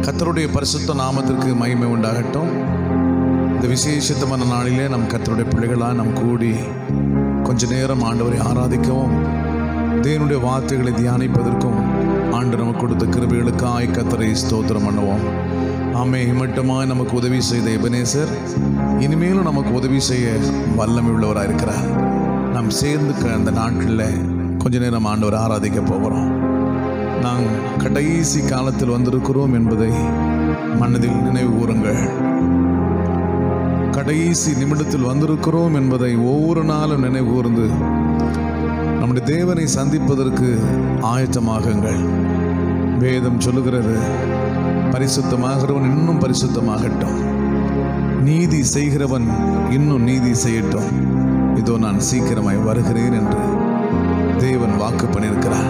கர்த்தருடைய பரிசுத்த நாமத்திற்கு மகிமை உண்டாகட்டும் இந்த விசேஷத்தமான நாளிலே நம் கர்த்தருடைய பிள்ளைகளாக நாம் கூடி கொஞ்ச நேரம் ஆண்டவரை ஆராதிக்கவும் தேவனுடைய வார்த்தைகளை தியானிப்பதற்கும் ஆண்டு நமக்கு கொடுத்த கிருபைகளுக்காய் கர்த்தரை ஸ்தோத்திரம் பண்ணுவோம் ஆமே மட்டுமாய் நமக்கு உதவி செய்த எபனேசர் இனிமேலும் நமக்கு உதவி செய்ய வல்லமை உள்ளவராக இருக்கிறார் நாம் சேர்ந்து க- அந்த நாட்களில் கொஞ்ச நேரம் ஆண்டவர் ஆராதிக்க போகிறோம் நாம் கடைசி காலத்தில் வந்திருக்கிறோம் என்பதை மனதில் நினைவு கூறுங்கள் கடைசி நிமிடத்தில் வந்திருக்கிறோம் என்பதை ஒவ்வொரு நாளும் நினைவு கூர்ந்து நம்முடைய தேவனை சந்திப்பதற்கு ஆயத்தமாகுங்கள் வேதம் சொல்லுகிறது பரிசுத்தமாகிறவன் இன்னும் பரிசுத்தமாகட்டும் நீதி செய்கிறவன் இன்னும் நீதி செய்யட்டும் இதோ நான் சீக்கிரமாய் வருகிறேன் என்று தேவன் வாக்கு பண்ணியிருக்கிறார்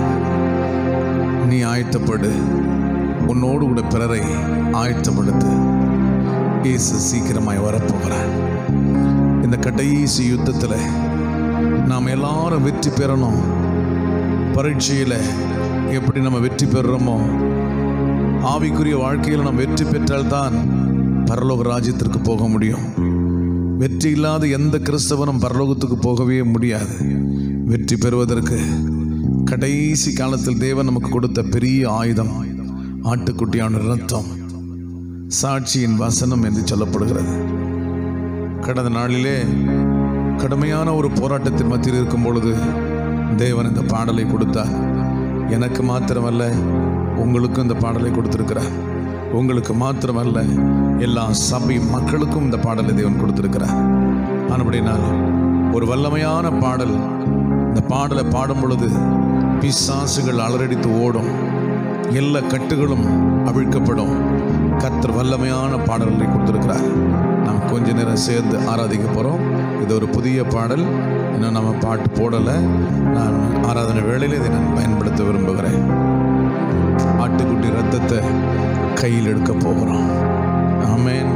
நீ ஆயத்தப்படு உன்னோடு கூட பிறரை ஆயத்தப்படுத்து இயேசு சீக்கிரமாய் வரப்போகிறார் இந்த கடைசி யுத்தத்தில் நாம் எல்லாரும் வெற்றி பெறணும் பரீட்சையில் எப்படி நம்ம வெற்றி பெறுறோமோ ஆவிக்குரிய வாழ்க்கையில் நாம் வெற்றி பெற்றால்தான் பரலோக ராஜ்யத்திற்கு போக முடியும் வெற்றி இல்லாத எந்த கிறிஸ்தவனும் பரலோகத்துக்கு போகவே முடியாது வெற்றி பெறுவதற்கு கடைசி காலத்தில் தேவன் நமக்கு கொடுத்த பெரிய ஆயுதம் ஆட்டுக்குட்டியான ரத்தம் சாட்சியின் வசனம் என்று சொல்லப்படுகிறது கடந்த நாளிலே கடுமையான ஒரு போராட்டத்தின் மத்தியில் இருக்கும் பொழுது தேவன் இந்த பாடலை கொடுத்தார் எனக்கு மாத்திரமல்ல உங்களுக்கும் இந்த பாடலை கொடுத்திருக்கிறார் உங்களுக்கு மாத்திரமல்ல எல்லா சபை மக்களுக்கும் இந்த பாடலை தேவன் கொடுத்திருக்கிறார் ஆனபடினால் ஒரு வல்லமையான பாடல் இந்த பாடலை பாடும் பொழுது பிசாசுகள் அலறடித்து ஓடும் எல்லா கட்டுகளும் அவிழ்க்கப்படும் கர்த்தர் வல்லமையான பாடல்களை கொடுத்திருக்கிறார் நாம் கொஞ்ச நேரம் சேர்ந்து ஆராதிக்க போகிறோம் இது ஒரு புதிய பாடல் இன்னும் நம்ம பாட்டு போடலை நான் ஆராதனை வேளையில் இதை நான் பயன்படுத்த விரும்புகிறேன் ஆட்டுக்குட்டி ரத்தத்தை கையில் எடுக்க போகிறோம் ஆமென்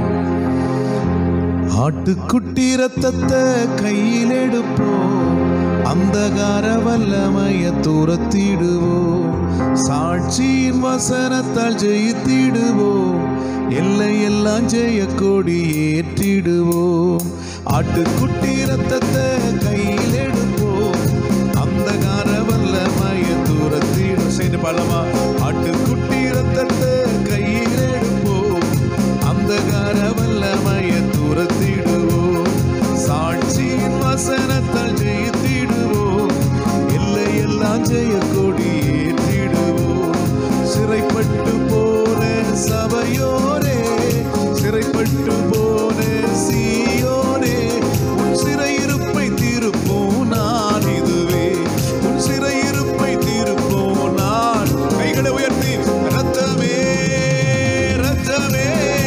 ஆட்டுக்குட்டி ரத்தத்தை கையில் எடுப்போம் அந்தகார வல்லமைய துரத்திடுவோம் சாட்சியின் வசனத்தால் ஜெயித்திடுவோம் எல்லை எல்லாம் ஜெய கொடி ஏற்றிடுவோம் ஆட்டுக்குட்டி ரத்தத்தை கையில் எடுப்போம் அந்தகார வல்லமைய துரத்திடும் செய்து பலமா ஆட்டுக்குட்டி ரத்தத்தை கையில் எடுப்போம் அந்தகார வல்லமைய துரத்திடுவோம் சாட்சியின் வசனத்தால் ஜெயித்திடுவோம் இல்லை எல்லாம் ஜெய கொடி ஏற்றிடுவோம் சிறைப்பட்டு போன சபையோரே சிறைப்பட்டு போன சீயோனே உன் சிறையிருப்பை திருப்போம் நான் இதுவே உன் சிறையிருப்பை திருப்போம் நான் கைகளை உயர்த்தி ரத்தமே ரத்தமே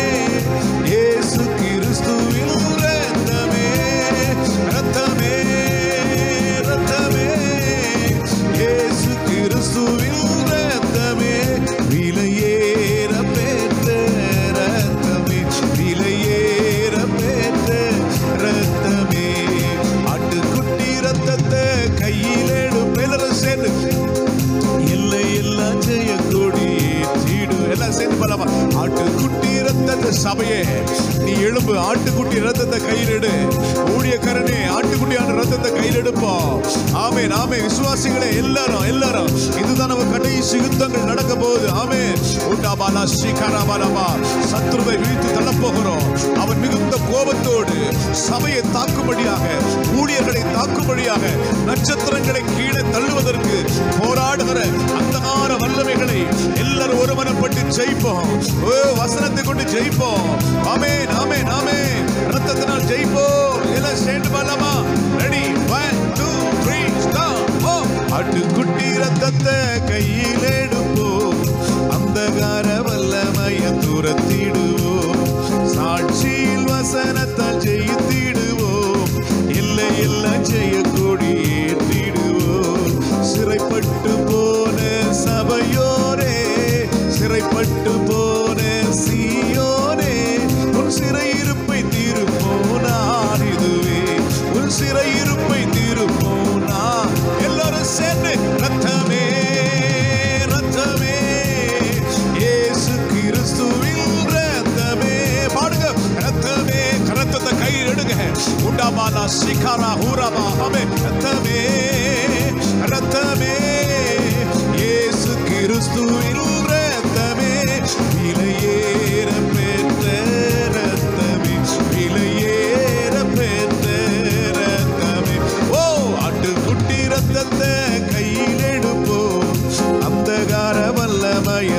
இயேசு கிறிஸ்துவின் ரத்தமே ரத்தமே ரத்தமே இயேசு கிறிஸ்துவின் ரத்தமே விலையேற பெற்ற ரத்தமே விலையேற பெற்ற ரத்தமே ஆட்டுக்குட்டி ரத்தத்தை கையில் எடுப்பு எல்லாரும் சேர்ந்து எல்லை எல்லாம் ஜெய கொடி ஏற்றிடு எல்லாம் சேர்ந்து பண்ணலாமா ஆட்டுக்குட்டி ரத்தத்தை சபையே நீ எழும்பு ஆட்டுக்குட்டி ரத்தத்தை கையில் எடு ஊழியக்காரனே ஆட்டுக்குட்டியான ரத்தத்தை கையில் எடுப்போம் ஆமே ஆமே விசுவாசிகளே எல்லாரும் எல்லாரும் இதுதான் நம்ம கடைசி யுத்தங்கள் நடக்க போகுது ஆமே உண்டாபாலா ஸ்ரீகாராபாலமா சத்ருவை வீழ்த்தி தள்ளப்போகிறோம் அவன் மிகுந்த கோபத்தோடு சபையை தாக்கும்படியாக ஊழியர்களை தாக்கும்படியாக நட்சத்திரங்களை கீழே தள்ளுவதற்கு போராடுகிற அந்தகார வல்லமைகளை எல்லாரும் ஒருமனப்பட்டு ஜெயிப்போம் ஓ வசனத்தை கொண்டு ஜெயிப்போம் ஆமே நாமே நாமே ரத்தத்தினால் ஜெயிப்போம் எல்லாம் சேர்ந்து பண்ணலாமா ready one two three start ஓ ஆட்டுக்குட்டி ரத்தத்தை கையில் எடுப்போம் அந்தகார வல்லமைய துரத்திடுவோம் சாட்சியில் வசனத்தால் ஜெயித்திடுவோம் இல்லை எல்லாம் ஜெயக்கொடி ஏற்றிடுவோம் சிறைப்பட்டு போன சபையோரே சிறைப்பட்டு போன சீயோனே உன் சிறையிருப்பை தீருப்போனான் இதுவே உன் சிறையிருப்பை தீருப்போனான் எல்லாரும் சேர்ந்து ரத்தமே ரத்தமே இயேசு கிறிஸ்துவின் சிகாரா ஹூரபா ஆமே ரத்தமே ரத்தமே இயேசு கிறிஸ்துவின் ரத்தமே விலையேற பெற்ற ரத்தமே விலையேற பெற்ற ரத்தமே ஓ ஆட்டுக்குட்டி ரத்தத்தை கையில் எடுப்போம் அந்தகார வல்லமைய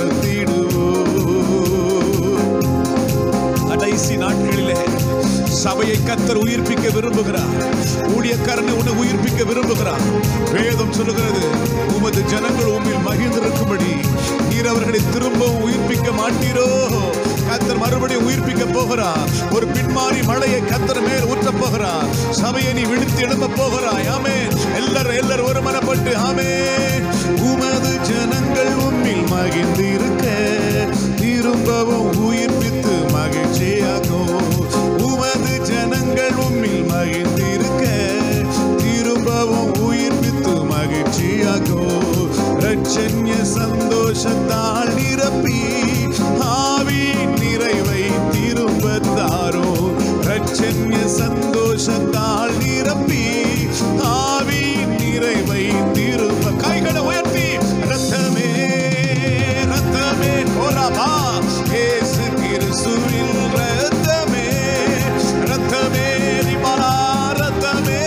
துரத்திடுவோம் கடைசி நாட்களிலே சபையை கத்தர் உயிர்ப்பிக்க விரும்புகிறார் ஊழியக்காரனை உன்னை உயிர்ப்பிக்க விரும்புகிறார் வேதம் சொல்லுகிறது உமது ஜனங்கள் உம்மில் மகிழ்ந்திருக்கும்படி நீர் அவர்களை திரும்பவும் உயிர்ப்பிக்க மாட்டீரோ கத்தர் மறுபடியும் உயிர்ப்பிக்க போகிறார் ஒரு பின்மாறி மழையை கத்தர் மேல் ஊற்ற போகிறார் சபையை நீ விடுத்து எழும்ப போகிறாய் ஆமே எல்லாரும் எல்லாரும் ஒரு மனப்பட்டு ஆமே உமது ஜனங்கள் உம்மில் மகிழ்ந்திருக்க திரும்பவும் உயிர்ப்பித்து மகிழ்ச்சியாகும் உமது ஜனங்கள் உம்மில் மகிழ்ந்திருக்க திரும்பவும் உயிர்ப்பித்து மகிழ்ச்சியாகும் ரட்சண்ய சந்தோஷத்தால் நிரப்பி ஆவி நிறைவை திரும்ப தாரோ ரட்சண்ய சந்தோஷத்தால் நிரப்பி ஆவி நிறைவை திரும்ப கைகளை உயர்த்தி ரத்தமே ரத்தமே போலாமா ஏசு கிறிஸ்துவின் ரத்தமே ரத்தமே ரிமலா ரத்தமே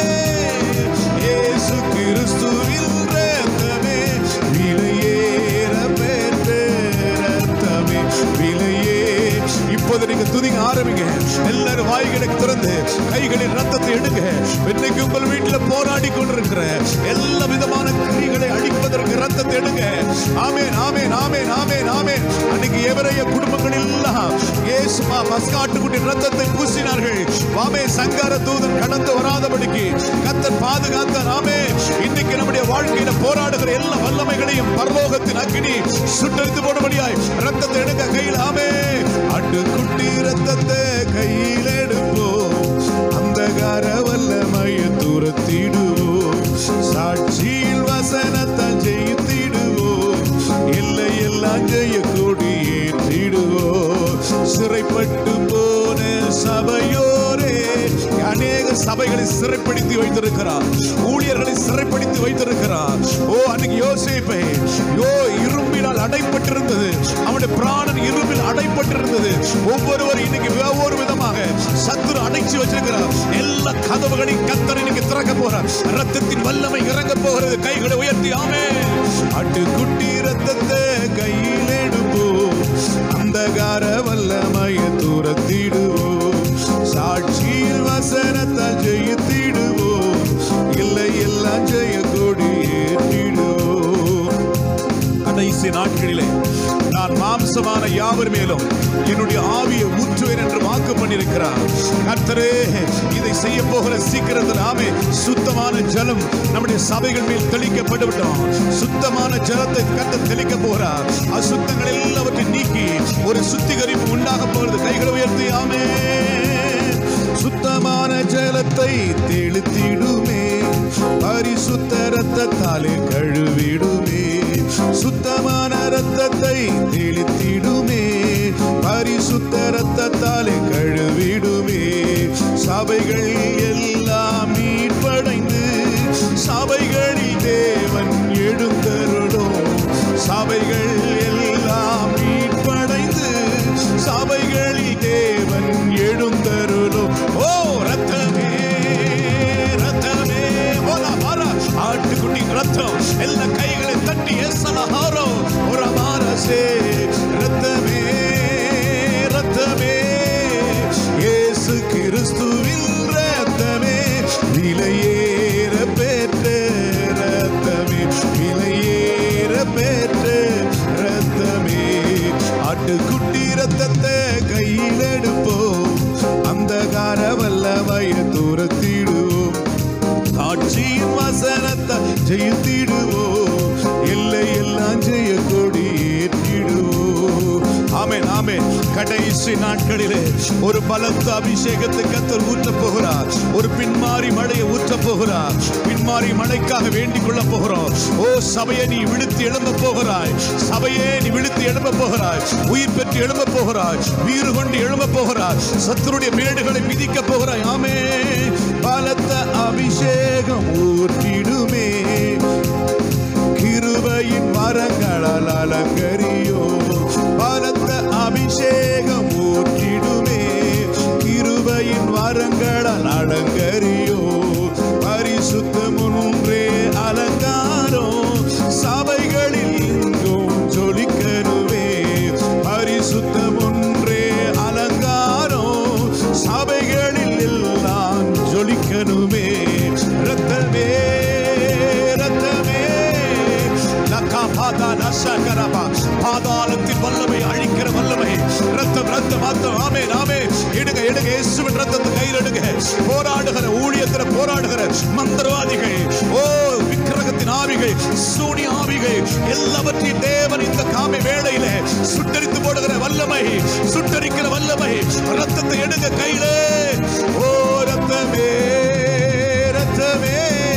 ஏசு கிறிஸ்துவின் ரத்தமே விலையேற பெற்ற ரத்தமே விலையே இப்போது நீங்க துதிங்க ஆரம்பிங்க எல்லாரும் வாய்களை திறந்து கைகளில் ரத்தத்தை எடுங்க இன்னைக்கு உங்கள் வீட்டில் போராடி கொண்டிருக்கிற எல்லா விதமான கிரிகளை அழிப்பதற்கு ரத்தத்தை எடுங்க ஆமேன் ஆமேன் ஆமேன் ஆமேன் ஆமேன் அன்னைக்கு எவரைய குடும்பங்கள் எல்லாம் இயேசுமா மஸ்காட்டுக்குட்டி ரத்தத்தை பூசினார்கள் ஆமே சங்கார தூதன் கடந்து வராதபடிக்கு கத்தர் பாதுகாத்தார் ஆமே இன்னைக்கு நம்முடைய வாழ்க்கையில போராடுகிற எல்லா வல்லமைகளையும் பரலோகத்தின் அக்கினி சுட்டெடுத்து போடும்படியாய் ரத்தத்தை எடுங்க கையில் ஆமே அட்டுக்குட்டி ரத்தத்தை கையில் எடுப்போம் அந்தகார வல்லமைய துரத்திடுவோம் சாட்சியில் வசனத்தால் ஜெயித்திடுவோம் இல்லை எல்லாம் ஜெய கொடி ஏற்றிடுவோம் சிறைப்பட்டு போன சபையோரே அநேக சபைகளை சிறைப்படுத்தி வைத்திருக்கிறார் ஊழியர்களை சிறைப்படுத்தி வைத்திருக்கிறார் ஓ அன்னைக்கு யோசிப்பை யோ இரும்பினால் அடைப்பட்டிருந்தது அவனுடைய பிராணன் இரும்பில் அடைப்பட்டிருந்தது ஒவ்வொருவர் இன்னைக்கு ஒவ்வொரு விதமாக சத்துரு அடைச்சு வச்சிருக்கிறார் எல்லா கதவுகளையும் கத்தர் இன்னைக்கு திறக்க போறார் ரத்தத்தின் வல்லமை இறங்க போகிறது கைகளை உயர்த்தி ஆமே அட்டுக்குட்டி ரத்தத்தை கையில் எடுப்போம் அந்தகார வல்லமைய தூரத்திடுவோம் சாட்சியில் வசனத்தால் ஜெயித்திடுவோம் இல்லை எல்லாம் ஜெய கொடி ஏற்றிடுவோம் கடைசி நாட்களிலே நான் மாம்சமான யாவர் மேலும் என்னுடைய ஆவியை ஊற்றுவேன் என்று வாக்கு பண்ணியிருக்கிறார் கர்த்தரே இதை செய்ய போகிற சீக்கிரத்தில் ஆமே சுத்தமான ஜலம் நம்முடைய சபைகள் மேல் தெளிக்கப்பட்டு விட்டோம் சுத்தமான ஜலத்தை கர்த்தர் தெளிக்க போகிறார் அசுத்தங்கள் எல்லாவற்றை நீக்கி ஒரு சுத்திகரிப்பு உண்டாக போகிறது கைகளை உயர்த்தி ஆமே சுத்தமான ஜலத்தை தெளித்திடுமே பரிசுத்த ரத்தத்தாலே கழுவிடுமே சுத்தமான ரத்தத்தை தெளித்திடுமே பரிசுத்த ரத்தத்தாலே கழுவிடுமே சபைகள் எல்லாம் மீட்படைந்து சபைகளில் தேவன் எழுந்தருளும் சபைகள் எல்லாம் மீட்படைந்து சபைகளில் தேவன் எழுந்தருளும் ஓ ரத்தமே ரத்தமே ஓல மர ஆட்டுக்குட்டி ரத்தம் எல்லா கைகளை தட்டி எசலஹாரோ ஒரு மாரசே ரத்தமே ரத்தமே இயேசு கிறிஸ்துவின் ரத்தமே விலையேற பெற்ற ரத்தமே விலையேற பெற்ற ரத்தமே ஆட்டுக்குட்டி ரத்தத்தை கையில் எடுப்போம் அந்தகார வல்லமைய தூரத்திடுவோம் ஆட்சியின் வசனத்தை ஜெயித்திடுவோம் எல்லை எல்லாம் ஜெய கொடி ஏற்றிடுவோம் ஆமென் ஆமென் கடைசி நாட்களிலே ஒரு பலத்த அபிஷேகத்தை கத்தர் ஊற்றப் போகிறார் ஒரு பின்மாறி மழையை ஊற்றப் போகிறார் பின்மாறி மழைக்காக வேண்டிக் கொள்ளப் போகிறோம் ஓ சபையை நீ விழுத்து எழும்ப போகிறாய் சபையே நீ விழுத்து எழும்ப போகிறாய் உயிர் பெற்று எழும்ப போகிறாய் வீறு கொண்டு எழும்ப போகிறாய் சத்துருடைய மேடுகளை மிதிக்க போகிறாய் ஆமே பலத்த அபிஷேகம் ஊற்றிடுமே கிருபையின் வரங்களால் அலங்கரியோ பலத்த அபிஷேகம் ஊற்றிடுமே கிருபையின் வரங்களால் அலங்கரியோ பரிசுத்தம் ஒன்றே அலங்காரம் சபைகளில் எங்கும் ஜொலிக்கருவே பரிசுத்தம் ஒன்றே அலங்காரம் சபைகளில் எல்லாம் ஜொலிக்கணுமே ரத்தமே ரத்தமே லக்கா பாதா நசகரபா பாதாளத்தின் வல்லமை அழிக்கிற வல்லமை ரத்தம் ரத்தம் ரத்தம் ஆமே ஆமே எடுங்க எடுங்க இயேசுவின் ரத்தத்தை கையில் எடுங்க போராடுகிற ஊழியத்துல போராடுகிற மந்திரவாதிகள் ஓ விக்கிரகத்தின் ஆவிகள் சூனி ஆவிகள் எல்லாவற்றையும் தேவன் இந்த காமை வேளையில சுட்டரித்து போடுகிற வல்லமை சுட்டரிக்கிற வல்லமை ரத்தத்தை எடுங்க கையிலே ஓ ரத்தமே ரத்தமே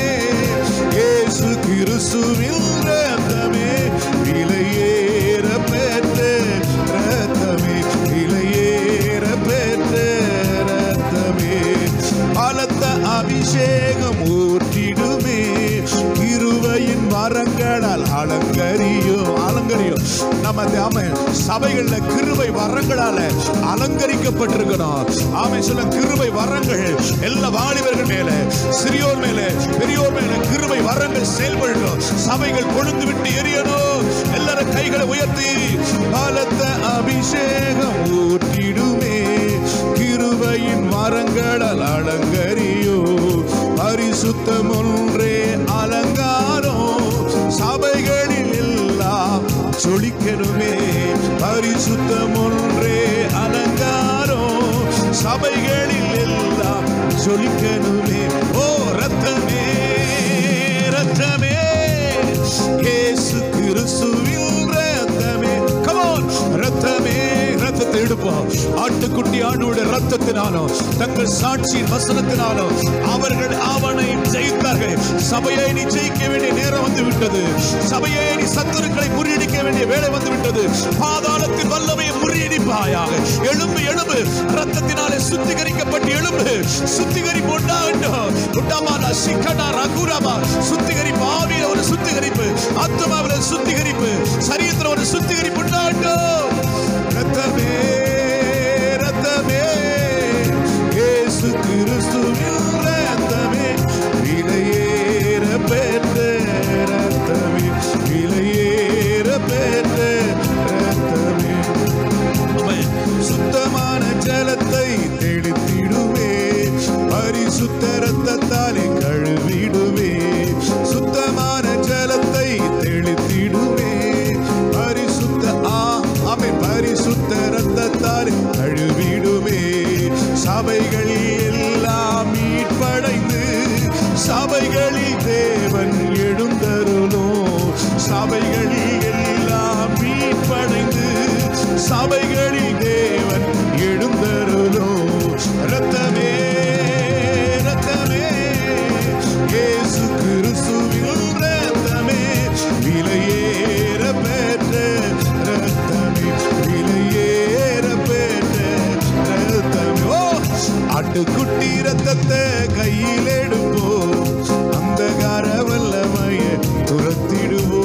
இயேசு கிறிஸ்துவின் ரத்தமே விலையேற பெற்ற ரத்தமே விலையேற பெற்ற ரத்தமே பலத்த அபிஷேகம் ஊற்றிடுமே கிருபையின் வரங்களால் அலங்கரியோ அலங்கரியோ நம்ம ஆமை சபைகள்ல கிருபை வரங்களால அலங்கரிக்கப்பட்டிருக்கணும் ஆமை சொல்ல கிருபை வரங்கள் எல்லா வாலிபர்கள் மேல சிறியோர் மேல பெரியோர் மேல கிருபை வரங்கள் செயல்படணும் சபைகள் கொழுந்து விட்டு எரியணும் எல்லாரும் கைகளை உயர்த்தி பலத்த அபிஷேகம் ஊற்றிடுமே கிருபையின் மரங்களால் அலங்கரியோ பரிசுத்தம் ஒன்றே அலங்காரம் சபைகளில் எல்லாம் சொலிக்கணுமே பரிசுத்தம் ஒன்றே அலங்காரம் சபைகளில் எல்லாம் சொலிக்கணுமே ஓ ரத்தமே ரத்தமே இயேசு கிறிஸ்துவின் ரத்தமே கமோன் ரத்தமே ரத்தத்தை எடுப்போம் ஆட்டுக்குட்டி ஆண்டோட ரத்தத்தினாலும் தங்கள் சாட்சியின் வசனத்தினாலும் அவர்கள் அவனை ஜெயித்தார்கள் சபையை நீ ஜெயிக்க வேண்டிய நேரம் வந்து விட்டது சபையை நீ சத்துருக்களை முறியடிக்க வேண்டிய வேலை வந்து விட்டது பாதாளத்தின் வல்லமையை முறியடிப்பாயாக எழும்பு எழும்பு ரத்தத்தினாலே சுத்திகரிக்கப்பட்டு எழும்பு சுத்திகரிப்பு உண்டாகட்டும் உண்டாமானா சிக்கனா ரகுராமா சுத்திகரிப்பு ஆவியில ஒரு சுத்திகரிப்பு ஆத்மாவில சுத்திகரிப்பு சரீரத்தில் ஒரு சுத்திகரிப்பு உண்டாகட்டும் ரத்தமே ரத்தமே இயேசு கிறிஸ்துவின் ரத்தமே விலையேற பெற்ற ரத்தமே விலையேற பெற்ற ரத்தமே ஆமென். சுத்தமான ஜலத்தை தெளித்திடுவே பரிசுத்த ரத்தத்தாலே கழுவிடுவே சுத்தமான ஜலத்தை தெளித்திடுவே பரிசுத்த ஆ அவை பரிசுத்த ரத்தத்தாலே கழுவிடுவே சபைகள் எல்லாம் மீட்படைந்து சபைகளில் தேவன் எழுந்தருளோ சபைகளில் எல்லாம் மீட்படைந்து சபைகளில் தேவன் எழுந்தருளோ ரத்தமே ரத்தமே இயேசு கிறிஸ்துவின் ரத்தமே விலையேற பெற்ற ரத்தமே விலையேற பெற்ற ரத்தமே ஓ ஆட்டுக்குட்டி ரத்தத்தை கையில் எடுப்போ அந்தகார வல்லமைய துரத்திடுவோ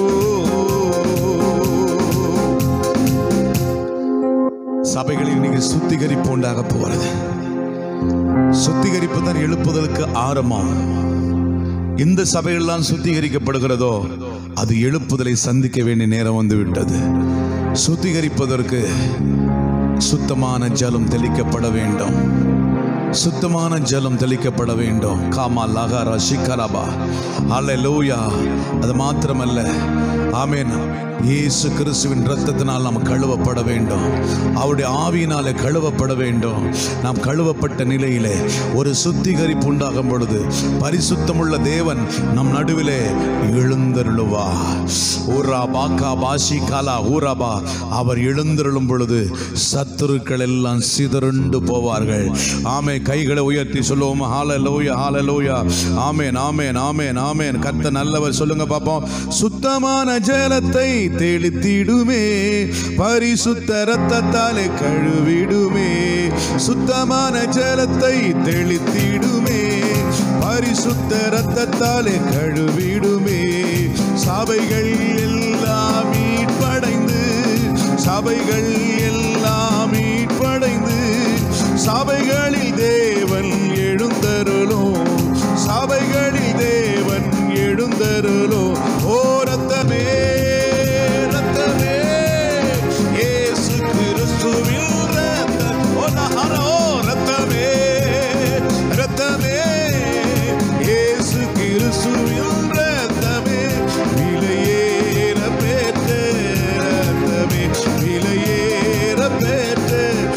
சபைகளில் இன்னைக்கு சுத்திகரிப்பு உண்டாக போகிறது சுத்திகரிப்பு தான் எழுப்புதலுக்கு ஆரம்பம் இந்த சபையெல்லாம் சுத்திகரிக்கப்படுகிறதோ அது எழுப்புதலை சந்திக்க வேண்டிய நேரம் வந்து விட்டது சுத்திகரிப்பதற்கு சுத்தமான ஜலம் தெளிக்கப்பட வேண்டும் சுத்தமான ஜலம் தெளிக்கப்பட வேண்டும் காமா லகாரா ஷிகராபா அல்லேலூயா அது மாத்திரமல்ல ஆமென் இயேசு கிறிஸ்துவின் ரத்தத்தினால் நாம் கழுவப்பட வேண்டும் அவருடைய ஆவியினாலே கழுவப்பட வேண்டும் நாம் கழுவப்பட்ட நிலையிலே ஒரு சுத்திகரிப்பு உண்டாகும் பொழுது பரிசுத்தமுள்ள தேவன் நம் நடுவிலே எழுந்தருளுவா ஊரா பாக்கா பாஷி காலா ஊராபா அவர் எழுந்தருளும் பொழுது சத்துருக்கள் எல்லாம் சிதறுண்டு போவார்கள் ஆமே கைகளை உயர்த்தி சொல்லுவோம் ஹாலலூயா ஹாலலூயா ஆமேன் ஆமேன் ஆமேன் ஆமேன் கத்த நல்லவர் சொல்லுங்க பாப்போம் சுத்தமான ஜலத்தை தெளித்திடுமே பரிசுத்த ரத்தத்தாலே கழுவிடுமே சுத்தமான ஜலத்தை தெளித்திடுமே பரிசுத்த ரத்தத்தாலே கழுவிடுமே சபைகள் எல்லாம் மீட்படைந்து சபைகள் எல்லாம் மீட்படைந்து சபைகளில் தேவன் எழுந்தருளும் சபைகளில் தேவன் எழுந்தருளும் ஓ ரத்தமே ரத்தமே இயேசு கிறிஸ்துவின் ரத்தம் ஓ நஹரோ ரத்தமே ரத்தமே இயேசு கிறிஸ்துவின் ரத்தமே விலையேற பெற்ற ரத்தமே விலையேற பெற்ற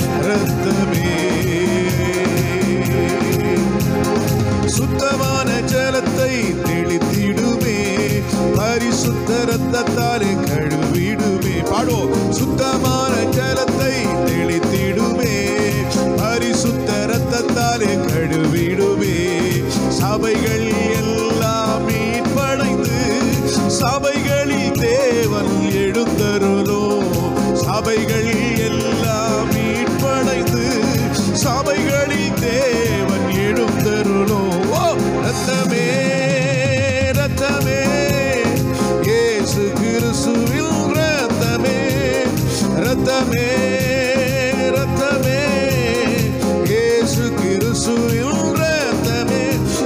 ரத்தமே சுத்தமான ஜலத்தை தெளித்திடுமே பரிசுத்த ரத்தத்தாலே கழுவிடுமே பாடுவோம் சுத்தமான ஜலத்தை தெளித்திடுமே பரிசுத்த ரத்தத்தாலே கழுவிடுமே சபைகள் எல்லாம் மீட்படைந்து சபைகளில் தேவன் எழுந்தருளோ சபைகள் எல்லாம் மீட்படைந்து சபைகளில் தேவன் எழுந்தருளோ ஓ ரத்தமே ரத்தமே இயேசு கிறிஸ்துவின் ரத்தமே ரத்தமே ரத்தமே இயேசு கிறிஸ்துவின் ரத்தமே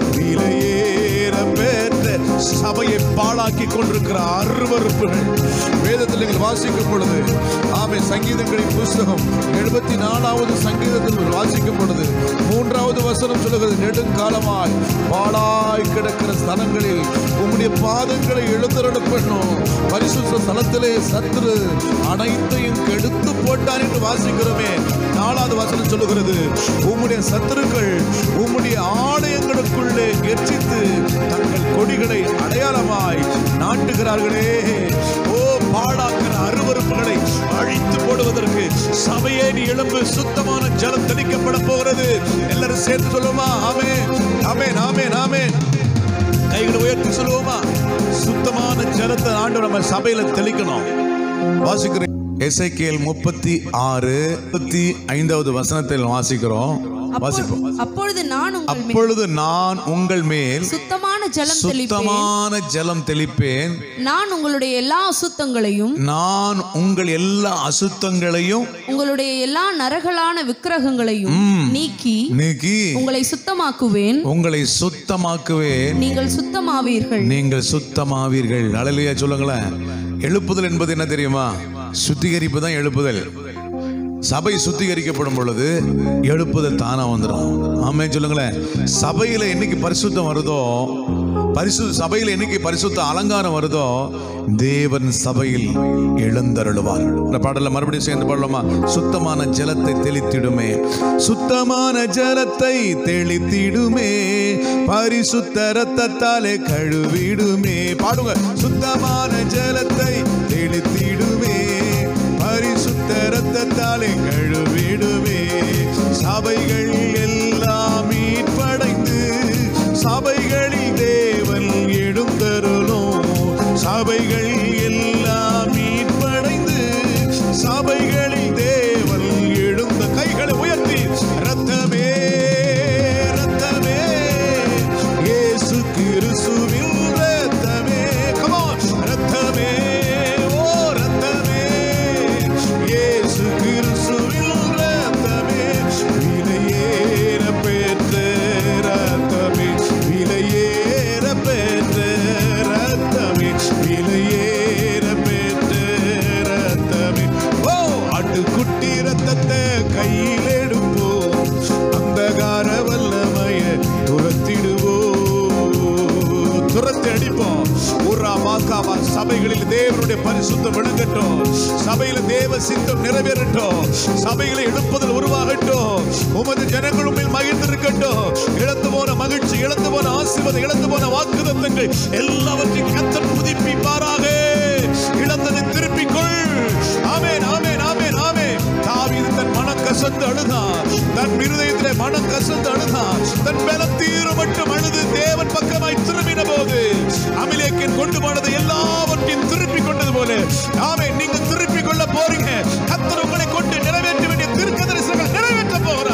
விலையேற பெற்ற சபையை பாழாக்கி கொண்டிருக்கிற அருவறுப்புகள் வேதத்தில் நீங்கள் வாசிக்கும் பொழுது ஆமை சங்கீதங்களின் புஸ்தகம் எழுபத்தி நாலாவது சங்கீதத்தில் வாசிக்கும் பொழுது மூன்றாவது வசனம் சொல்லுகிறது நெடுங்காலமாய் பாழாய் கிடக்கிற ஸ்தலங்களில் உம்முடைய பாதங்களை எழுந்தருட பண்ணும் பரிசுத்த ஸ்தலத்திலே சத்துரு அனைத்தையும் கெடுத்து போட்டான் என்று வாசிக்கிறோமே நாலாவது வசனம் சொல்லுகிறது உம்முடைய சத்துருக்கள் உம்முடைய ஆலயங்களுக்குள்ளே கெர்ச்சித்து தங்கள் கொடிகளை அடையாளமாய் நாட்டுகிறார்களே ஓ பாழாக்கிற அருவருப்புகளை அழித்து போடுவதற்கு சபையே நீ எழும்பு சுத்தமான ஜலம் தெளிக்கப்பட போகிறது எல்லாரும் சேர்த்து சொல்லுவோமா ஆமே ஆமே ஆமே ஆமே கைகளை உயர்த்தி சொல்லுவோமா சுத்தமான ஜலத்தை ஆண்டு நம்ம சபையில தெளிக்கணும் வாசிக்கிறேன் எசைக்கேல் முப்பத்தி ஆறு முப்பத்தி ஐந்தாவது வசனத்தில் வாசிக்கிறோம் வாசிப்போம் அப்பொ- அப்பொழுது நான் உங்கள் மேல் அப்பொழுது நான் உங்கள் மேல் சுத்தமான ஜலம் தெளிப்பேன் சுத்தமான ஜலம் தெளிப்பேன் நான் உங்களுடைய எல்லா அசுத்தங்களையும் நான் உங்கள் எல்லா அசுத்தங்களையும் உங்களுடைய எல்லா நரகலான விக்கிரகங்களையும் நீக்கி நீக்கி உங்களை சுத்தமாக்குவேன் உங்களை சுத்தமாக்குவேன் நீங்கள் சுத்தமாவீர்கள் நீங்கள் சுத்தமாவீர்கள் அழலையா சொல்லுங்களேன் எழுப்புதல் என்பது என்ன தெரியுமா சுத்திகரிப்பு தான் எழுப்புதல் சபை சுத்திகரிக்கப்படும் பொழுது எழுப்புதல் தானா வந்துடும் ஆமே சொல்லுங்களேன் சபையில என்னைக்கு பரிசுத்தம் வருதோ பரிசு சபையில் என்னைக்கு பரிசுத்த அலங்காரம் வருதோ தேவன் சபையில் எழுந்தருளுவார் இந்த பாடல மறுபடியும் சேர்ந்து பாடலாமா சுத்தமான ஜலத்தை தெளித்திடுமே சுத்தமான ஜலத்தை தெளித்திடுமே பரிசுத்த ரத்தத்தாலே கழுவிடுமே பாடுங்க சுத்தமான ஜலத்தை தெளித்திடுமே பரிசுத்த ரத்தத்தாலே கழுவிடுமே சபைகள் எல்லாம் மீட்படைந்து சபைகளில் தேவன் எழுந்தருளும் சபைகள் எல்லாம் மீட்படைந்து சபைகளில் தேவன் எழுந்த கைகளை உயர்த்தி ரத்தமே ரத்தமே இயேசு கிறிஸ்துவின் ரத்தமே come on ரத்தமே ஓ ரத்தமே இயேசு கிறிஸ்துவின் ரத்தமே விலையேற பெற்ற ரத்தமே விலையேற பெற்ற ரத்தமே விலையேற பெற்ற ரத்தமே ஓ ஆட்டுக்குட்டி ரத்தத்தை கையில் எடுப்போம் அந்தகார வல்லமைய துரத்திடுவோம் துரத்தி அடிப்போம் உரா மாக்காவா சபைகளில் தேவனுடைய பரிசுத்தம் விளங்கட்டும் சபையில தேவ சித்தம் நிறைவேறட்டும் சபையில எழுப்புதல் உருவாகட்டும் உமது ஜனங்கள் உண்மையில் மகிழ்ந்திருக்கட்டும் இழந்து போன மகிழ்ச்சி இழந்து போன ஆசீர்வாதம் இழந்து போன வாக்குதத்தங்கள் எல்லாவற்றையும் கத்தர் புதுப்பிப்பாராக இழந்ததை திருப்பிக் கொள் ஆமென் ஆமென் ஆமென் ஆமென் தாவீது தன் மனம் கசந்து அழுதான் தன் இருதயத்திலே மனம் கசந்து அழுதான் தன் பலம் தீர மட்டும் அழுது தேவன் பக்கமாய் திரும்பின போது அமிலேக்கின் கொண்டு போனது எல்லாவற்றையும் திருப்பி கொண்டது போல ஆமே நீங்க திருப்பி கொள்ள போறீங்க கத்தர் உங்களை கொண்டு நிறைவேற்ற வேண்டிய தீர்க்க தரிசனங்கள் நிறைவேற்ற போகிறார்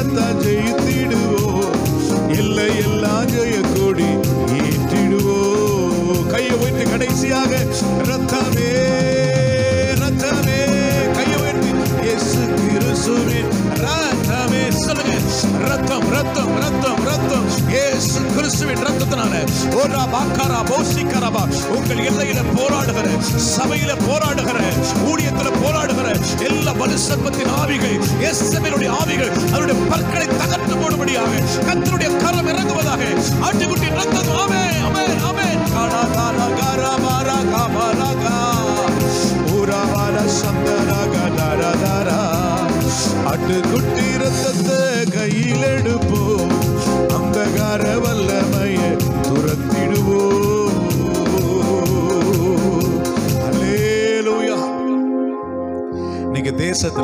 ஜெயித்தால் ஜெயித்திடுவோம் இல்லை எல்லாம் ஜெய கொடி ஏற்றிடுவோம் கையை உயர்த்தி கடைசியாக ரத்தமே ரத்தமே கையை உயர்த்தி இயேசு கிறிஸ்துவின் ரத்தமே சொல்லுங்க ரத்தம் ரத்தம் ரத்தம் ரத்தம் இயேசு கிறிஸ்துவின் ரத்தத்தினால ஓரா பாக்காரா பௌசிக்கரபா உங்கள் எல்லையில போராடுகிற சபையில போராடுகிற ஊழியத்துல போராடுகிற எல்லா வலுசர்பத்தின் ஆவிகள் இயேசுவினுடைய ஆவிகள் அவருடைய பற்களை தகர்த்து போடும்படியாக கர்த்தருடைய கரம் இறங்குவதாக ஆட்டுக்குட்டி ரத்தம் ஆமே ஆமே ஆமே காடா காடா காரா மாரா காமாராகா ஊராவார சந்தராக தாரா ஆட்டுக்குட்டி ரத்தத்தை கையில் எடுப்போம் அந்தகார வல்லமையை துரத்திடுவோம் அல்லேலூயா இன்னைக்கு தேசத்துல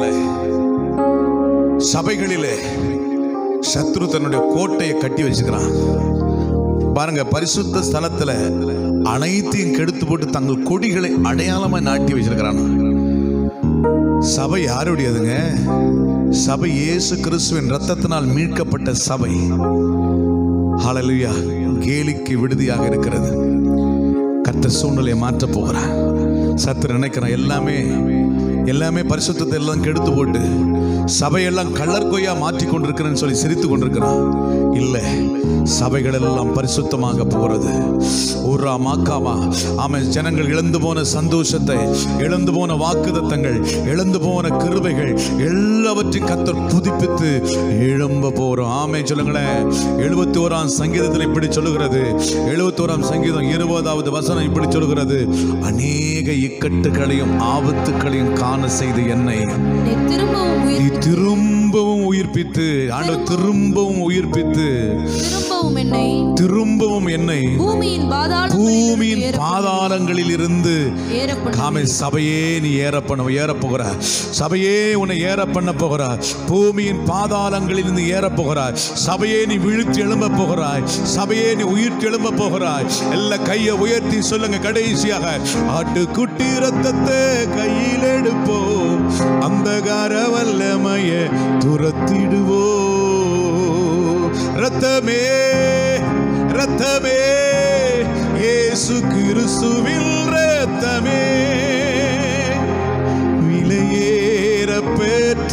சபைகளிலே சத்ரு தன்னுடைய கோட்டையை கட்டி வச்சுக்கிறான் பாருங்க பரிசுத்த ஸ்தலத்துல அனைத்தையும் கெடுத்து போட்டு தங்கள் கொடிகளை அடையாளமா நாட்டி வச்சிருக்கிறான் சபை யாருடையதுங்க சபை இயேசு கிறிஸ்துவின் ரத்தத்தினால் மீட்கப்பட்ட சபை ஹalleluya கேலிக்கு விடுதியாக இருக்கிறது கர்த்தர் சூழ்நிலையை மாற்ற போகிறார் சத்து நினைக்கிறேன் எல்லாமே எல்லாமே பரிசுத்தத்தை எல்லாம் கெடுத்து போட்டு சபையெல்லாம் கள்ளர் கொய்யா மாற்றி கொண்டிருக்கிறேன்னு சொல்லி சிரித்து கொண்டிருக்கிறான் இல்லை சபைகள் எல்லாம் பரிசுத்தமாக போகிறது ஊரா மாக்காவா ஆமாம் ஜனங்கள் இழந்து போன சந்தோஷத்தை இழந்து போன வாக்குதத்தங்கள் இழந்து போன கிருபைகள் எல்லாவற்றையும் கத்தர் புதுப்பித்து எழும்ப போறோம் ஆமே சொல்லுங்களேன் எழுபத்தி ஓராம் சங்கீதத்தில் இப்படி சொல்லுகிறது எழுபத்தி ஓராம் சங்கீதம் இருபதாவது வசனம் இப்படி சொல்லுகிறது அநேக இக்கட்டுகளையும் ஆபத்துகளையும் காண செய்து என்னை நீ திரும்பவும் நீ உயிர் திரும்பவும் உயிர்ப்பித்து ஆண்டவர் திரும்பவும் உயிர்ப்பித்து திரும்பவும் என்னை திரும்பவும் என்னை பூமியின் பூமியின் பாதாளங்களில் பாதாளங்களில் இருந்து ஏறப்படும் காமை சபையே நீ ஏற பண்ண ஏற போகிற சபையே உன்னை ஏற பண்ண போகிறாய் பூமியின் பாதாளங்களில் இருந்து ஏற போகிறாய் சபையே நீ விழுத்து எழும்ப போகிறாய் சபையே நீ உயிர்த்து எழும்ப போகிறாய் எல்லா கையை உயர்த்தி சொல்லுங்க கடைசியாக ஆட்டுக்குட்டி ரத்தத்தை கையில் எடுப்போம் அந்தகார வல்லமைய துரத்திடுவோம் ரத்தமே ரத்தமே இயேசு கிறிஸ்துவில் ரத்தமே விலையேற பெற்ற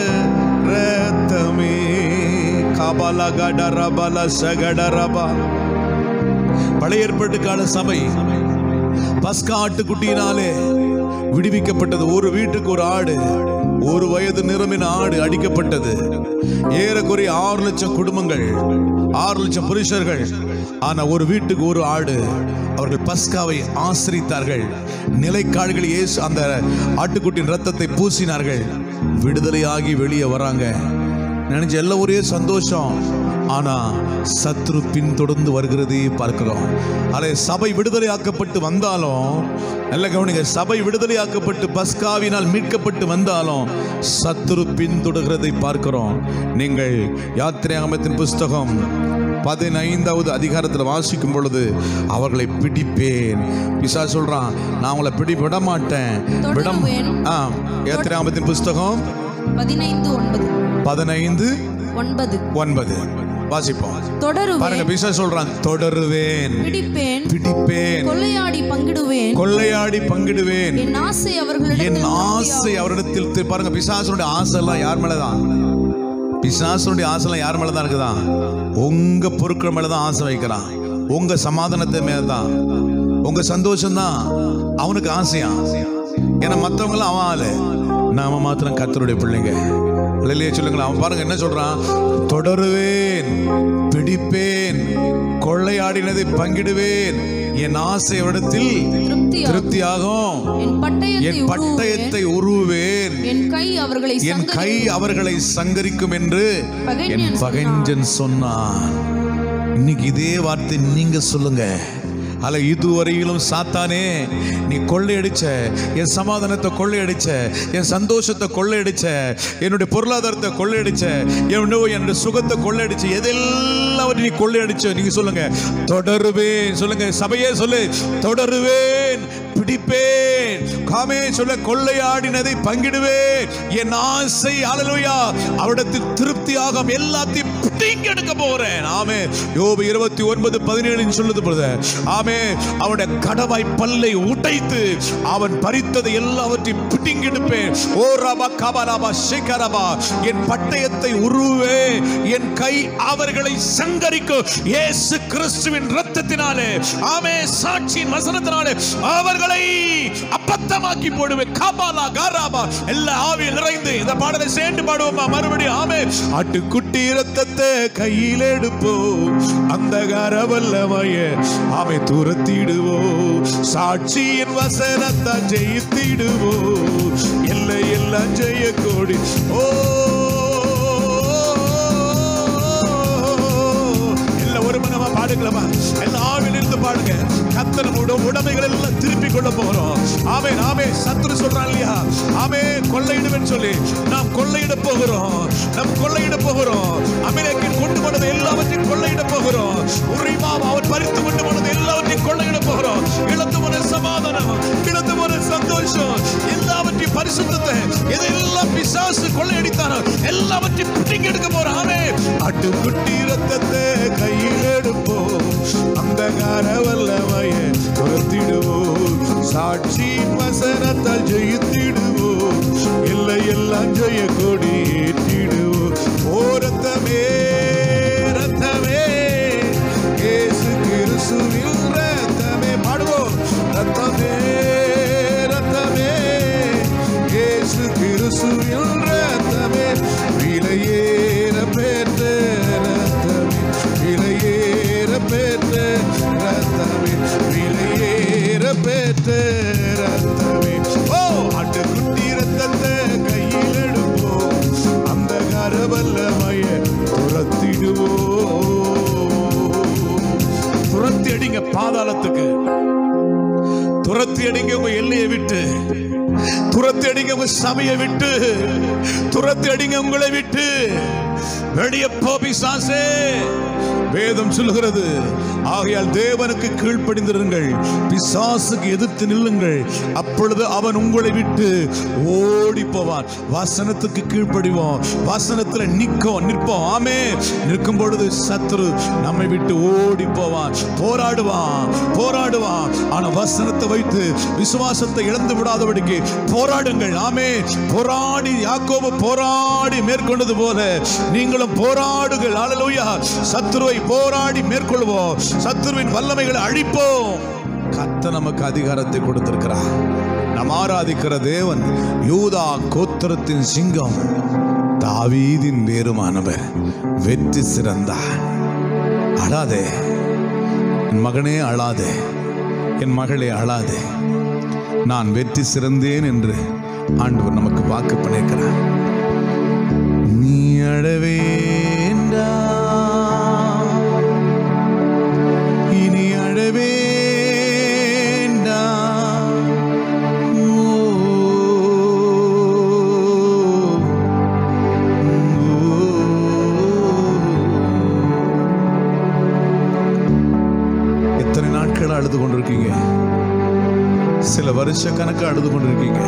ரத்தமே கபல கடரபல சகடரபா பழைய ஏற்பாட்டு கால சபை பஸ்கா ஆட்டுக்குட்டியினாலே விடுவிக்கப்பட்டது ஒரு வீட்டுக்கு ஒரு ஆடு ஒரு வயது நிரம்பின ஆடு அடிக்கப்பட்டது ஏறக்குறைய ஆறு லட்சம் குடும்பங்கள் ஆறு லட்சம் புருஷர்கள் ஆனா ஒரு வீட்டுக்கு ஒரு ஆடு அவர்கள் பஸ்காவை ஆசிரித்தார்கள் நிலைக்கால்கள் இயேசு அந்த ஆட்டுக்குட்டியின் ரத்தத்தை பூசினார்கள் விடுதலையாகி வெளியே வராங்க நினைச்ச எல்லா ஒரே சந்தோஷம் ஆனா சத்ரு பின்தொடர்ந்து வருகிறதே பார்க்கிறோம் அதை சபை விடுதலையாக்கப்பட்டு வந்தாலும் நல்ல கவனிங்க சபை விடுதலையாக்கப்பட்டு பஸ்காவினால் மீட்கப்பட்டு வந்தாலும் சத்ரு பின்தொடர்கிறதை பார்க்கிறோம் நீங்கள் யாத்திரையாகமத்தின் புஸ்தகம் பதினைந்தாவது அதிகாரத்தில் வாசிக்கும் பொழுது அவர்களை பிடிப்பேன் பிசா சொல்றான் நான் அவங்களை பிடி விட மாட்டேன் விடம் தொடருவேன். ஆ யாத்திரையாகமத்தின் புஸ்தகம் பதினைந்து ஒன்பது பதினைந்து ஒன்பது ஒன்பது வாசிப்போம் பாருங்க தொடருவேன் பிசா சொல்றான் தொடருவேன் பிடிப்பேன் பிடிப்பேன் கொள்ளையாடி பங்கிடுவேன் கொள்ளையாடி பங்கிடுவேன் என் ஆசை என் அவர்களிடத்தில் ஆசை அவரிடத்தில் தி- பாருங்க பிசாசனுடைய ஆசை எல்லாம் யார் மேலதான் பிசாசனுடைய ஆசை எல்லாம் யார் மேலதான் இருக்குதான் உங்க பொருட்கள் மேலதான் ஆசை வைக்கிறான் உங்க சமாதானத்தை மேலதான் உங்க சந்தோஷம் தான் அவனுக்கு ஆசையா ஏன்னா மத்தவங்க எல்லாம் அவன் ஆளு நாம மாத்திரம் கத்தருடைய பிள்ளைங்க இல்லையே சொல்லுங்களேன் அவன் பாருங்க என்ன சொல்றான் தொடருவேன் பிடிப்பேன் கொள்ளையாடினதை பங்கிடுவேன் என் ஆசை அவரிடத்தில் திருப்தியாகும். திருப்தியாகும் என் பட்டயத்தை என் உருவுவேன். பட்டயத்தை உருவேன் என் கை அவர்களை என் கை சங்கரிக்கும். அவர்களை சங்கரிக்கும் என்று பகைஞன் என் பகைஞ்சன் சொன்னான் இன்னைக்கு இதே வார்த்தை நீங்க சொல்லுங்க அல்ல இதுவரையிலும் சாத்தானே நீ கொள்ளையடிச்ச என் சமாதானத்தை கொள்ளையடிச்ச என் சந்தோஷத்தை கொள்ளையடிச்ச என்னுடைய பொருளாதாரத்தை கொள்ளையடிச்ச என்னுடைய என்னுடைய சுகத்தை கொள்ளையடிச்ச எதெல்லாம் நீ கொள்ளையடிச்ச நீங்க சொல்லுங்க தொடருவேன் சொல்லுங்க சபையே சொல்லு தொடருவேன் பிடிப்பேன் காமே சொல்ல கொள்ளையாடினதை பங்கிடுவேன் என் ஆசை அலலுயா அவரிடத்தில் திருப்தியாக எல்லாத்தையும் பிடிங்க எடுக்க போறேன் ஆமே யோபு இருபத்தி ஒன்பது பதினேழு சொல்லுது பொழுது ஆமே அவனுடைய கடவாய் பல்லை உடைத்து அவன் பறித்ததை எல்லாவற்றையும் பிடிங்கெடுப்பேன் ஓ ரபா கபரபா ஷிகரபா என் பட்டயத்தை உருவே என் கை அவர்களை சங்கரிக்கும் இயேசு கிறிஸ்துவின் ரத்தத்தினாலே ஆமே சாட்சியின் வசனத்தினாலே அவர்களை அப்பத்தமாக்கி போடுவேன் கபாலா காராபா எல்லா ஆவியில் நிறைந்து இந்த பாடலை சேர்ந்து பாடுவோமா மறுபடியும் ஆமே ஆட்டுக்குட்டி ரத்தத்தை கையில் எடுப்போம் அந்த கரவல்லமைய ஆமை துரத்திடுவோம் சாட்சியின் வசனத்தை ஜெயித்திடுவோம் எல்லை எல்லாம் ஜெய கோடி ஓ எல்லாம் ஒரு மனமா பாடுங்களமா எல்லா ஆவிலிருந்து பாடுங்க கத்தனோட உடைமைகள் எல்லாம் திருப்பி கொள்ள போறோம் ஆமே ஆமே சத்துரு சொல்றான் இல்லையா ஆமே கொள்ளையிடுவேன் சொல்லி நாம் கொள்ளையிட போகிறோம் நாம் கொள்ளையிட போகிறோம் அமெரிக்கின் கொண்டு போனது எல்லாவற்றையும் கொள்ளையிட போகிறோம் உரிமா அவன் பறித்து கொண்டு போனது எல்லாவற்றையும் கொள்ளையிட போகிறோம் இழந்து போன சமாதானம் இழந்து போன சந்தோஷம் எல்லாவற்றையும் பரிசுத்தத்தை எதெல்லாம் பிசாசு கொள்ளையடித்தானோ எல்லாவற்றையும் பிடிங்க எடுக்க போறோம் ஆமே அட்டுக்குட்டி ரத்தத்தை கையில் எடுப்போம் அந்த வல்லமைய துரத்திடுவோம் சாட்சியின் வசனத்தால் ஜெயித்திடுவோம் இல்லை எல்லாம் ஜெய கொடி ஏற்றிடுவோம் ஓ ரத்தமே ரத்தமே இயேசு கிறிஸ்துவின் ரத்தமே பாடுவோம் ரத்தமே ரத்தமே இயேசு கிறிஸ்துவின் ரத்தமே விலையேற பெற்ற ரத்தமே விலையேற பெற்ற ரத்தமே விலையேற பெற்ற ரத்தமே ஓ ஆட்டுக்குட்டி ரத்தத்தை கையில் எடுப்போம் அந்த கரவல்லமைய துரத்திடுவோம் துரத்தி அடிங்க பாதாளத்துக்கு துரத்தி அடிங்க உங்க எல்லையை விட்டு துரத்தி அடிங்க உங்க சபையை விட்டு துரத்தி அடிங்க உங்களை விட்டு வெளியே போ பிசாசே வேதம் சொல்லுகிறது ஆகையால் தேவனுக்கு கீழ்ப்படிந்திருங்கள் பிசாசுக்கு எதிர்த்து நில்லுங்கள் அப்பொழுது அவன் உங்களை விட்டு ஓடி போவான் வசனத்துக்கு கீழ்ப்படிவோம் வசனத்துல நிற்கும் நிற்போம் ஆமே நிற்கும் பொழுது சத்துரு நம்மை விட்டு ஓடி போவான் போராடுவான் போராடுவான் ஆனா வசனத்தை வைத்து விசுவாசத்தை இழந்து விடாதபடிக்கு போராடுங்கள் ஆமே போராடி யாக்கோபு போராடி மேற்கொண்டது போல நீங்களும் போராடுங்கள் அல்லேலூயா சத்துருவை போராடி மேற்கொள்வோம் சத்துருவின் வல்லமைகளை அழிப்போம் கத்த நமக்கு அதிகாரத்தை கொடுத்திருக்கிறார் நாம் ஆராதிக்கிற தேவன் யூதா கோத்திரத்தின் சிங்கம் தாவீதின் வேறுமானவர் வெற்றி சிறந்தார் அழாதே என் மகனே அழாதே என் மகளே அழாதே நான் வெற்றி சிறந்தேன் என்று ஆண்டவர் நமக்கு வாக்கு பண்ணியிருக்கிறார் நீ அழவேண்டா இனி அழவேண்டா எத்தனை நாட்கள் அழுது கொண்டிருக்கீங்க சில வருஷ கணக்கு அழுது கொண்டிருக்கீங்க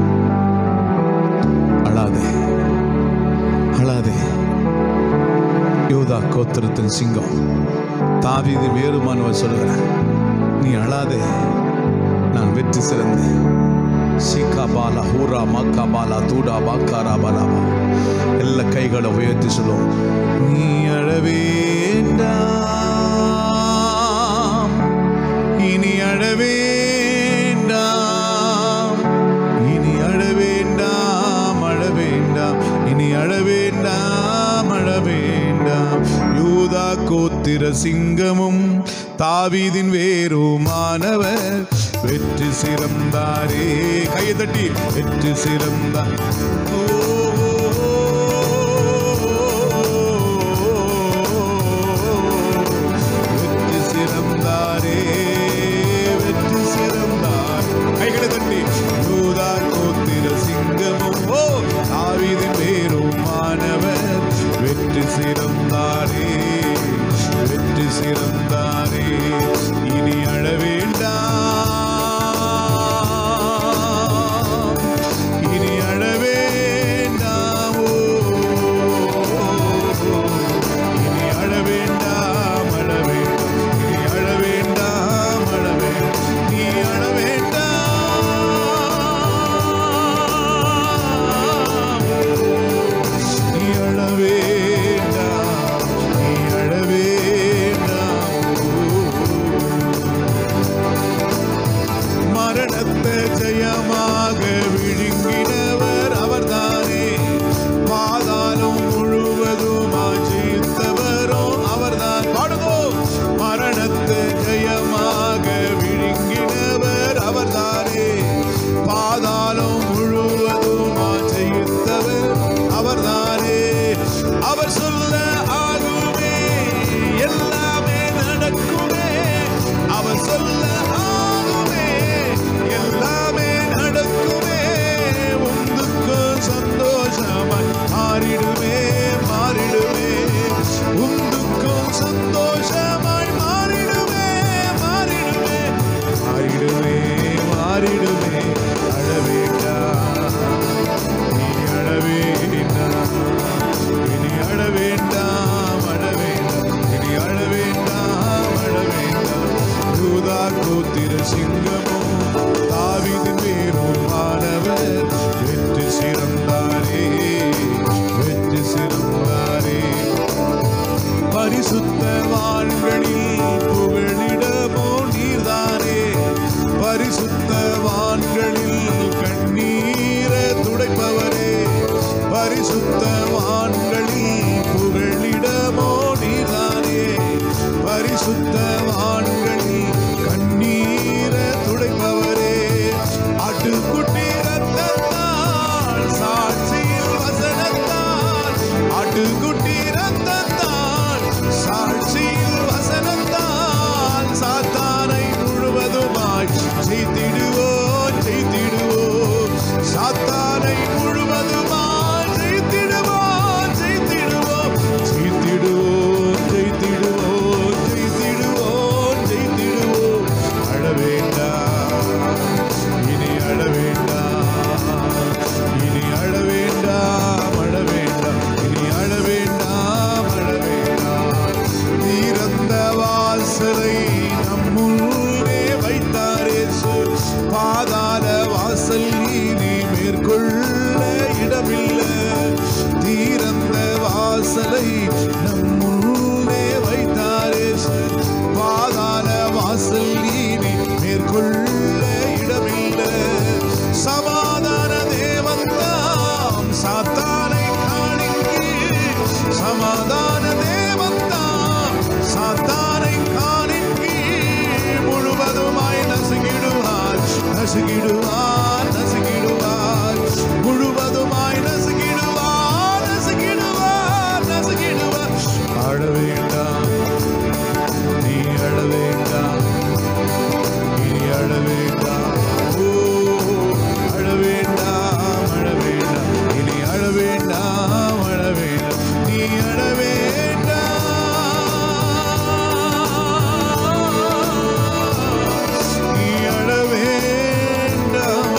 அழாதே அழாதே யோதா கோத்திரத்தின் சிங்கம் தாவீது வேறுமானவர் சொல்லுகிறார் நீ அழாதே நான் வெற்றி சிறந்தேன் சீக்கா பாலா ஹூரா மக்கா பாலா தூடா பாக்காரா பாலாபா எல்லா கைகளை உயர்த்தி சொல்லும் நீ அழவேண்டாம் இனி அழவேண்டாம் இனி அழவேண்டாம் அழவேண்டாம் இனி அழவேண்டாம் அழவேண்டாம் யூதா கோத்திர சிங்கமும் தாவீதின் வேறுமானவர் வெற்றி சிறந்தாரே கையை தட்டி வெற்றி சிறந்தார் ஓ, வெற்றி சிறந்தாரே வெற்றி சிறந்தார் கைகளை தட்டி யூதா கோத்திர சிங்கமும் ஓ தாவீதின் வேறும் மாணவர் வெற்றி சிறந்தாரே வெற்றி சிறந்தாரே இனி அழ வேண்டாம் பரிசுத்தவான்களில் புகழிடமோ நீர்தானே பரிசுத்தவான்களில் கண்ணீர துடைப்பவரே பரிசுத்தவான்களில் புகழிடமோ நீர்தானே பரிசுத்தவான்களில் கண்ணீர துடைப்பவரே ஆட்டுக்குட்டி ரத்தத்தால் சாட்சியில் வசனத்தால் ஆட்டுக்குட்டி ரத்தத்தால் சாட்சியில் வசனத்தால் சாத்தானை முழுவதுமாய் ஜெயித்திடுவோம் ஜெயித்திடுவோம் சாத்தானை முழுவதுமாய் ஜெயித்திடுவோம் ஜெயித்திடுவோம் ஜெயித்திடுவோம் ஜெயித்திடுவோம் ஜெயித்திடுவோம் ஜெயித்திடுவோம் அழ வேண்டாம் இனி அழ வேண்டாம் இனி அழ வேண்டாம் அழ வேண்டாம் இனி அழ வேண்டாம் அழ வேண்டாம் திறந்த வாசலை நம்முள்ளே வைத்தாரே பாதாள வாசல் இனி மேற்கொள்ள இடமில்லை தீரந்த வாசலை நம்முள்ளே வைத்தாரே பாதாள வாசல் இனி மேற்கொள்ள இடமில்லை சமாதான தேவந்தாம் சாத்தானை காணிக்கு சமாதான தேவந்தாம் சாத்தானை காணிக்கு முழுவதுமாய் நசுங்கிடுவார் நசுங்கிடுவார் நசுங்கிடுவார் முழுவதுமாய் நசுங்கிடுவார் நசுங்கிடுவார் நசுங்கிடுவார் அழ வேண்டாம் நீ அழ வேண்டாம் இனி அழ வேண்டாம் ஓ அழ வேண்டாம் அழ வேண்டாம் இனி அழ வேண்டாம் அழ வேண்டாம் நீ அழ வேண்டாம் நீ அழ வேண்டாம்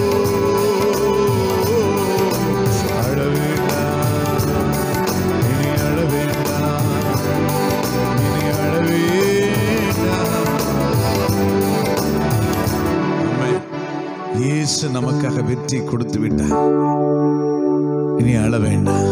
ஓ, அழ வேண்டாம் இனி அழ வேண்டாம் இனி அழ வேண்டாம் ஆமென். இயேசு நமக்காக வெற்றி கொடுத்து விட்டார் இனி அழ வேண்டாம்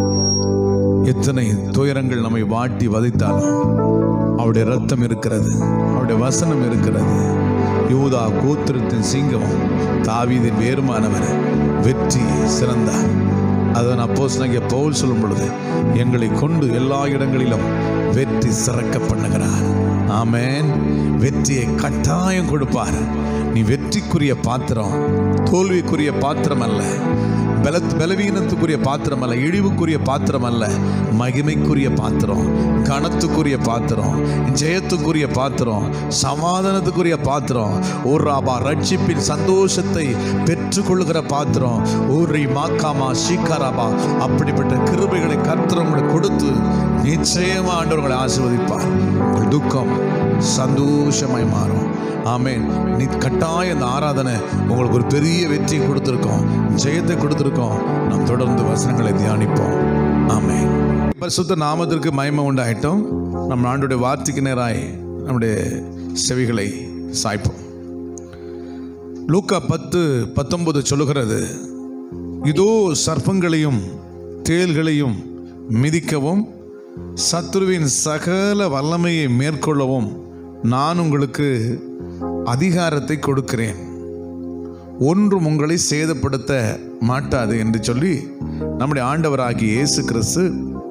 எத்தனை துயரங்கள் நம்மை வாட்டி வதைத்தாலும் அவருடைய ரத்தம் இருக்கிறது அவருடைய வசனம் இருக்கிறது யூதா கோத்திரத்தின் சிங்கம் தாவீதின் வேறுமானவர் வெற்றி சிறந்தார் அதன் அப்போஸ் பவுல் சொல்லும் பொழுது எங்களை கொண்டு எல்லா இடங்களிலும் வெற்றி சிறக்க பண்ணுகிறார் ஆமென் வெற்றியை கட்டாயம் கொடுப்பார் நீ வெற்றிக்குரிய பாத்திரம் தோல்விக்குரிய பாத்திரம் அல்ல பலத் பலவீனத்துக்குரிய பாத்திரம் அல்ல இழிவுக்குரிய பாத்திரம் அல்ல மகிமைக்குரிய பாத்திரம் கனத்துக்குரிய பாத்திரம் ஜெயத்துக்குரிய பாத்திரம் சமாதானத்துக்குரிய பாத்திரம் ஒரு ராபா ரட்சிப்பின் சந்தோஷத்தை பெற்றுக்கொள்கிற பாத்திரம் ஊரை மாக்காமா சீக்காராபா அப்படிப்பட்ட கிருபைகளை கர்த்தர் உங்களுக்கு கொடுத்து நிச்சயமா ஆண்டவர்களை ஆசீர்வதிப்பார் உங்கள் துக்கம் சந்தோஷமாய் மாறும் ஆமென் நீ கட்டாய இந்த ஆராதனை உங்களுக்கு ஒரு பெரிய வெற்றியை கொடுத்துருக்கோம் ஜெயத்தை கொடுத்துருக்கோம் நாம் தொடர்ந்து வசனங்களை தியானிப்போம் ஆமென் பரிசுத்த நாமத்திற்கு மயம உண்டாயிட்டோம் நம் ஆண்டுடைய வார்த்தைக்கு நேராய் நம்முடைய செவிகளை சாய்ப்போம் லூக்கா பத்து பத்தொன்பது சொல்லுகிறது இதோ சர்ப்பங்களையும் தேள்களையும் மிதிக்கவும் சத்துருவின் சகல வல்லமையை மேற்கொள்ளவும் நான் உங்களுக்கு அதிகாரத்தை கொடுக்கிறேன் ஒன்றும் உங்களை சேதப்படுத்த மாட்டாது என்று சொல்லி நம்முடைய ஆண்டவராகிய இயேசு கிறிஸ்து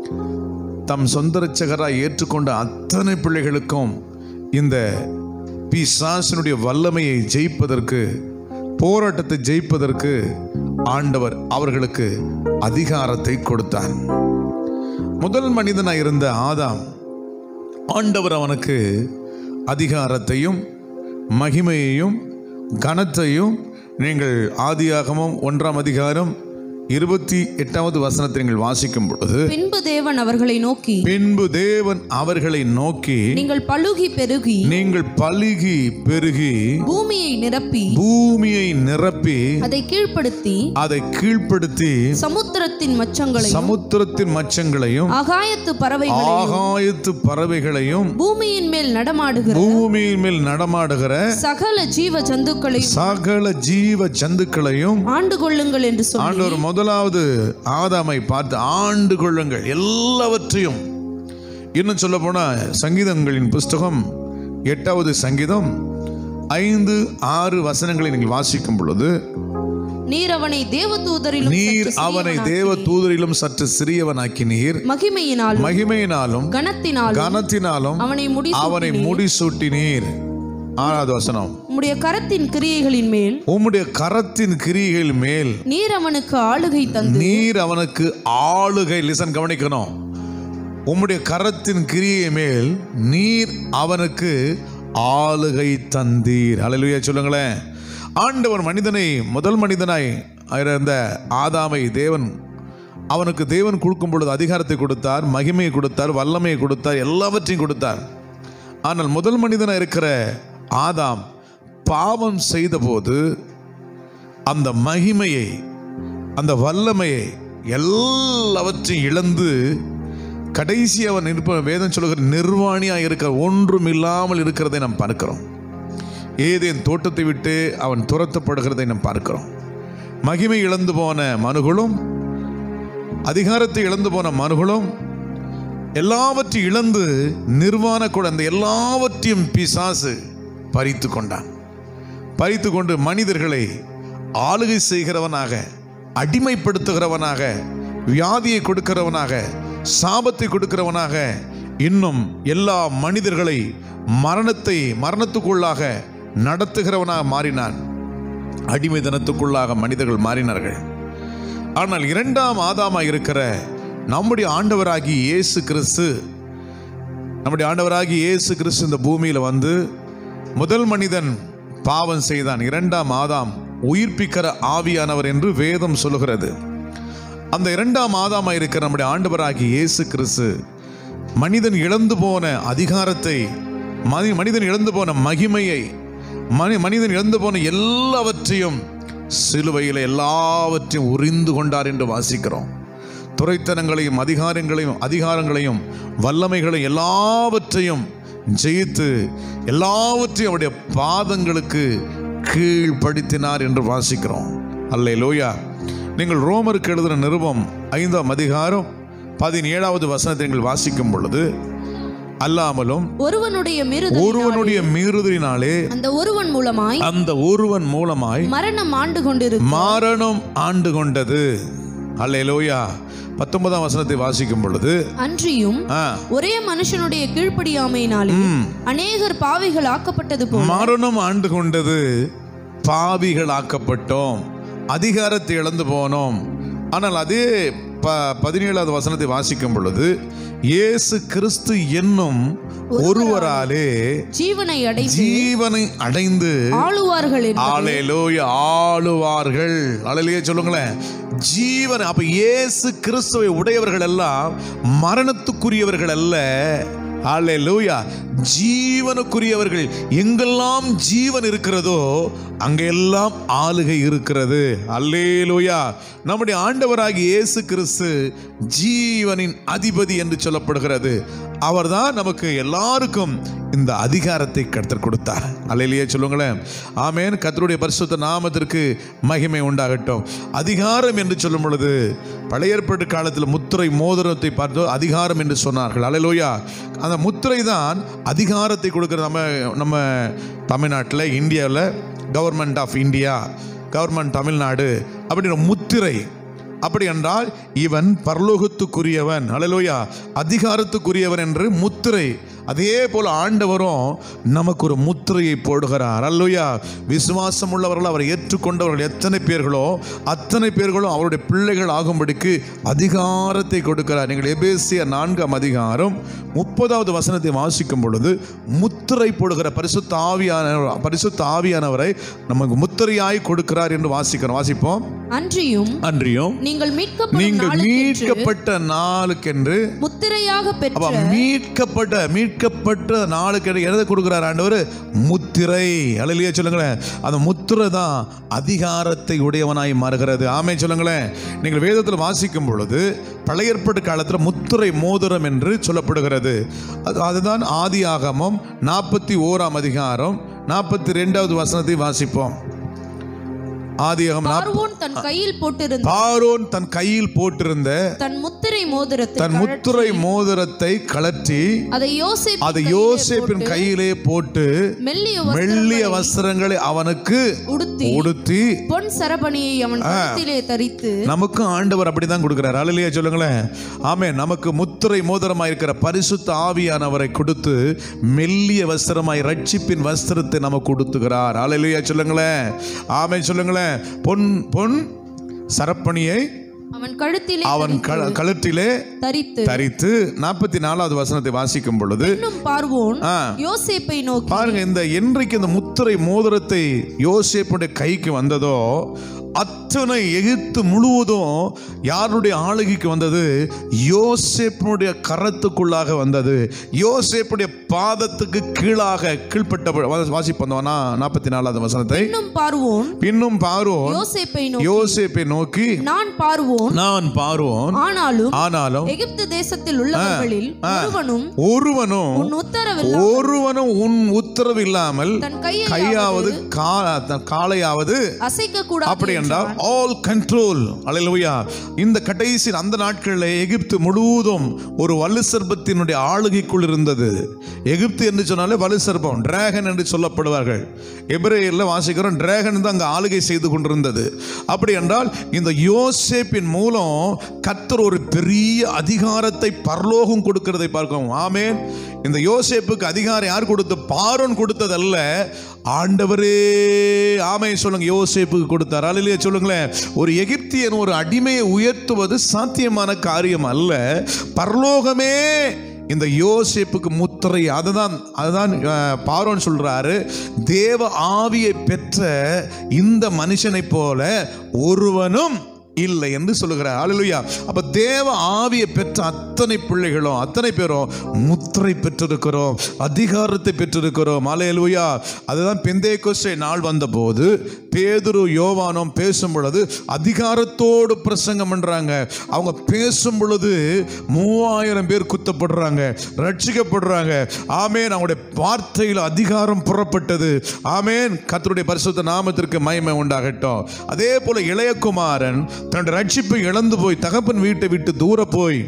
தம் சொந்த ரட்சகராய் ஏற்றுக்கொண்ட அத்தனை பிள்ளைகளுக்கும் இந்த பிசாசனுடைய வல்லமையை ஜெயிப்பதற்கு போராட்டத்தை ஜெயிப்பதற்கு ஆண்டவர் அவர்களுக்கு அதிகாரத்தை கொடுத்தார் முதல் மனிதனாய் இருந்த ஆதாம் ஆண்டவர் அவனுக்கு அதிகாரத்தையும் மகிமையையும் கனத்தையும் நீங்கள் ஆதியாகமம் ஒன்றாம் அதிகாரம் இருபத்தி எட்டாவது வசனத்தை நீங்கள் வாசிக்கும் பொழுது பின்பு தேவன் அவர்களை நோக்கி பின்பு தேவன் அவர்களை நோக்கி நீங்கள் பழுகி பெருகி நீங்கள் பலுகி பெருகி பூமியை நிரப்பி பூமியை நிரப்பி அதை கீழ்ப்படுத்தி அதை கீழ்ப்படுத்தி சமுத்திரத்தின் மச்சங்களையும் சமுத்திரத்தின் மச்சங்களையும் ஆகாயத்து பறவைகளையும் ஆகாயத்து பறவைகளையும் பூமியின் மேல் நடமாடுகிற பூமியின் மேல் நடமாடுகிற சகல ஜீவ ஜந்துக்களையும் சகல ஜீவ ஜந்துக்களையும் ஆண்டு கொள்ளுங்கள் என்று சொல்லி ஆண்டவர் முதலாவது ஆதாமை பார்த்து ஆண்டு கொள்ளுங்கள் எல்லாவற்றையும் இன்னும் சொல்ல போனால் சங்கீதங்களின் புஸ்தகம் எட்டாவது சங்கீதம் ஐந்து ஆறு வசனங்களை நீங்கள் வாசிக்கும் பொழுது நீர் அவனை தேவதூதரிலும் நீர் சற்று அவனை சிறியவனாக்கி, தேவ தூதரிலும் சற்று சிறியவனாக்கினீர் மகிமையினாலும் மகிமையினாலும் கனத்தினாலும் கனத்தினாலும் அவனை முடி அவனை முடிசூட்டினீர் ஆறாவது வசனம் உம்முடைய கரத்தின் கிரியைகளின் மேல் உம்முடைய கரத்தின் கிரிகள் மேல் நீர் அவனுக்கு ஆளுகை தந்து நீர் அவனுக்கு ஆளுகை லிசன் கவனிக்கணும் உம்முடைய கரத்தின் கிரியை மேல் நீர் அவனுக்கு ஆளுகை தந்தீர் அல்லேலூயா சொல்லுங்களேன் ஆண்டவர் மனிதனை முதல் மனிதனாய் இருந்த ஆதாமை தேவன் அவனுக்கு தேவன் கொடுக்கும் பொழுது அதிகாரத்தை கொடுத்தார் மகிமையை கொடுத்தார் வல்லமையை கொடுத்தார் எல்லாவற்றையும் கொடுத்தார் ஆனால் முதல் மனிதனாக இருக்கிற ஆதாம் பாவம் செய்தபோது அந்த மகிமையை அந்த வல்லமையை எல்லாவற்றையும் இழந்து கடைசி அவன் இருப்ப வேதம் சொல்லுகிற நிர்வாணியாக இருக்கிற ஒன்றும் இல்லாமல் இருக்கிறதை நாம் பார்க்கிறோம் ஏதேன் தோட்டத்தை விட்டு அவன் துரத்தப்படுகிறதை நாம் பார்க்கிறோம் மகிமை இழந்து போன மனுகளும் அதிகாரத்தை இழந்து போன மனுகளும் எல்லாவற்றையும் இழந்து நிர்வாண கூட அந்த எல்லாவற்றையும் பிசாசு பறித்து கொண்டான் பறித்து கொண்டு மனிதர்களை ஆளுகை செய்கிறவனாக அடிமைப்படுத்துகிறவனாக வியாதியை கொடுக்கிறவனாக சாபத்தை கொடுக்கிறவனாக இன்னும் எல்லா மனிதர்களை மரணத்தை மரணத்துக்குள்ளாக நடத்துகிறவனாக மாறினான் அடிமைதனத்துக்குள்ளாக மனிதர்கள் மாறினார்கள் ஆனால் இரண்டாம் ஆதாமா இருக்கிற நம்முடைய ஆண்டவராகி இயேசு கிறிஸ்து நம்முடைய ஆண்டவராகி இயேசு கிறிஸ்து இந்த பூமியில் வந்து முதல் மனிதன் பாவம் செய்தான் இரண்டாம் ஆதாம் உயிர்ப்பிக்கிற ஆவியானவர் என்று வேதம் சொல்லுகிறது அந்த இரண்டாம் ஆதாமா இருக்கிற நம்முடைய ஆண்டவராகி இயேசு கிறிஸ்து மனிதன் இழந்து போன அதிகாரத்தை மனி மனிதன் இழந்து போன மகிமையை மனி மனிதன் இழந்து போன எல்லாவற்றையும் சிலுவையில் எல்லாவற்றையும் உறிந்து கொண்டார் என்று வாசிக்கிறோம் துறைத்தனங்களையும் அதிகாரங்களையும் அதிகாரங்களையும் வல்லமைகளையும் எல்லாவற்றையும் ஜெயித்து எல்லாவற்றையும் அவருடைய பாதங்களுக்கு கீழ்ப்படுத்தினார் என்று வாசிக்கிறோம் அல்லே லோயா நீங்கள் ரோமருக்கு எழுதின நிருபம் ஐந்தாம் அதிகாரம் பதினேழாவது வசனத்தை நீங்கள் வாசிக்கும் பொழுது அல்லாமலும் ஒருவனுடைய மிருது ஒருவனுடைய மீறுதலினாலே அந்த ஒருவன் மூலமாய் அந்த ஒருவன் மூலமாய் மரணம் ஆண்டு கொண்டிருக்கும் மரணம் ஆண்டு கொண்டது அல்லேலூயா பத்தொன்பதாம் வசனத்தை வாசிக்கும் பொழுது அன்றியும் ஆ, ஒரே மனுஷனுடைய கீழ்ப்படியாமையினாலே ம், அநேகர் பாவிகள் ஆக்கப்பட்டது போல மரணம் ஆண்டு கொண்டது பாவிகள் ஆக்கப்பட்டோம் அதிகாரத்தை இழந்து போனோம் ஆனால் அதே ப பதினேழாவது வசனத்தை வாசிக்கும் பொழுது இயேசு கிறிஸ்து என்னும் ஒருவராலே ஜீவனை அடைந்து ஜீவனை அடைந்து ஆளுவார்கள் என்று ஆலேலூயா ஆளுவார்கள் அலையிலேயே சொல்லுங்களேன் ஜீவன் அப்ப இயேசு கிறிஸ்துவை உடையவர்கள் எல்லாம் மரணத்துக்குரியவர்கள் அல்ல ஆலேலூயா ஜீவனுக்குரியவர்கள் எங்கெல்லாம் ஜீவன் இருக்கிறதோ அங்கெல்லாம் ஆளுகை இருக்கிறது அல்லேலூயா நம்முடைய ஆண்டவராகிய இயேசு கிறிஸ்து ஜீவனின் அதிபதி என்று சொல்லப்படுகிறது அவர்தான் நமக்கு எல்லாருக்கும் இந்த அதிகாரத்தை கருத்தர் கொடுத்தார் அல்லையிலேயே சொல்லுங்களேன் ஆமேன் கர்த்தருடைய பரிசுத்த நாமத்திற்கு மகிமை உண்டாகட்டும் அதிகாரம் என்று சொல்லும் பொழுது பழைய ஏற்பாட்டு காலத்தில் முத்திரை மோதிரத்தை பார்த்து அதிகாரம் என்று சொன்னார்கள் அல்லையிலோயா அந்த முத்திரை தான் அதிகாரத்தை கொடுக்குற நம்ம நம்ம தமிழ்நாட்டில் இந்தியாவில் government of India government Tamil Nadu அப்படின்ற முத்திரை அப்படி என்றால் இவன் பரலோகத்துக்குரியவன் அலலோயா அதிகாரத்துக்குரியவன் என்று முத்திரை அதே போல ஆண்டவரும் நமக்கு ஒரு முத்திரையை போடுகிறார் அல்லோயா விசுவாசம் உள்ளவர்கள் அவரை ஏற்றுக்கொண்டவர்கள் எத்தனை பேர்களோ அத்தனை பேர்களும் அவருடைய பிள்ளைகள் ஆகும்படிக்கு அதிகாரத்தை கொடுக்கிறார் நீங்கள் எபேசிய நான்காம் அதிகாரம் முப்பதாவது வசனத்தை வாசிக்கும் பொழுது முத்திரை போடுகிற பரிசுத்த ஆவியான பரிசுத்த ஆவியானவரை நமக்கு முத்திரையாய் கொடுக்கிறார் என்று வாசிக்கிறோம் வாசிப்போம் அன்றியும் அன்றியும் நீங்கள் மீட்கப்படும் நீங்கள் நாளுக்கென்று மீட்கப்பட்ட நாளுக்கென்று முத்திரையாக அப்ப பெற்ற மீட்கப்பட்ட மீட்கப்பட்ட நாளுக்கு எதை கொடுக்கிறார் ஆண்டவர் முத்திரை அழலியா சொல்லுங்களேன் அந்த முத்திரை தான் அதிகாரத்தை உடையவனாய் மாறுகிறது ஆமே சொல்லுங்களேன் நீங்கள் வேதத்தில் வாசிக்கும் பொழுது பழைய ஏற்பாட்டு காலத்தில் முத்திரை மோதிரம் என்று சொல்லப்படுகிறது அது அதுதான் ஆதி ஆகமம் நாற்பத்தி ஓராம் அதிகாரம் நாற்பத்தி ரெண்டாவது வசனத்தை வாசிப்போம் ஆதியாகமம் நாற்ப- பார்வோன் தன் கையில் போட்டிருந்த பார்வோன் தன் கையில் போட்டிருந்த தன் முத்திரை மோதிரத்தை தன் முத்துரை மோதிரத்தை கலற்றி அதை யோசேப்பு அதை யோசேப்பின் கையிலே போட்டு மெல்லிய மெல்லிய வஸ்திரங்களை அவனுக்கு உடுத்தி உடுத்தி பொன் சரபணியை அவன் கழுத்திலே தரித்து நமக்கும் ஆண்டவர் அப்படிதான் கொடுக்கிறார் அழலியா சொல்லுங்களேன் ஆமே நமக்கு முத்திரை மோதிரமாய் இருக்கிற பரிசுத்த ஆவியானவரை கொடுத்து மெல்லிய வஸ்திரமாய் ரட்சிப்பின் வஸ்திரத்தை நமக்கு கொடுத்துகிறார் அழலியா சொல்லுங்களேன் ஆமே சொல்லுங்களேன் பொன் பொன் சரப்பணியை அவன் கழுத்திலே அவன் க- கழுத்திலே தரித்து தரித்து நாற்பத்தி நாலாவது வசனத்தை வாசிக்கும் பொழுது இன்னும் பார்வோன் ஆ, யோசேப்பை நோக்கி பாருங்க இந்த என்றைக்கு இந்த முத்திரை மோதிரத்தை யோசேப்புடைய கைக்கு வந்ததோ அத்தனை எகிப்து முழுவதும் யாருடைய ஆளுகைக்கு வந்தது யோசேப்பினுடைய கரத்துக்குள்ளாக வந்தது யோசேப்புடைய பாதத்துக்கு கீழாக கீழ்ப்பட்ட வாசிப்பந்தவனா நாற்பத்தி நாலாவது வசனத்தை இன்னும் பார்வோன் பின்னும் பார்வோன் யோசேப்பை நோக்கி யோசேப்பை நோக்கி நான் பார்வோன் நான் பார்வோன் ஆனாலும் ஆனாலும் எகிப்து தேசத்தில் உள்ளவர்களில் ஒருவனும் ஒருவனும் உன் உத்தரவில் ஒருவனும் உன் உத்தரவு இல்லாமல் தன் கையை கையாவது கா- தன் காலையாவது அசைக்க கூடாது அப்படி என்றால் ஆல் கண்ட்ரோல் அலையலுயா இந்த கடைசி அந்த நாட்களில் எகிப்து முழுவதும் ஒரு வலு சர்ப்பத்தினுடைய ஆளுகைக்குள் இருந்தது எகிப்து என்று சொன்னாலே வலு சர்ப்பம் டிராகன் என்று சொல்லப்படுவார்கள் எபிரேயரில் வாசிக்கிறோம் டிராகன் தான் அங்கே ஆளுகை செய்து கொண்டிருந்தது அப்படி என்றால் இந்த யோசேப்பின் மூலம் கத்தர் ஒரு பெரிய அதிகாரத்தை பரலோகம் கொடுக்கிறதை பார்க்கிறோம் ஆமேன் இந்த யோசேப்புக்கு அதிகாரம் யார் கொடுத்து பாரோன் கொடுத்ததல்ல ஆண்டவரே ஆமை சொல்லுங்க யோசேப்புக்கு கொடுத்தார் அலையிலேயே சொல்லுங்களேன் ஒரு எகிப்தியன் ஒரு அடிமையை உயர்த்துவது சாத்தியமான காரியம் அல்ல பரலோகமே இந்த யோசேப்புக்கு முத்திரை அதுதான் அதுதான் அஹ், பார்வோன் சொல்றாரு தேவ ஆவியை பெற்ற இந்த மனுஷனைப் போல ஒருவனும் இல்லை என்று சொல்லுகிறார் அல்லேலூயா அப்ப தேவ ஆவியை பெற்ற அத்தனை பிள்ளைகளும் அத்தனை பேரும் முத்திரை பெற்றிருக்கிறோம் அதிகாரத்தை பெற்றிருக்கிறோம் அல்லேலூயா அதுதான் பெந்தேகோஸ்தே நாள் வந்தபோது பேதுரு யோவானும் பேசும் பொழுது அதிகாரத்தோடு பிரசங்கம் பண்றாங்க அவங்க பேசும் பொழுது மூவாயிரம் பேர் குத்தப்படுறாங்க ரட்சிக்கப்படுறாங்க ஆமேன் அவங்களுடைய வார்த்தையில் அதிகாரம் புறப்பட்டது ஆமேன் கர்த்தருடைய பரிசுத்த நாமத்திற்கு மகிமை உண்டாகட்டும் அதே போல இளையகுமாரன் தன்னுடைய ரட்சிப்பை இழந்து போய் தகப்பன் வீட்டை விட்டு தூர போய்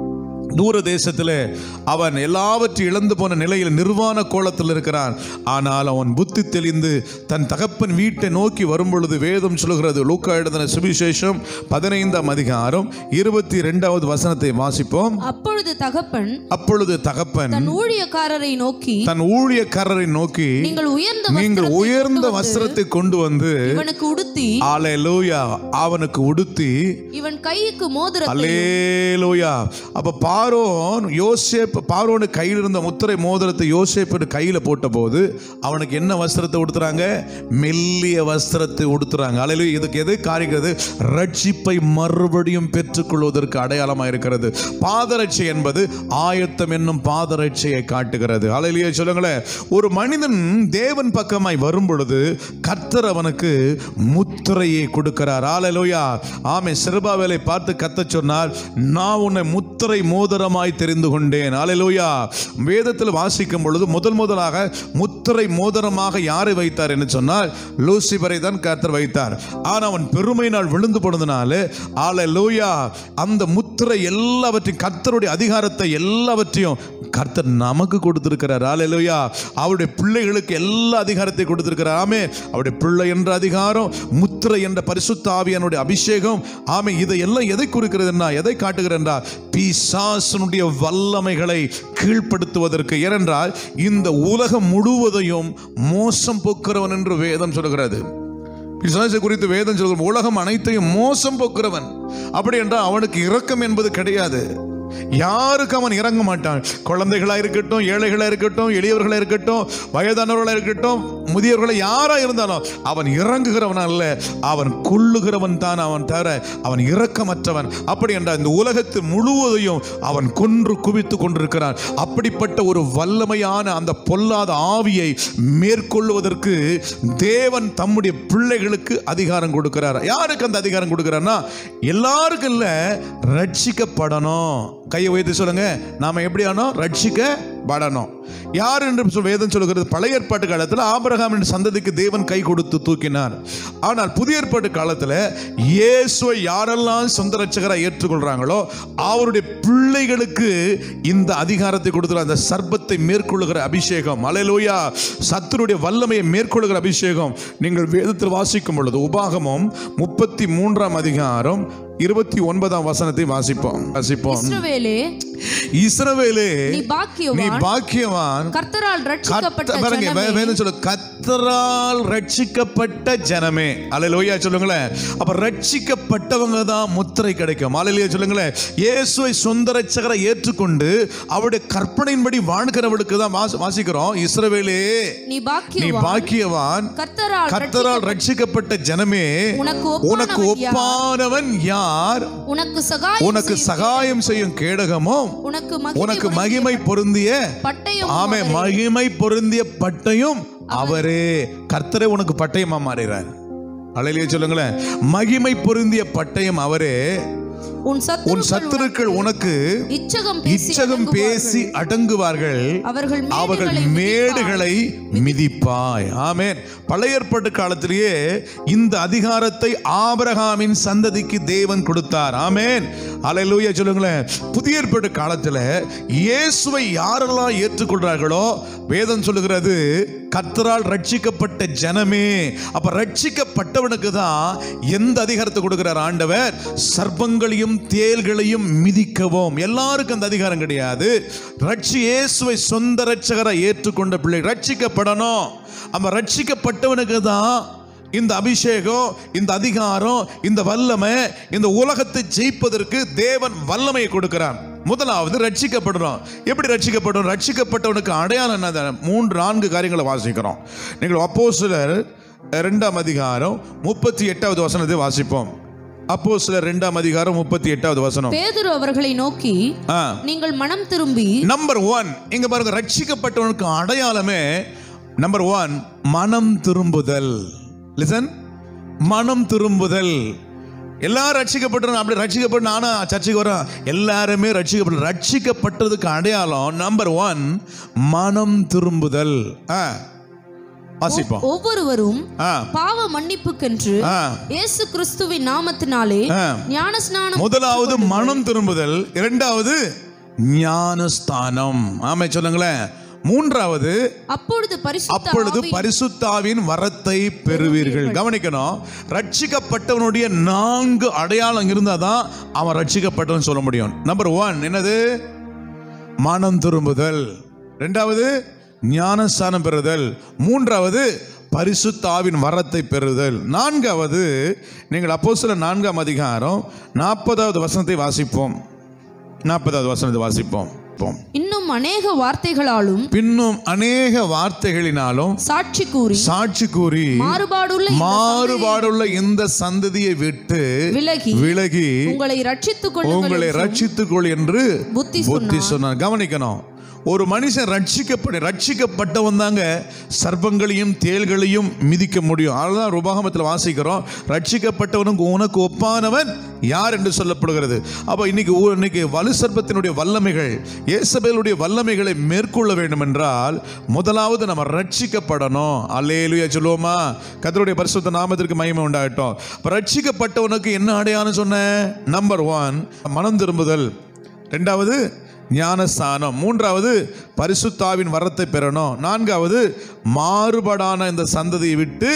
தூர தேசத்தில் அவன் எல்லாவற்றையும் இழந்து போன நிலையில் நிர்வாண கோலத்தில் இருக்கிறான் ஆனால் அவன் புத்தி தெளிந்து தன் தகப்பன் வீட்டை நோக்கி வரும் பொழுது வேதம் சொல்கிறது லூக்கா எழுதின சுவிசேஷம் பதினைந்தாம் அதிகாரம் இருபத்தி ரெண்டாவது வசனத்தை வாசிப்போம் அப்பொழுது தகப்பன் அப்பொழுது தகப்பன் தன் ஊழியக்காரரை நோக்கி தன் ஊழியக்காரரை நோக்கி நீங்கள் உயர்ந்த நீங்கள் வஸ்திரத்தை உயர்ந்த கொண்டு வந்து வஸ்திரத்தை கொண்டு வந்து இவனுக்கு உடுத்தி ஆலேலூயா அவனுக்கு உடுத்தி இவன் கைக்கு மோதிரத்தை அல்லேலூயா அப்ப பார்வோன் யோசேப் பார்வோனு கையில் இருந்த முத்திரை மோதிரத்தை யோசேப்பு கையில போட்டபோது அவனுக்கு என்ன வஸ்திரத்தை உடுத்துறாங்க மெல்லிய வஸ்திரத்தை உடுத்துறாங்க அல்லேலூயா இதுக்கு எது காரிக்கிறது ரட்சிப்பை மறுபடியும் பெற்றுக்கொள்வதற்கு அடையாளமாக இருக்கிறது பாதரட்சை என்பது ஆயத்தம் என்னும் பாதரட்சையை காட்டுகிறது அல்லேலூயா சொல்லுங்களேன் ஒரு மனிதன் தேவன் பக்கமாய் வரும் பொழுது கர்த்தர் அவனுக்கு முத்திரையை கொடுக்கிறார் ஆலலோயா ஆமை சிறுபாவேலை பார்த்து கத்தச் சொன்னால் நான் உன்னை முத்திரை மோதிரமாய் தெரிந்து கொண்டேன் ஆலலோயா வேதத்தில் வாசிக்கும் பொழுது முதல் முதலாக முத்திரை மோதிரமாக யாரை வைத்தார் என்று சொன்னால் லூசிபரை தான் கர்த்தர் வைத்தார் ஆனால் அவன் பெருமையினால் விழுந்து போனதுனால ஆலலோயா அந்த முத்திரை எல்லாவற்றையும் கர்த்தருடைய அதிகாரத்தை எல்லாவற்றையும் கர்த்தர் நமக்கு கொடுத்திருக்கிறார் ஆலலோயா அவருடைய பிள்ளைகளுக்கு எல்லா அதிகாரத்தை கொடுத்திருக்கிறார் ஆமே அவருடைய பிள்ளை என்ற அதிகாரம் முத்திரை என்ற பரிசுத்த ஆவியானுடைய அபிஷேகம் ஆமே இதை எல்லாம் எதை குறிக்கிறதுன்னா எதை காட்டுகிறா பிசாசனுடைய வல்லமைகளை கீழ்ப்படுத்துவதற்கு ஏனென்றால் இந்த உலகம் முழுவதையும் மோசம் போக்குறவன் என்று வேதம் சொல்கிறது பிசாசை குறித்து வேதம் சொல்கிறோம் உலகம் அனைத்தையும் மோசம் போக்குறவன் அப்படி என்றால் அவனுக்கு இரக்கம் என்பது கிடையாது யாருக்கு அவன் இறங்க மாட்டான் குழந்தைகளா இருக்கட்டும் ஏழைகளா இருக்கட்டும் எளியவர்களா இருக்கட்டும் வயதானவர்களா இருக்கட்டும் முதியவர்களா யாரா இருந்தாலும் அவன் இறங்குகிறவன் அல்ல அவன் கொள்ளுகிறவன் தான் அவன் தவிர அவன் இரக்கமற்றவன் அப்படி என்றால் இந்த உலகத்து முழுவதையும் அவன் கொன்று குவித்து கொண்டிருக்கிறான் அப்படிப்பட்ட ஒரு வல்லமையான அந்த பொல்லாத ஆவியை மேற்கொள்வதற்கு தேவன் தம்முடைய பிள்ளைகளுக்கு அதிகாரம் கொடுக்கிறார் யாருக்கு அந்த அதிகாரம் கொடுக்கிறார்னா எல்லாருக்கும் இல்ல ரட்சிக்கப்படணும் கையை உயர்த்தி சொல்லுங்க நாம எப்படி ஆனோம் ரட்சிக்கப்படணும் யார் என்று சொல் வேதம் சொல்கிறது பழைய ஏற்பாட்டு காலத்தில் ஆபிரகாமின் சந்ததிக்கு தேவன் கை கொடுத்து தூக்கினார் ஆனால் புதிய ஏற்பாட்டு காலத்தில் இயேசுவை யாரெல்லாம் சொந்த ரட்சகராக ஏற்றுக்கொள்றாங்களோ அவருடைய பிள்ளைகளுக்கு இந்த அதிகாரத்தை கொடுத்துற அந்த சர்ப்பத்தை மேற்கொள்ளுகிற அபிஷேகம் அலையலூயா சத்துருடைய வல்லமையை மேற்கொள்ளுகிற அபிஷேகம் நீங்கள் வேதத்தில் வாசிக்கும் பொழுது உபாகமம் முப்பத்தி மூன்றாம் அதிகாரம் இருபத்தி ஒன்பதாம் வசனத்தை வாசிப்போம் வாசிப்போம் இஸ்ரவேலே இஸ்ரவேலே நீ நீ பாக்கியவான் பாக்கியவான் கர்த்தரால் ரட்சிக்கப்பட்ட கத்த- பாருங்க வே- ஜனமே. வேதம் சொல்லு கத்தரால் ரட்சிக்கப்பட்ட ஜனமே அலையிலோயா சொல்லுங்களேன் அப்ப ரட்சிக்கப்பட்டவங்க தான் முத்திரை கிடைக்கும் அலையிலோயா சொல்லுங்களேன் இயேசுவை சொந்த ரட்சகரை ஏற்றுக்கொண்டு அவருடைய கற்பனையின்படி வாழ்கிறவளுக்கு தான் வாசி- வாசிக்கிறோம் இஸ்ரவேலே நீ நீ பாக்கியவான் பாக்கியவான் கர்த்தரால் கர்த்தரால் ரட்சிக்கப்பட்ட ஜனமே உனக்கு உனக்கு ஒப்பானவன் யார்? ஒப்பானவன் யார் உனக்கு சகாயம் உனக்கு செய்யும் சகாயம் செய்யும் கேடகமும் உனக்கு உனக்கு மகிமை மகிமை பொருந்திய பட்டயம் ஆமே மகிமை பொருந்திய பட்டயம் அவரே கர்த்தரே உனக்கு பட்டயமா மாறுகிறார் அலையிலேயே சொல்லுங்களேன் மகிமை பொருந்திய பட்டயம் அவரே உன் உன் சத்துருக்கள் சத்துருக்கள் உனக்கு இச்சகம் பேசி இச்சகம் பேசி அடங்குவார்கள் அவர்கள் அவர்கள் மேடுகளை மேடுகளை மிதிப்பாய் ஆமென் பழைய ஏற்பாட்டு காலத்திலேயே இந்த அதிகாரத்தை ஆபிரகாமின் சந்ததிக்கு தேவன் கொடுத்தார் ஆமென் அல்லேலூயா சொல்லுங்களேன் புதிய ஏற்பாட்டு காலத்துல இயேசுவை யாரெல்லாம் ஏற்றுக்கொள்றார்களோ வேதம் சொல்லுகிறது கர்த்தரால் ரட்சிக்கப்பட்ட ஜனமே அப்ப ரட்சிக்கப்பட்டவனுக்கு தான் எந்த அதிகாரத்தை கொடுக்கிறார் ஆண்டவர் சர்ப்பங்களையும் தேள்களையும் மிதிக்கவும் எல்லாருக்கும் அந்த அதிகாரம் கிடையாது ரட்சி இயேசுவை சொந்த ரட்சகரை ஏற்றுக்கொண்ட பிள்ளை ரட்சிக்கப்படணும் அப்ப ரட்சிக்கப்பட்டவனுக்கு தான் இந்த அபிஷேகம் இந்த அதிகாரம் இந்த வல்லமை இந்த உலகத்தை ஜெயிப்பதற்கு தேவன் வல்லமையை கொடுக்கிறான் முதலாவது ரட்சிக்கப்படுறோம் எப்படி ரட்சிக்கப்படும் ரட்சிக்கப்பட்டவனுக்கு அடையாளம் என்ன மூன்று நான்கு காரியங்களை வாசிக்கிறோம் நீங்கள் அப்போ சிலர் ரெண்டாம் அதிகாரம் முப்பத்தி எட்டாவது வசனத்தை வாசிப்போம் அப்போ சிலர் ரெண்டாம் அதிகாரம் முப்பத்தி எட்டாவது வசனம் பேதுரு அவர்களை நோக்கி ஆ நீங்கள் மனம் திரும்பி நம்பர் ஒன் இங்க பாருங்க ரட்சிக்கப்பட்டவனுக்கு அடையாளமே நம்பர் ஒன் மனம் திரும்புதல் லிசன் மனம் திரும்புதல் எல்லாரும் ரட்சிக்கப்பட்டோம் அப்படி ரட்சிக்கப்பட்டு நானா சர்ச்சைக்கு வரேன் எல்லாருமே ரட்சிக்கப்பட்ட ரட்சிக்கப்பட்டதுக்கு அடையாளம் நம்பர் ஒன் மனம் திரும்புதல் ஆ வாசிப்போம் ஒவ்வொருவரும் ஆ பாவ மன்னிப்புக்கென்று ஆ இயேசு கிறிஸ்துவின் நாமத்தினாலே ஆ. ஞானஸ்நானம் முதலாவது மனம் திரும்புதல் இரண்டாவது ஞானஸ்தானம் ஆமை சொல்லுங்களேன் மூன்றாவது அப்பொழுது பரிசுத்த அப்பொழுது ஆவி- பரிசுத்தாவின் வரத்தை பெறுவீர்கள் கவனிக்கணும் ரட்சிக்கப்பட்டவனுடைய நான்கு அடையாளம் இருந்தாதான் அவன் ரட்சிக்கப்பட்டவன் சொல்ல முடியும் நம்பர் ஒன் என்னது மனம் திரும்புதல் ரெண்டாவது ஞானஸ்தானம் பெறுதல் மூன்றாவது பரிசுத்தாவின் வரத்தை பெறுதல் நான்காவது நீங்கள் அப்போ சில நான்காம் அதிகாரம் நாற்பதாவது வசனத்தை வாசிப்போம் நாற்பதாவது வசனத்தை வாசிப்போம் போம். இன்னும் அநேக வார்த்தைகளாலும் பின்னும் அநேக வார்த்தைகளினாலும் சாட்சி கூறி சாட்சி கூறி மாறுபாடுள்ள இந்த மாறுபாடுள்ள இந்த சந்ததியை விட்டு விலகி விலகி உங்களை ரட்சித்துக் கொள்ளுங்கள் உங்களை என்றும் ரட்சித்துக்கொள் என்று புத்தி புத்தி சொன்னார் கவனிக்கணும் ஒரு மனுஷன் ரட்சிக்கப்பட ரட்சிக்கப்பட்டவன் தாங்க சர்ப்பங்களையும் தேள்களையும் மிதிக்க முடியும் அதுதான் உபகமத்தில் வாசிக்கிறோம் ரட்சிக்கப்பட்டவனுக்கு உனக்கு ஒப்பானவன் யார் என்று சொல்லப்படுகிறது அப்போ இன்னைக்கு ஊ- இன்னைக்கு வலு சர்ப்பத்தினுடைய வல்லமைகள் இயேசபேலுடைய வல்லமைகளை மேற்கொள்ள வேண்டும் என்றால் முதலாவது நம்ம ரட்சிக்கப்படணும் அல்லேலுயா சொல்லுவோமா கர்த்தருடைய பரிசுத்த நாமத்திற்கு மகிமை உண்டாகட்டும் அப்ப ரட்சிக்கப்பட்டவனுக்கு என்ன அடையாளம் சொன்னேன் நம்பர் ஒன் மனம் திரும்புதல் ரெண்டாவது ஞானஸ்தானம் மூன்றாவது பரிசுத்தாவின் வரத்தை பெறணும் நான்காவது மாறுபாடான இந்த சந்ததியை விட்டு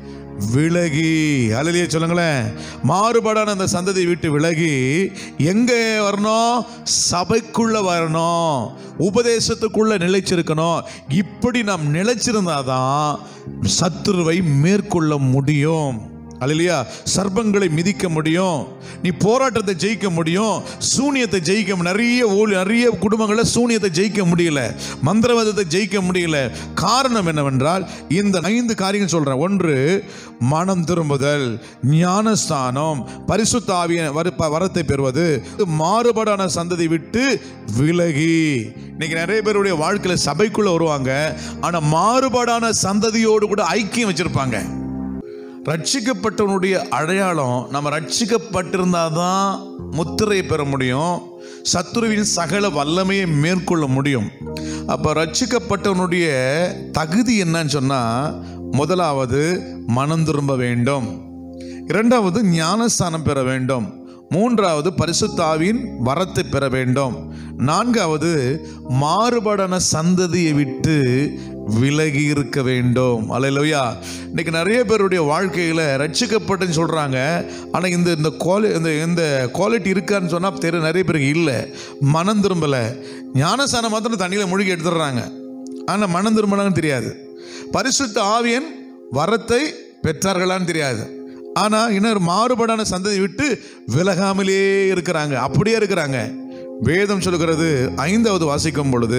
விலகி அலையிலேயே சொல்லுங்களேன் மாறுபாடான அந்த சந்ததியை விட்டு விலகி எங்கே வரணும் சபைக்குள்ள வரணும் உபதேசத்துக்குள்ள நிலைச்சிருக்கணும் இப்படி நாம் நிலைச்சிருந்தாதான் சத்துருவை மேற்கொள்ள முடியும் அல்லையா சர்ப்பங்களை மிதிக்க முடியும் நீ போராட்டத்தை ஜெயிக்க முடியும் சூனியத்தை ஜெயிக்க மு- நிறைய ஊழி நிறைய குடும்பங்களில் சூனியத்தை ஜெயிக்க முடியல மந்திரவாதத்தை ஜெயிக்க முடியல காரணம் என்னவென்றால் இந்த ஐந்து காரியங்கள் சொல்றேன் ஒன்று மனம் திரும்புதல் ஞானஸ்தானம் பரிசுத்தாவிய வர- வரத்தை பெறுவது மாறுபாடான சந்ததி விட்டு விலகி இன்னைக்கு நிறைய பேருடைய வாழ்க்கையில சபைக்குள்ள வருவாங்க ஆனா மாறுபாடான சந்ததியோடு கூட ஐக்கியம் வச்சிருப்பாங்க ரட்சிக்கப்பட்டவனுடைய அடையாளம் நம்ம ரட்சிக்கப்பட்டிருந்தாதான் முத்திரையை பெற முடியும் சத்துருவின் சகல வல்லமையை மேற்கொள்ள முடியும் அப்போ ரட்சிக்கப்பட்டவனுடைய தகுதி என்னன்னு சொன்னால் முதலாவது மனம் திரும்ப வேண்டும் இரண்டாவது ஞானஸ்தானம் பெற வேண்டும் மூன்றாவது பரிசுத்தாவின் வரத்தை பெற வேண்டும் நான்காவது மாறுபடான சந்ததியை விட்டு விலகி இருக்க வேண்டும் அல்லையா இன்னைக்கு நிறைய பேருடைய வாழ்க்கையில் ரட்சிக்கப்பட்டுன்னு சொல்கிறாங்க ஆனால் இந்த இந்த குவாலி இந்த இந்த குவாலிட்டி இருக்கான்னு சொன்னால் தெரிய நிறைய பேருக்கு இல்லை மனம் திரும்பலை ஞானஸ்தானம் மாத்திரம் தண்ணியில் முழுகி எடுத்துடுறாங்க ஆனால் மனம் திரும்பலான்னு தெரியாது பரிசுத்த ஆவியன் வரத்தை பெற்றார்களான்னு தெரியாது ஆனால் இன்னொரு மாறுபாடான சந்ததி விட்டு விலகாமலே இருக்கிறாங்க அப்படியே இருக்கிறாங்க வேதம் சொல்கிறது ஐந்தாவது வாசிக்கும் பொழுது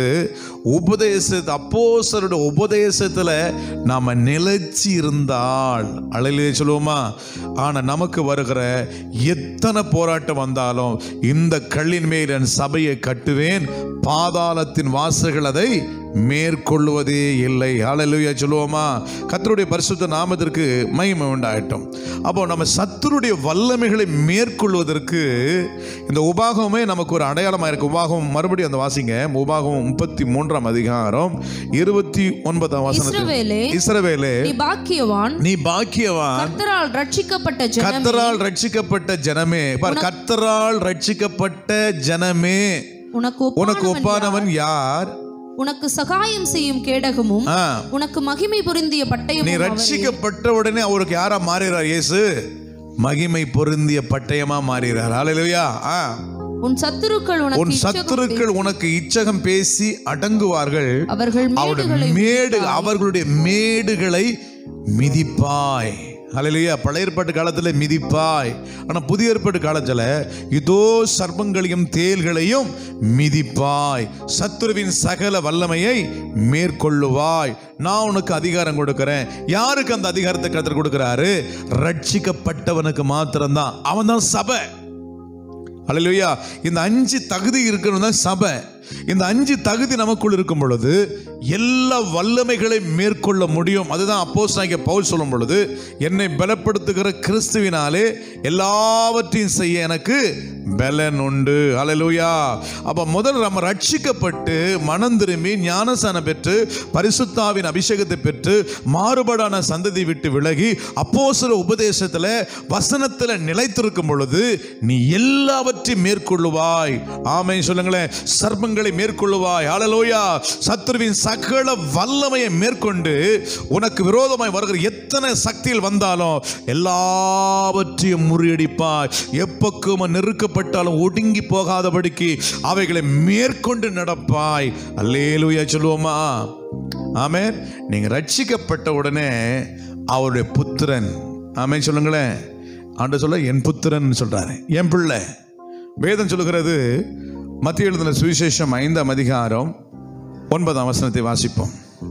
உபதேச அப்போஸ்தலருடைய உபதேசத்தில் நாம் நிலைச்சி இருந்தால் அழலே சொல்லுவோமா ஆனால் நமக்கு வருகிற எத்தனை போராட்டம் வந்தாலும் இந்த கல்லின் மேல் என் சபையை கட்டுவேன் பாதாளத்தின் வாசல்கள் அதை மேற்கொள்வதே இல்லை ஹalleluya சொல்லுவோமா கர்த்தருடைய பரிசுத்த நாமத்திற்கு மகிமை உண்டாகட்டும் அப்போ நம்ம சத்துருடைய வல்லமைகளை மேற்கொள்வதற்கு இந்த உபாகமே நமக்கு ஒரு அடையாளமாக இருக்கு உபாகம் மறுபடியும் அந்த வாசிங்க உபாகம் முப்பத்தி மூன்றாம் அதிகாரம் இருபத்தி ஒன்பதாம் வசனத்தில் இஸ்ரவேலே இஸ்ரவேலே நீ பாக்கியவான் நீ பாக்கியவான் கர்த்தரால் ரட்சிக்கப்பட்ட ஜனமே கர்த்தரால் ரட்சிக்கப்பட்ட ஜனமே பார் கர்த்தரால் ரட்சிக்கப்பட்ட ஜனமே உனக்கு உனக்கு ஒப்பானவன் ஒப்பானவன் யார் உனக்கு சகாயம் செய்யும் கேடகமும் ஆ, உனக்கு மகிமை பொருந்திய நீ பட்டயமும் ரட்சிக்கப்பட்ட உடனே அவருக்கு யாரா மாறுகிறார் இயேசு மகிமை பொருந்திய பட்டயமா மாறுகிறார் ஹalleluya ஆ உன் சத்துருக்கள் உன் உனக்கு இச்சகம் சத்துருக்கள் உனக்கு இச்சகம் பேசி அடங்குவார்கள் அவர்கள் அவருடைய மேடுகளை மேடு அவர்களுடைய மேடுகளை மிதிப்பாய் ஹalleluya பழைய ஏற்பாட்டு காலத்துல மிதிப்பாய் ஆனா புதிய ஏற்பாட்டு காலத்துல இதோ சர்ப்பங்களையும் தேள்களையும் மிதிப்பாய் சத்துருவின் சகல வல்லமையை மேற்கொள்ளுவாய் நான் உனக்கு அதிகாரம் கொடுக்கிறேன் யாருக்கு அந்த அதிகாரத்தை கத்தர் கொடுக்கிறாரு ரட்சிக்கப்பட்டவனுக்கு மாத்திரம்தான் அவன் தான் சபை அல்லையா இந்த அஞ்சு தகுதி இருக்கணும் தான் சபை இந்த அஞ்சு தகுதி நமக்குள் இருக்கும் பொழுது எல்லா வல்லமைகளை மேற்கொள்ள முடியும் அதுதான் அப்போஸ் பவுல் சொல்லும் பொழுது என்னை பலப்படுத்துகிற கிறிஸ்துவினாலே எல்லாவற்றையும் செய்ய எனக்கு பலன் உண்டு அலலுயா அப்ப முதல்ல நம்ம ரட்சிக்கப்பட்டு மனம் திரும்பி ஞானசானம் பெற்று பரிசுத்தாவின் அபிஷேகத்தை பெற்று மாறுபாடான சந்ததி விட்டு விலகி அப்போஸ்தல உபதேசத்துல வசனத்துல நிலைத்திருக்கும் பொழுது நீ எல்லாவற்றையும் மேற்கொள்ளுவாய் ஆமை சொல்லுங்களேன் சர்ப்பங்களை மேற்கொள்ளுவாய் ஹalleluya சத்துருவின் சகல வல்லமையை மேற்கொண்டு உனக்கு விரோதமாய் வருகிற எத்தனை சக்தியில் வந்தாலும் எல்லாவற்றையும் முறியடிப்பாய் எப்பக்கும் நெருக்கப்பட்டாலும் ஒடுங்கி போகாதபடிக்கு அவைகளை மேற்கொண்டு நடப்பாய் அல்லேலூயா சொல்லுவோமா ஆமென் நீங்க ரட்சிக்கப்பட்ட உடனே அவருடைய புத்திரன் ஆமென் சொல்லுங்களேன் ஆண்டு சொல்ல என் புத்திரன் சொல்றாரு என் பிள்ளை வேதம் சொல்லுகிறது மத்திய எழுதின சுவிசேஷம் ஐந்தாம் அதிகாரம் ஒன்பதாம் வசனத்தை வாசிப்போம்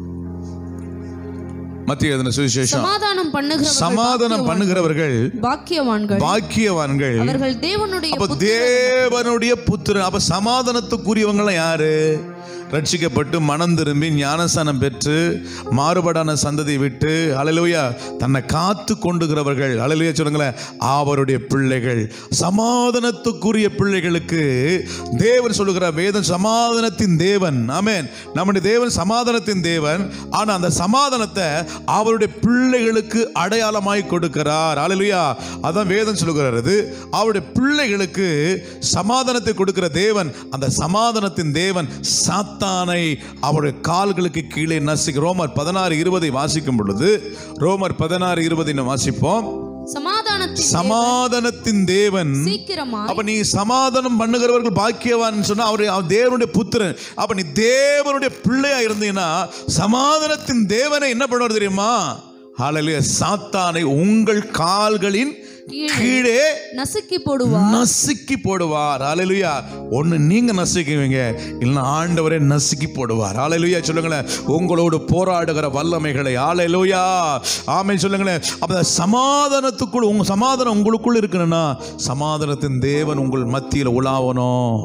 மத்திய எழுதின சுவிசேஷம் சமாதானம் பண்ணுகிறவர்கள் சமாதானம் பண்ணுகிறவர்கள் பாக்கியவான்கள் பாக்கியவான்கள் அவர்கள் தேவனுடைய அப்ப தேவனுடைய புத்திரன் அப்ப சமாதானத்துக்குரியவங்களாம் யாரு ரட்சிக்கப்பட்டு மனம் திரும்பி ஞானஸ்தானம் பெற்று மாறுபாடான சந்ததியை விட்டு அலலுயா தன்னை காத்து கொண்டுகிறவர்கள் அலலுயா சொல்லுங்களேன் அவருடைய பிள்ளைகள் சமாதானத்துக்குரிய பிள்ளைகளுக்கு தேவன் சொல்லுகிற வேதம் சமாதானத்தின் தேவன் ஆமென் நம்முடைய தேவன் சமாதானத்தின் தேவன் ஆனா அந்த சமாதானத்தை அவருடைய பிள்ளைகளுக்கு அடையாளமாய் கொடுக்கிறார் அலலுயா அதான் வேதம் சொல்லுகிறது அவருடைய பிள்ளைகளுக்கு சமாதானத்தை கொடுக்கிற தேவன் அந்த சமாதானத்தின் தேவன் சாத்தானை அவருடைய கால்களுக்கு கீழே நசுக்கு ரோமர் பதினாறு இருபதை வாசிக்கும் பொழுது ரோமர் பதினாறு இருபதை நாம் வாசிப்போம் சமாதானத்தின் சமாதானத்தின் தேவன் சீக்கிரமாய் அப்ப நீ சமாதானம் பண்ணுகிறவர்கள் பாக்கியவான் சொன்னா அவரு அவர் தேவனுடைய புத்திரன் அப்ப நீ தேவனுடைய பிள்ளையா இருந்தீங்கன்னா சமாதானத்தின் தேவனை என்ன பண்ணுவார் தெரியுமா ஹalleluya சாத்தானை உங்கள் கால்களின் கீழே நசுக்கி போடுவார் நசுக்கி போடுவார் ஹalleluya ஒன்னு நீங்க நசுக்குவீங்க இல்லைன்னா ஆண்டவரே நசுக்கி போடுவார் ஹalleluya சொல்லுங்களேன் உங்களோடு போராடுகிற வல்லமைகளை ஹalleluya ஆமென் சொல்லுங்களேன் அப்ப சமாதானத்துக்குள் உங்க சமாதானம் உங்களுக்குள் இருக்கணும்னா சமாதானத்தின் தேவன் உங்கள் மத்தியில் உலாவணும்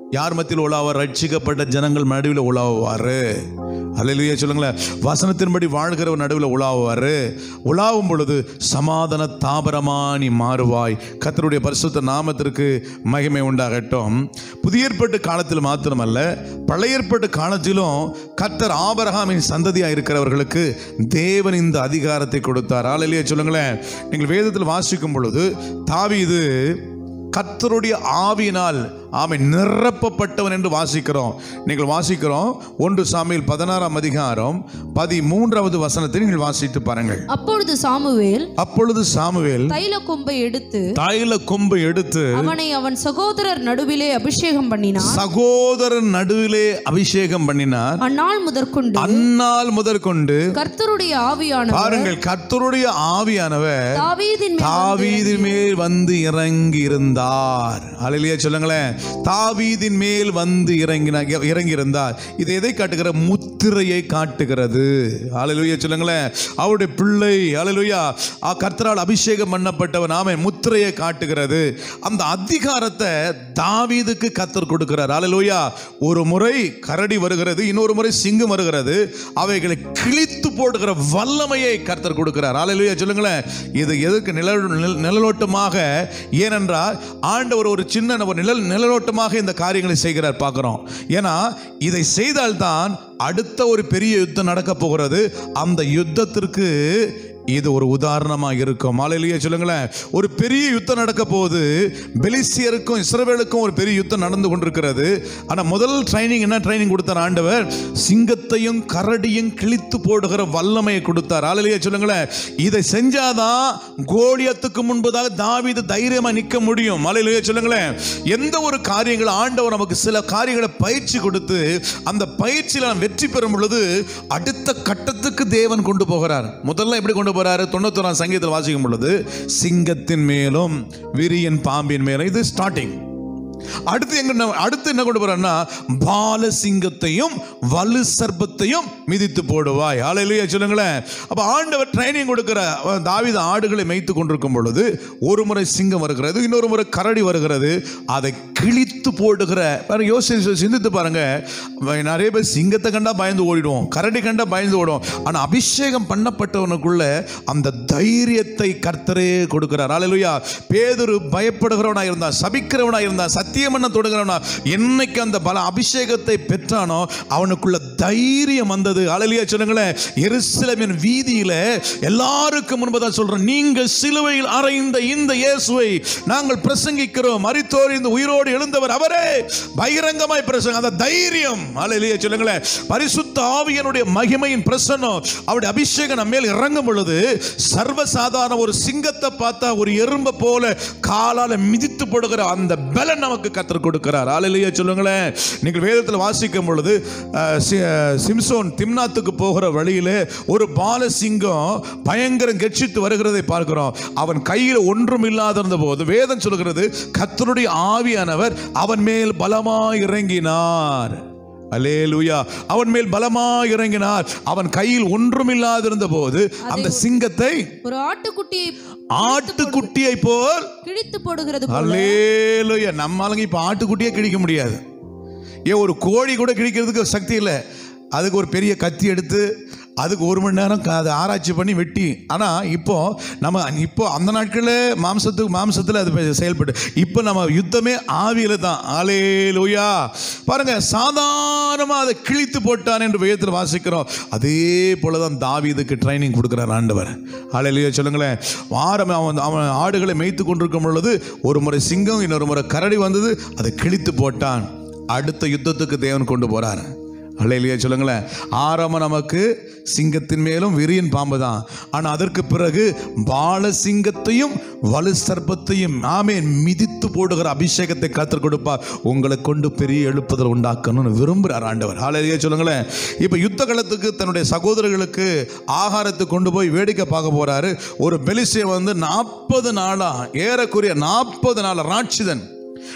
யார் மத்தியில் உலாவார் ரட்சிக்கப்பட்ட ஜனங்கள் நடுவில் உலாவுவாரு அல்லையா சொல்லுங்களேன் வசனத்தின்படி வாழ்கிறவர் நடுவில் உலாவுவாரு உலாவும் பொழுது சமாதான தாபரமானி மாறுவாய் கர்த்தருடைய பரிசுத்த நாமத்திற்கு மகிமை உண்டாகட்டும் புதிய ஏற்பட்ட காலத்தில் மாத்திரமல்ல பழைய ஏற்பட்ட காலத்திலும் கர்த்தர் ஆபரகாமின் சந்ததியாக இருக்கிறவர்களுக்கு தேவன் இந்த அதிகாரத்தை கொடுத்தார் ஆலையிலேயே சொல்லுங்களேன் நீங்கள் வேதத்தில் வாசிக்கும் பொழுது தாவீது கர்த்தருடைய ஆவியினால் ஆமை நிரப்பப்பட்டவன் என்று வாசிக்கிறோம் நீங்கள் வாசிக்கிறோம் ஒன்று சாமியில் பதினாறாம் அதிகாரம் பதிமூன்றாவது வசனத்தை நீங்கள் வாசித்து பாருங்கள் அப்பொழுது சாமுவேல் அப்பொழுது சாமுவேல் தைல கொம்பை எடுத்து தைல கொம்பை எடுத்து அவனை அவன் சகோதரர் நடுவிலே அபிஷேகம் பண்ணினான் சகோதரன் நடுவிலே அபிஷேகம் பண்ணினார் அந்நாள் முதற்கொண்டு அந்நாள் முதற்கொண்டு கர்த்தருடைய ஆவியானவர் பாருங்கள் கர்த்தருடைய ஆவியானவர் தாவீதின் மேல் தாவீதின் மேல் வந்து இறங்கி இருந்தார் அலையிலேயே சொல்லுங்களேன் தாவீதின் மேல் வந்து இறங்கினா இறங்கி இருந்தார் இது எதை காட்டுகிற முத்திரையை காட்டுகிறது அலையிலேயே சொல்லுங்களேன் அவருடைய பிள்ளை அலையிலுயா கர்த்தரால் அபிஷேகம் பண்ணப்பட்டவன் ஆமை முத்திரையை காட்டுகிறது அந்த அதிகாரத்தை தாவீதுக்கு கத்தர் கொடுக்கிறார் அலையிலுயா ஒரு முறை கரடி வருகிறது இன்னொரு முறை சிங்கம் வருகிறது அவைகளை கிழித்து போடுகிற வல்லமையை கர்த்தர் கொடுக்கிறார் அலையிலுயா சொல்லுங்களேன் இது எதற்கு நிழல் நிழல்- நிழலோட்டமாக ஏனென்றால் ஆண்டவர் ஒரு சின்ன ஒரு நிழல் நிழலோட்டமாக இந்த காரியங்களை செய்கிறார் பார்க்குறோம் ஏன்னா இதை செய்தால்தான் அடுத்த ஒரு பெரிய யுத்தம் நடக்க போகிறது அந்த யுத்தத்திற்கு இது ஒரு உதாரணமா இருக்கும் மாலையிலேயே சொல்லுங்களேன் ஒரு பெரிய யுத்தம் நடக்க போகுது பெலிசியருக்கும் இஸ்ரவேலுக்கும் ஒரு பெரிய யுத்தம் நடந்து கொண்டிருக்கிறது ஆனா முதல் ட்ரைனிங் என்ன ட்ரைனிங் கொடுத்தார் ஆண்டவர் சிங்கத்தையும் கரடியும் கிழித்து போடுகிற வல்லமையை கொடுத்தார் ஆலையிலேயே சொல்லுங்களேன் இதை செஞ்சாதான் கோலியத்துக்கு முன்பதாக தாவீது தைரியமா நிற்க முடியும் மலையிலேயே சொல்லுங்களேன் எந்த ஒரு காரியங்கள் ஆண்டவர் நமக்கு சில காரியங்களை பயிற்சி கொடுத்து அந்த பயிற்சியில் நாம் வெற்றி பெறும் பொழுது அடுத்த கட்டத்துக்கு தேவன் கொண்டு போகிறார் முதல்ல எப்படி கொண்டு போறாரு தொண்ணூத்தொராம் சங்கீதத்தில் வாசிக்கும் பொழுது சிங்கத்தின் மேலும் விரியன் பாம்பின் மேலும் இது ஸ்டார்டிங் அடுத்து எங்க அடுத்து என்ன கொண்டு போறாருன்னா பாலசிங்கத்தையும் வலு சர்ப்பத்தையும் மிதித்து போடுவாய் ஆலையிலேயே சொல்லுங்களேன் அப்ப ஆண்டவர் ட்ரைனிங் கொடுக்கிற தாவீது ஆடுகளை மேய்த்து கொண்டிருக்கும் பொழுது ஒரு முறை சிங்கம் வருகிறது இன்னொரு முறை கரடி வருகிறது அதை கிழித்து போடுகிற பாருங்க யோசி சிந்தித்து பாருங்க நிறைய பேர் சிங்கத்தை கண்டா பயந்து ஓடிடுவோம் கரடி கண்டா பயந்து ஓடுவோம் ஆனா அபிஷேகம் பண்ணப்பட்டவனுக்குள்ள அந்த தைரியத்தை கர்த்தரே கொடுக்கிறார் அல்லேலூயா பேதுரு பயப்படுகிறவனா இருந்தா சபிக்கிறவனா இருந்தா சத்தியம் பண்ண தொடங்குறவனா என்னைக்கு அந்த பல அபிஷேகத்தை பெற்றானோ அவனுக்குள்ள தைரியம் வந்தது அழலியா சொல்லுங்களேன் எருசலேமின் வீதியில எல்லாருக்கும் முன்பதான் சொல்றேன் நீங்கள் சிலுவையில் அறைந்த இந்த இயேசுவை நாங்கள் பிரசங்கிக்கிறோம் மரித்தோர் இந்த உயிரோடு எழுந்தவர் அவரே பகிரங்கமாய் பிரசங்க அந்த தைரியம் அழலியா சொல்லுங்களேன் பரிசுத்த ஆவியனுடைய மகிமையின் பிரசன்னம் அவருடைய அபிஷேகம் நம்ம மேல் இறங்கும் பொழுது சர்வசாதாரண ஒரு சிங்கத்தை பார்த்தா ஒரு எறும்பை போல காலால மிதித்து போடுகிற அந்த பலன் நமக்கு கத்தர் கொடுக்கிறார் ஆலையிலேயே சொல்லுங்களேன் நீங்கள் வேதத்தில் வாசிக்கும் பொழுது அஹ், சி- அஹ், சிம்சோன் திம்னாத்துக்கு போகிற வழியிலே ஒரு பாலசிங்கம் பயங்கரம் கெட்சித்து வருகிறதை பார்க்கிறோம் அவன் கையில் ஒன்றும் இல்லாதிருந்த போது வேதம் சொல்கிறது கத்தருடைய ஆவியானவர் அவன் மேல் பலமாய் இறங்கினார் அலேலுயா அவன் மேல் பலமாய் இறங்கினார் அவன் கையில் ஒன்றுமில்லாதிருந்த போது அந்த சிங்கத்தை ஒரு ஆட்டுக்குட்டியை ஆட்டுக்குட்டியை போல் கிழித்து போடுகிறது போல அல்லேலுயா நம்ம ஆளுங்க இப்ப ஆட்டுக்குட்டியே கிழிக்க முடியாது ஏன் ஒரு கோழி கூட கிழிக்கிறதுக்கு சக்தி இல்லை அதுக்கு ஒரு பெரிய கத்தி எடுத்து அதுக்கு ஒரு மணி நேரம் க- அதை ஆராய்ச்சி பண்ணி வெட்டி ஆனால் இப்போ நம்ம இப்போ அந்த நாட்களில் மாம்சத்துக்கு மாம்சத்தில் அது பெ- செயல்பட்டு இப்போ நம்ம யுத்தமே ஆவியில் தான் ஆலே லூயா பாருங்க சாதாரணமாக அதை கிழித்து போட்டான் என்று வேதத்தில் வாசிக்கிறோம் அதே போல தான் தாவீதுக்கு ட்ரைனிங் கொடுக்குறார் ஆண்டவர் ஆலையிலேயே சொல்லுங்களேன் வாரம் அவன் அவன் ஆடுகளை மேய்த்து கொண்டிருக்கும் பொழுது ஒரு முறை சிங்கம் இன்னொரு முறை கரடி வந்தது அதை கிழித்து போட்டான் அடுத்த யுத்தத்துக்கு தேவன் கொண்டு போறார் அல்லையிலேயே சொல்லுங்களேன் ஆரம்பம் நமக்கு சிங்கத்தின் மேலும் விரியன் பாம்பு தான் ஆனால் அதற்கு பிறகு பால சிங்கத்தையும் வலு சர்ப்பத்தையும் ஆமேன் மிதித்து போடுகிற அபிஷேகத்தை காத்து கொடுப்பார் உங்களை கொண்டு பெரிய எழுப்புதல் உண்டாக்கணும்னு விரும்புகிறார் ஆண்டவர் ஆலையிலேயே சொல்லுங்களேன் இப்போ யுத்த காலத்துக்கு தன்னுடைய சகோதரர்களுக்கு ஆகாரத்தை கொண்டு போய் வேடிக்கை பார்க்க போறாரு ஒரு பெலிசிய வந்து நாற்பது நாளா ஏறக்குறைய நாற்பது நாள் ராட்சிதன்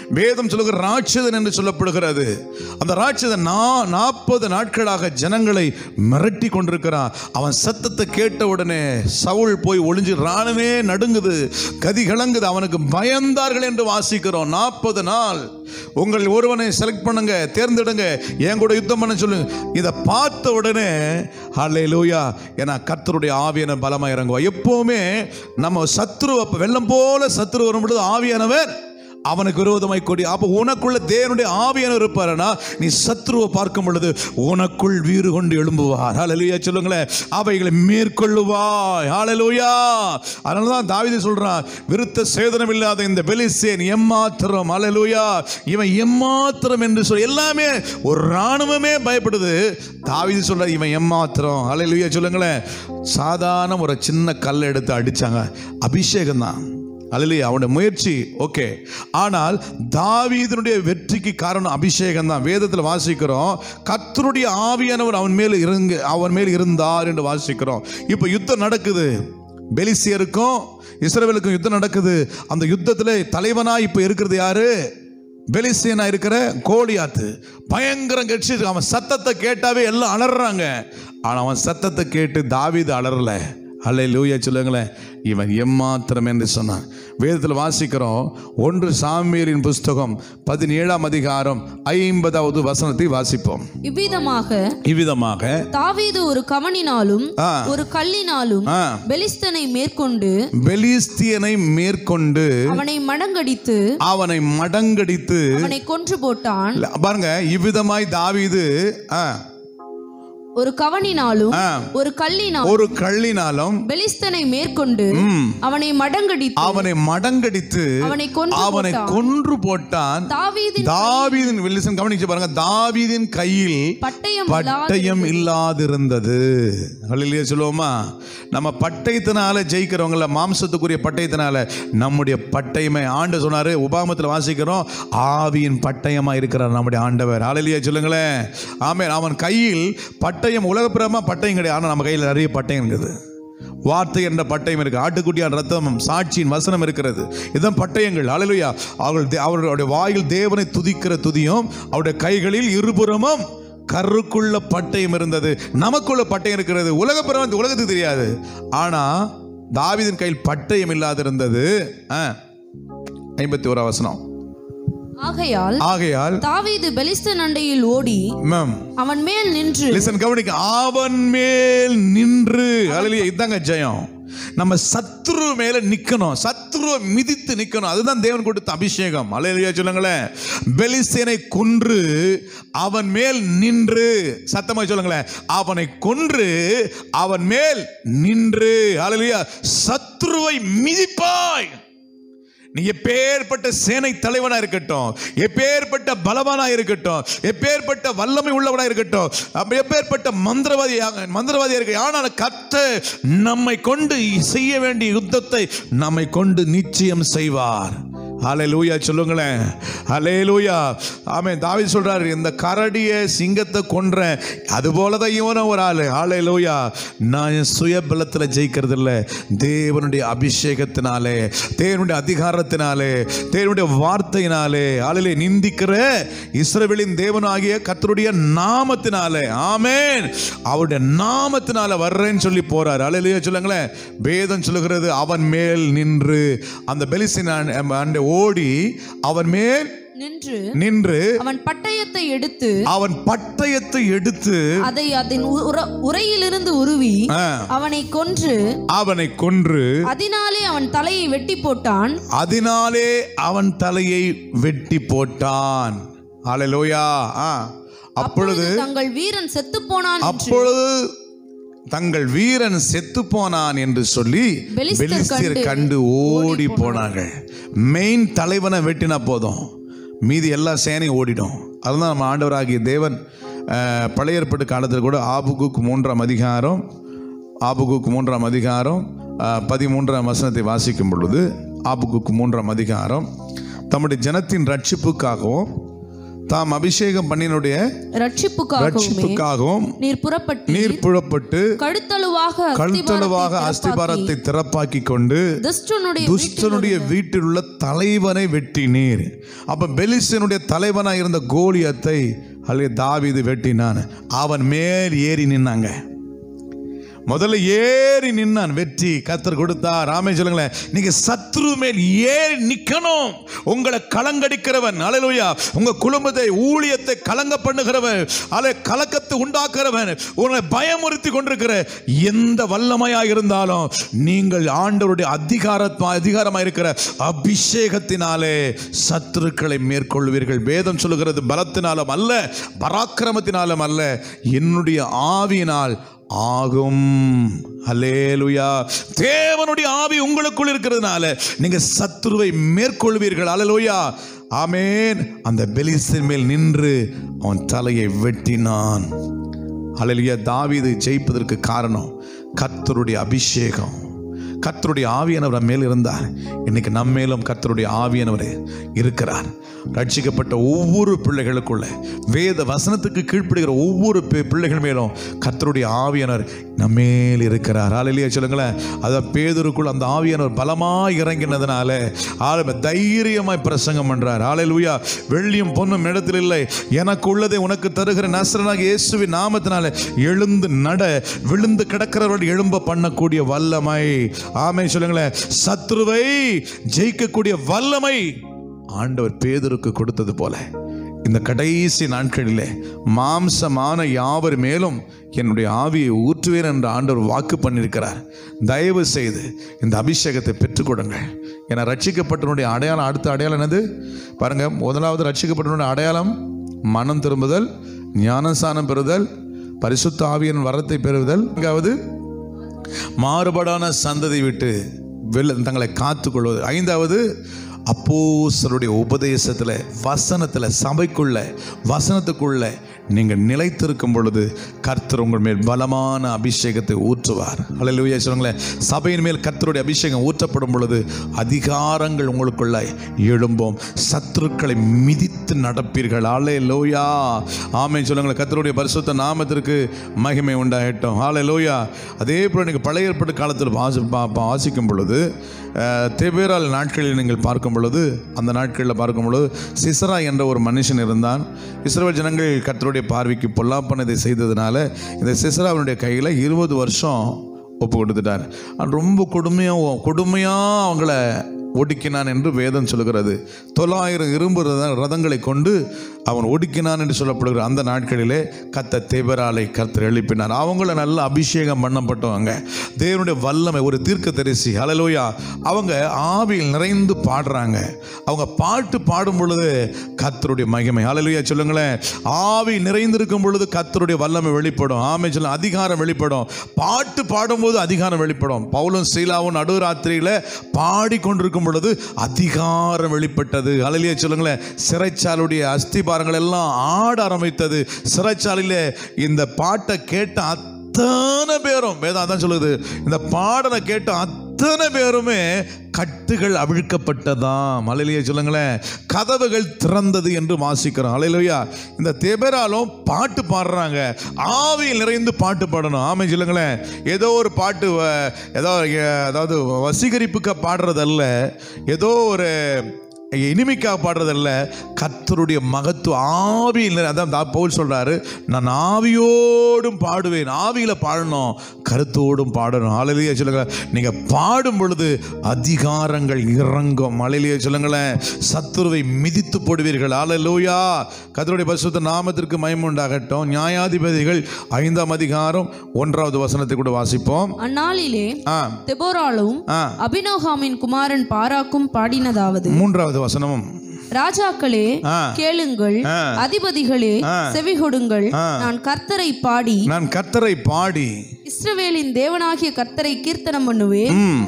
வேதம் சொல்லுகிற ராட்சதன் என்று சொல்லப்படுகிறது அந்த ராட்சதன் நா நாற்பது நாட்களாக ஜனங்களை மிரட்டி கொண்டிருக்கிறான் அவன் சத்தத்தை கேட்ட உடனே சவுல் போய் ஒளிஞ்சு ராணுவே நடுங்குது கதி கலங்குது அவனுக்கு பயந்தார்கள் என்று வாசிக்கிறோம் நாற்பது நாள் உங்கள் ஒருவனை செலக்ட் பண்ணுங்க தேர்ந்தெடுங்க என் கூட யுத்தம் பண்ண சொல்லுங்க இதை பார்த்த உடனே ஹலே லூயா ஏன்னா கர்த்தருடைய ஆவியான பலமா இறங்குவா எப்பவுமே நம்ம சத்ரு அப்ப வெள்ளம் போல சத்ரு வரும் பொழுது ஆவியானவர் அவனுக்கு விரோதமாய் கொடி அப்போ உனக்குள்ள தேவனுடைய ஆவியானவர் இருப்பாருன்னா நீ சத்ருவை பார்க்கும் பொழுது உனக்குள் வீறு கொண்டு எழும்புவார் ஹalleluya சொல்லுங்களேன் அவைகளை மேற்கொள்ளுவாய் ஹalleluya அதனால தான் தாவீது சொல்றான் விருத்த சேதனம் இல்லாத இந்த பெலிஸ்தேன் எம்மாத்திரம் ஹalleluya இவன் எம்மாத்திரம் என்று சொல்லி எல்லாமே ஒரு ராணுவமே பயப்படுது தாவீது சொல்ற இவன் எம்மாத்திரம் ஹalleluya சொல்லுங்களேன் சாதாரண ஒரு சின்ன கல் எடுத்து அடிச்சாங்க அபிஷேகம் தான் அல்லையா அவனுடைய முயற்சி ஓகே ஆனால் தாவீதனுடைய வெற்றிக்கு காரணம் அபிஷேகம் தான் வேதத்தில் வாசிக்கிறோம் கர்த்தருடைய ஆவியானவர் அவன் மேல் இருங்க அவன் மேல் இருந்தார் என்று வாசிக்கிறோம் இப்போ யுத்தம் நடக்குது பெலிசியருக்கும் இஸ்ரவேலுக்கும் யுத்தம் நடக்குது அந்த யுத்தத்தில் தலைவனா இப்போ இருக்கிறது யாரு பெலிஸ்தீனா இருக்கிற கோலியாத்து பயங்கரம் கட்சி அவன் சத்தத்தை கேட்டாவே எல்லாம் அலறாங்க ஆனால் அவன் சத்தத்தை கேட்டு தாவீது அலறல அல்ல லூயா சொல்லுங்களேன் இவன் எம்மாத்திரம் என்று சொன்னான் வேதத்தில் வாசிக்கிறோம் ஒன்று சாமியரின் புஸ்தகம் பதினேழாம் அதிகாரம் ஐம்பதாவது வசனத்தை வாசிப்போம் இவ்விதமாக இவ்விதமாக தாவீது ஒரு கவனினாலும் ஆ. ஒரு கல்லினாலும் ஆ, பெலிஸ்தனை மேற்கொண்டு பெலிஸ்தியனை மேற்கொண்டு அவனை மடங்கடித்து அவனை மடங்கடித்து அவனை கொன்று போட்டான் இல்ல, பாருங்க இவ்விதமாய் தாவீது ஆ, ஒரு கவனினாலும் ஆ, ஒரு கல்லினாலும் ஒரு கள்ளினாலும் பெலிஸ்தனை மேற்கொண்டு ம், அவனை மடங்கடித்து அவனை மடங்கடித்து அவனை கொன்று அவனை போட்டான். கொன்று போட்டான் தாவீதின் தாவீதின் வில்லிசன் கவனிச்சு பாருங்க தாவீதின் கையில் பட்டயம் பட்டயம் இல்லாதிருந்தது அல்லையா சொல்லுவோமா நம்ம பட்டயத்தினால ஜெயிக்கிறவங்கள மாம்சத்துக்குரிய பட்டயத்தினால நம்முடைய பட்டயமே ஆண்டு சொன்னாரு உபாமத்தில் வாசிக்கிறோம் ஆவியின் பட்டயமா இருக்கிறார் நம்முடைய ஆண்டவர் அலையிலேயே சொல்லுங்களேன் ஆமே அவன் கையில் பட்டயம் உலகப்பிரமா பட்டயம் கிடையாது ஆனால் நம்ம கையில் நிறைய பட்டயம் இருக்குது வார்த்தை என்ற பட்டயம் இருக்கு ஆட்டுக்குட்டியான ரத்தம் சாட்சியின் வசனம் இருக்கிறது இதுதான் பட்டயங்கள் அழலுயா அவர்கள் தே- அவர்களுடைய வாயில் தேவனை துதிக்கிற துதியும் அவருடைய கைகளில் இருபுறமும் கருக்குள்ள பட்டயம் இருந்தது நமக்குள்ள பட்டயம் இருக்கிறது உலகப்புறம் இந்த உலகத்துக்கு தெரியாது ஆனா தாவீதின் கையில் பட்டயம் இல்லாதிருந்தது ஐம்பத்தி ஓரா வசனம் ஆகையால் ஆகையால் தாவீது பெலிஸ்தன் அண்டையில் ஓடி மேம் அவன் மேல் நின்று லிசன் கவனிக்க அவன் மேல் நின்று அழலிய இதாங்க ஜெயம் நம்ம சத்ரு மேல நிக்கணும் சத்ருவை மிதித்து நிக்கணும் அதுதான் தேவன் கொடுத்த அபிஷேகம் அலையிலையா சொல்லுங்களேன் பெலிஸ்தேனை கொன்று அவன் மேல் நின்று சத்தமா சொல்லுங்களேன் அவனை கொன்று அவன் மேல் நின்று அலையிலையா சத்ருவை மிதிப்பாய் நீ எப்பேற்பட்ட சேனை தலைவனா இருக்கட்டும் எப்பேற்பட்ட பலவானா இருக்கட்டும் எப்பேற்பட்ட வல்லமை உள்ளவனா இருக்கட்டும் அப்ப எப்பேற்பட்ட மந்திரவாதியாக மந்திரவாதியா இருக்க ஆனால் கத்த நம்மை கொண்டு செய்ய வேண்டிய யுத்தத்தை நம்மை கொண்டு நிச்சயம் செய்வார் ஹalleluya சொல்லுங்களேன் ஹalleluya ஆமென் தாவீது சொல்றாரு இந்த கரடிய சிங்கத்தை கொன்றேன் அது போல தான் இவனும் ஒரு ஆளு ஹalleluya நான் என் சுய பலத்துல ஜெயிக்கிறது இல்ல தேவனுடைய அபிஷேகத்தினாலே தேவனுடைய அதிகாரத்தினாலே தேவனுடைய வார்த்தையினாலே ஆளிலே நிந்திக்கிற இஸ்ரவேலின் தேவனாகிய கர்த்தருடைய நாமத்தினாலே ஆமென் அவருடைய நாமத்தினால வர்றேன்னு சொல்லி போறார் ஹalleluya சொல்லுங்களேன் வேதம் சொல்லுகிறது அவன் மேல் நின்று அந்த பெலிசின் அண்டை ஓடி அவன் மேல் நின்று நின்று அவன் பட்டயத்தை எடுத்து அவன் பட்டயத்தை எடுத்து அதை அதன் உர- உரையிலிருந்து உருவி ஆ, அவனை கொன்று அவனை கொன்று அதனாலே அவன் தலையை வெட்டி போட்டான் அதனாலே அவன் தலையை வெட்டி போட்டான் ஹalleluya ஆ அப்பொழுது தங்கள் வீரன் செத்து போனான் என்று அப்பொழுது தங்கள் வீரன் செத்து போனான் என்று சொல்லி பெலிஸ்தர் பெலிஸ்தியர் கண்டு கண்டு ஓடி போனார்கள் மெயின் தலைவனை வெட்டினா போதும் மீதி எல்லா சேனையும் ஓடிடும் அதுதான் நம்ம ஆண்டவராகிய தேவன் அஹ், பழைய ஏற்பாட்டு காலத்தில் கூட ஆபுகுக் மூன்றாம் அதிகாரம் ஆபுகுக் மூன்றாம் அதிகாரம் அஹ், பதிமூன்றாம் வசனத்தை வாசிக்கும் பொழுது ஆபுகுக் மூன்றாம் அதிகாரம் தம்முடைய ஜனத்தின் ரட்சிப்புக்காகவும் தாம் அபிஷேகம் பண்ணினுடைய ரட்சிப்புக்காகவுமே ரட்சிப்புக்காகவும் நீர் புறப்பட்டு நீர் புழப்பட்டு கழுத்தழுவாக கழுத்தளவாக அஸ்திபாரத்தை திறப்பாக்கி கொண்டு துஷ்டனுடைய துஷ்டனுடைய வீட்டில் உள்ள தலைவனை வெட்டினீர் அப்ப பெலிஸ்தனுடைய தலைவனாக இருந்த கோலியத்தை அல்லது தாவீது வெட்டினான் அவன் மேல் ஏறி நின்னாங்க முதல்ல ஏறி நின்னான் வெற்றி கத்தர் கொடுத்தா ராமே சொல்லுங்களேன் நீங்க சத்ரு மேல் ஏறி நிக்கணும் உங்களை கலங்கடிக்கிறவன் அலையிலுயா உங்க குடும்பத்தை ஊழியத்தை கலங்க பண்ணுகிறவன் அலை கலக்கத்தை உண்டாக்குறவன் உங்களை பயமுறுத்தி கொண்டிருக்கிற எந்த வல்லமையா இருந்தாலும் நீங்கள் ஆண்டவருடைய அதிகார அதிகாரமாக இருக்கிற அபிஷேகத்தினாலே சத்துருக்களை மேற்கொள்வீர்கள் வேதம் சொல்லுகிறது பலத்தினாலும் அல்ல பராக்கிரமத்தினாலும் அல்ல என்னுடைய ஆவியினால் ஆகும் அல்லேலுயா தேவனுடைய ஆவி உங்களுக்குள் இருக்கிறதுனால நீங்க சத்துருவை மேற்கொள்வீர்கள் அல்லேலூயா ஆமேன் அந்த பெலிஸ்தின் மேல் நின்று அவன் தலையை வெட்டினான் அல்லேலூயா தாவீது ஜெயிப்பதற்கு காரணம் கர்த்தருடைய அபிஷேகம் கர்த்தருடைய ஆவியானவர் நம்ம மேல் இருந்தார் இன்னைக்கு நம்ம மேலும் கர்த்தருடைய ஆவியானவர் இருக்கிறார் ரட்சிக்கப்பட்ட ஒவ்வொரு பிள்ளைகளுக்குள்ள வேத வசனத்துக்கு கீழ்ப்படுகிற ஒவ்வொரு பி- பிள்ளைகள் மேலும் கர்த்தருடைய ஆவியானவர் நம்ம மேல் இருக்கிறார் ஆலையிலேயே சொல்லுங்களேன் அதான் பேதருக்குள் அந்த ஆவியானவர் பலமாய் இறங்கினதுனால ஆளுமை தைரியமாய் பிரசங்கம் பண்றார் ஆலையிலுயா வெள்ளியும் பொன்னும் இடத்தில் இல்லை எனக்கு உள்ளதை உனக்கு தருகிற நசரனாக இயேசுவின் நாமத்தினால எழுந்து நட விழுந்து கிடக்கிறவர்கள் எழும்ப பண்ணக்கூடிய வல்லமை ஆமை சொல்லுங்களேன் சத்ருவை ஜெயிக்கக்கூடிய வல்லமை ஆண்டவர் பேதருக்கு கொடுத்தது போல இந்த கடைசி நாட்களிலே மாம்சமான யாவர் மேலும் என்னுடைய ஆவியை ஊற்றுவேன் என்று ஆண்டவர் வாக்கு பண்ணியிருக்கிறார் தயவு செய்து இந்த அபிஷேகத்தை பெற்றுக்கொடுங்கள் என ரட்சிக்கப்பட்டனுடைய அடையாளம் அடுத்த அடையாளம் என்னது பாருங்க முதலாவது ரட்சிக்கப்பட்டனுடைய அடையாளம் மனம் திரும்புதல் ஞானசானம் பெறுதல் பரிசுத்த ஆவியின் வரத்தை பெறுதல் அங்காவது மாறுபாடான சந்ததி விட்டு வெள்ள தங்களை காத்துக்கொள்வது ஐந்தாவது அப்போஸ்தலருடைய உபதேசத்தில் வசனத்தில் சபைக்குள்ள வசனத்துக்குள்ள நீங்கள் நிலைத்திருக்கும் பொழுது கர்த்தர் உங்கள் மேல் பலமான அபிஷேகத்தை ஊற்றுவார் அல்லேலூயா சொல்லுங்களேன் சபையின் மேல் கர்த்தருடைய அபிஷேகம் ஊற்றப்படும் பொழுது அதிகாரங்கள் உங்களுக்குள்ள எழும்போம் சத்துருக்களை மிதித்து நடப்பீர்கள் ஆலே லோயா ஆமே சொல்லுங்களேன் கர்த்தருடைய பரிசுத்த நாமத்திற்கு மகிமை உண்டாகட்டும் ஆலே லோயா அதே போல் நீங்கள் பழைய ஏற்பாடு காலத்தில் வாசி பா- பா- வாசிக்கும் பொழுது அஹ், தெபேரால் நாட்களில் நீங்கள் பார்க்கும் பொழுது அந்த நாட்களில் பார்க்கும் பொழுது சிசரா என்ற ஒரு மனுஷன் இருந்தான் இஸ்ரவேல் ஜனங்கள் கர்த்தருடைய பார்வைக்கு பொல்லாப்பனதை செய்ததுனால இந்த சிசராவினுடைய கையில் இருபது வருஷம் ஒப்பு கொடுத்துட்டார் அவன் ரொம்ப கொடுமையாக கொடுமையாக அவங்கள ஒடுக்கினான் என்று வேதம் சொல்கிறது தொள்ளாயிரம் இரும்பு ரத- ரதங்களை கொண்டு அவன் ஒடுக்கினான் என்று சொல்லப்படுகிற அந்த நாட்களிலே கத்த தேவராலை கர்த்தர் எழுப்பினார் அவங்கள நல்ல அபிஷேகம் பண்ணப்பட்டவங்க தேவனுடைய வல்லமை ஒரு தீர்க்க தரிசி அலலோயா அவங்க ஆவியில் நிறைந்து பாடுறாங்க அவங்க பாட்டு பாடும் பொழுது கர்த்தருடைய மகிமை அலலுயா சொல்லுங்களேன் ஆவி நிறைந்திருக்கும் பொழுது கர்த்தருடைய வல்லமை வெளிப்படும் ஆமை சொல்ல அதிகாரம் வெளிப்படும் பாட்டு பாடும்போது அதிகாரம் வெளிப்படும் பவுலும் சீலாவும் நடுராத்திரியில பாடிக்கொண்டிருக்கும் பொழுது அதிகாரம் வெளிப்பட்டது அலலியா சொல்லுங்களேன் சிறைச்சாலுடைய அஸ்திபாரங்கள் எல்லாம் ஆட ஆரம்பித்தது சிறைச்சாலையில இந்த பாட்டை கேட்ட அத்தனை பேரும் வேதம் அதான் சொல்லுது இந்த பாடலை கேட்ட அத்தனை பேருமே கட்டுகள் அவிழ்க்கப்பட்டதாம் அலையிலேயே சொல்லுங்களேன் கதவுகள் திறந்தது என்று வாசிக்கிறோம் அலையிலையா இந்த தெபராலும் பாட்டு பாடுறாங்க ஆவியில் நிறைந்து பாட்டு பாடணும் ஆமை சொல்லுங்களேன் ஏதோ ஒரு பாட்டு வ- ஏதோ அஹ், அதாவது வசீகரிப்புக்கு பாடுறதல்ல ஏதோ ஒரு இனிமைக்காக பாடுறதல்ல கர்த்தருடைய மகத்துவ ஆவியில் நிறை- அதான் தா- பவுல் சொல்றாரு நான் ஆவியோடும் பாடுவேன் ஆவியில பாடணும் கருத்தோடும் பாடணும் ஆலையிலேயே சொல்லுங்க நீங்க பாடும் பொழுது அதிகாரங்கள் இறங்கும் ஆலையிலேயே சொல்லுங்களேன் சத்துருவை மிதித்து போடுவீர்கள் ஆலையிலூயா கர்த்தருடைய பரிசுத்த நாமத்திற்கு மயம் உண்டாகட்டும் நியாயாதிபதிகள் ஐந்தாம் அதிகாரம் ஒன்றாவது வசனத்தை கூட வாசிப்போம் அந்நாளிலே ஆ தெபோராலும் ஆ அபினோகாமின் குமாரன் பாராக்கும் பாடினதாவது மூன்றாவது வசனமும் ராஜாக்களே ஆ. கேளுங்கள் ஆ. அதிபதிகளே செவிகொடுங்கள் நான் கர்த்தரை பாடி நான் கர்த்தரை பாடி இஸ்ரவேலின் தேவனாகிய கர்த்தரை கீர்த்தனம் பண்ணுவேன் ம்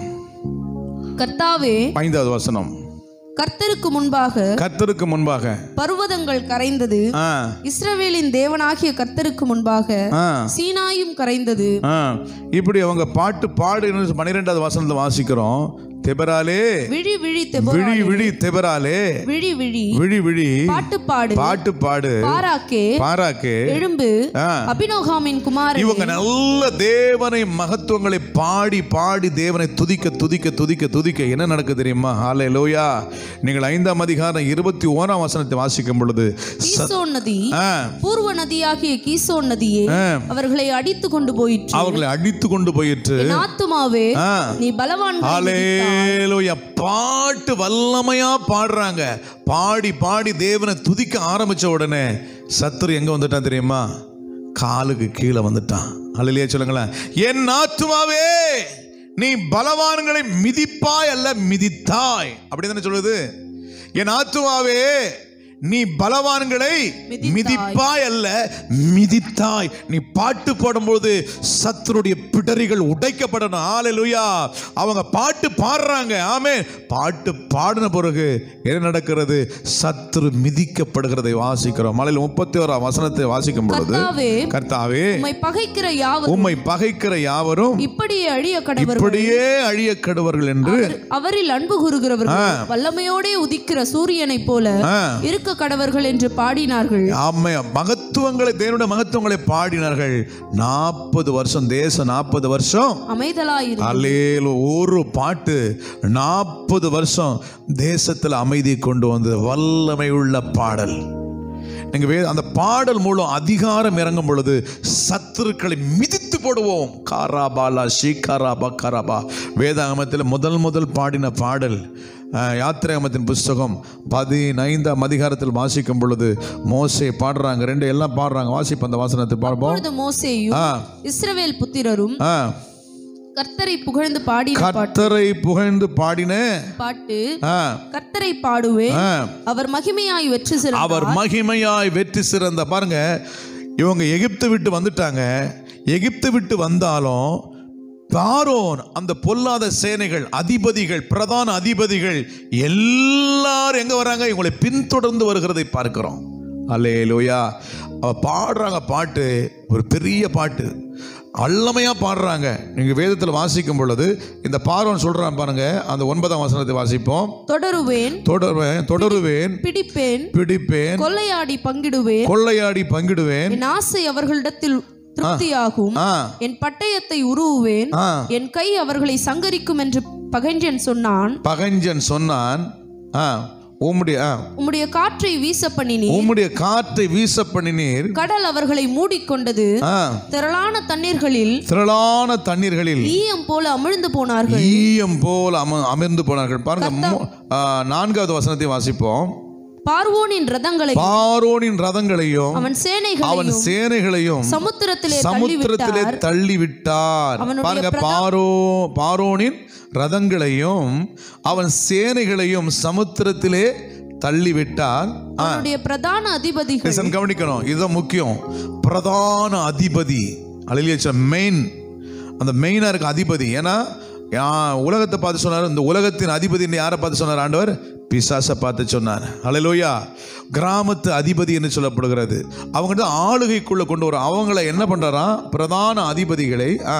கர்த்தாவே ஐந்தாவது வசனம் கர்த்தருக்கு முன்பாக கர்த்தருக்கு முன்பாக பர்வதங்கள் கரைந்தது ஆ இஸ்ரவேலின் தேவனாகிய கர்த்தருக்கு முன்பாக ஆ சீனாயும் கரைந்தது ஆ இப்படி அவங்க பாட்டு பாடு பன்னிரெண்டாவது வசனத்தை வாசிக்கிறோம் தெபராலே விழி விழி தெபோ விழி விழி தெபராலே விழி விழி விழி விழி பாட்டு பாடு பாட்டு பாடு பாராக்கே பாராக்கு எழும்பு ஆ. அபினோகாமின் குமாரன் இவங்க நல்ல தேவனை மகத்துவங்களை பாடி பாடி தேவனை துதிக்க துதிக்க துதிக்க துதிக்க என்ன நடக்குது தெரியுமா ஹாலே லோயா நீங்கள் ஐந்தாம் அதிகாரம் இருபத்தி ஓராம் வசனத்தை வாசிக்கும் பொழுது கீசோன் நதி ஆ, பூர்வ நதியாகிய கீசோன் நதியே ஆ, அவர்களை அடித்து கொண்டு போயிற்று அவர்களை அடித்து கொண்டு போயிற்று என் ஆத்துமாவே ஆ, நீ பலவான் ஹalleluya பாட்டு வல்லமையா பாடுறாங்க பாடி பாடி தேவனை துதிக்க ஆரம்பிச்ச உடனே சத்துரு எங்க வந்துட்டான் தெரியுமா காலுக்கு கீழே வந்துட்டான் அல்லையா சொல்லுங்களேன் என் ஆத்துமாவே நீ பலவான்களை மிதிப்பாய் அல்ல மிதித்தாய் அப்படி தானே சொல்லுது என் ஆத்துமாவே நீ பலவான்களை மிதித்தாய். மிதிப்பாய் அல்ல மிதித்தாய் நீ பாட்டு பாடும்போது சத்துருடைய பிடரிகள் உடைக்கப்படணும் ஆலையிலுயா அவங்க பாட்டு பாடுறாங்க ஆமே பாட்டு பாடின பிறகு என்ன நடக்கிறது சத்துரு மிதிக்கப்படுகிறதை வாசிக்கிறோம் மலையில் முப்பத்தி ஓராம் வசனத்தை வாசிக்கும் பொழுது கர்த்தாவே கர்த்தாவே உம்மை பகைக்கிற யாவரும் உம்மை பகைக்கிற யாவரும் இப்படியே அழிய கடவர்கள் இப்படியே அழிய கடுவர்கள் என்று அவரில் அன்பு கூறுகிறவர்கள் வல்லமையோடே உதிக்கிற சூரியனைப் போல ஆ. இருக்க கடவர்கள் என்று பாடினார்கள் ஆமை மகத்துவங்களை தேவனுடைய மகத்துவங்களை பாடினார்கள் நாற்பது வருஷம் தேசம் நாற்பது வருஷம் அமைதலாயிரு அலேலு ஒரு பாட்டு நாற்பது வருஷம் தேசத்தில் அமைதி கொண்டு வந்து வல்லமை உள்ள பாடல் நீங்க வே அந்த பாடல் மூலம் அதிகாரம் இறங்கும் பொழுது சத்துருக்களை மிதித்து போடுவோம் காராபாலா ஷீகாராபா காராபா வேதாகமத்தில் முதல் முதல் பாடின பாடல் அஹ், யாத்திராகமத்தின் புஸ்தகம் பதினைந்தாம் அதிகாரத்தில் வாசிக்கும் பொழுது மோசே பாடுறாங்க ரெண்டு எல்லாம் பாடுறாங்க வாசிப்போம் அந்த வாசனத்தை பார்ப்போம் அப்பொழுது மோசேயும் ஆ இஸ்ரவேல் புத்திரரும் ஆ கர்த்தரை புகழ்ந்து பாடின பாட்டு கர்த்தரை புகழ்ந்து பாடின பாட்டு ஆ, கர்த்தரை பாடுவேன் ஆ. அவர் மகிமையாய் வெற்றி சிறந்தார் அவர் மகிமையாய் வெற்றி சிறந்த பாருங்க இவங்க எகிப்து விட்டு வந்துட்டாங்க எகிப்து விட்டு வந்தாலும் பாரோன் அந்த பொல்லாத சேனைகள் அதிபதிகள் பிரதான அதிபதிகள் எல்லாரும் எங்க வராங்க இவங்களை பின்தொடர்ந்து வருகிறதை பார்க்கிறோம் அல்லே லோயா அவ பாடுறாங்க பாட்டு ஒரு பெரிய பாட்டு வல்லமையா பாடுறாங்க நீங்க வேதத்தில் வாசிக்கும் பொழுது இந்த பார்வன் சொல்றான் பாருங்க அந்த ஒன்பதாம் வசனத்தை வாசிப்போம் தொடருவேன் தொடருவேன் தொடருவேன் பிடிப்பேன் பிடிப்பேன் கொள்ளையாடி பங்கிடுவேன் கொள்ளையாடி பங்கிடுவேன் என் ஆசை அவர்களிடத்தில் திருப்தியாகும் ஆ என் பட்டயத்தை உருவுவேன் ஆ என் கை அவர்களை சங்கரிக்கும் என்று பகைஞ்சன் சொன்னான் பகஞ்சன் சொன்னான் ஆ உம்முடைய ஆ, உம்முடைய காற்றை வீச பண்ணினீர் உம்முடைய காற்றை வீச பண்ணினீர் கடல் அவர்களை மூடிக்கொண்டது ஆ திரளான தண்ணீர்களில் திரளான தண்ணீர்களில் ஈயம் போல அமிழ்ந்து போனார்கள் ஈயம் போல் அம அமர்ந்து போனார்கள் பாருங்க மூ- ஆ, நான்காவது வசனத்தை வாசிப்போம் பார்வோனின் ரதங்களை பாரோனின் ரதங்களையும் அவன் சேனைகளை அவன் சேனைகளையும் சமுத்திரத்திலே சமுத்திரத்திலே தள்ளிவிட்டார் தள்ளி விட்டார் அவனுடைய பாருங்க பிரதா- பாரோ பாரோனின் ரதங்களையும் அவன் சேனைகளையும் சமுத்திரத்திலே தள்ளிவிட்டார் ஆ, அவனுடைய பிரதான அதிபதிகள் listen, கவனிக்கணும் இதுதான் முக்கியம் பிரதான அதிபதி அழிலிய மெயின் அந்த மெயினா இருக்க அதிபதி ஏன்னா ஆ, உலகத்தை பார்த்து சொன்னார் இந்த உலகத்தின் அதிபதி யாரை பார்த்து சொன்னார் ஆண்டவர் பிசாசை பார்த்து சொன்னார் அலையிலோயா கிராமத்து அதிபதி என்று சொல்லப்படுகிறது அவங்க தான் ஆளுகைக்குள்ள கொண்டு வர அவங்கள என்ன பண்றாராம் பிரதான அதிபதிகளை ஆ,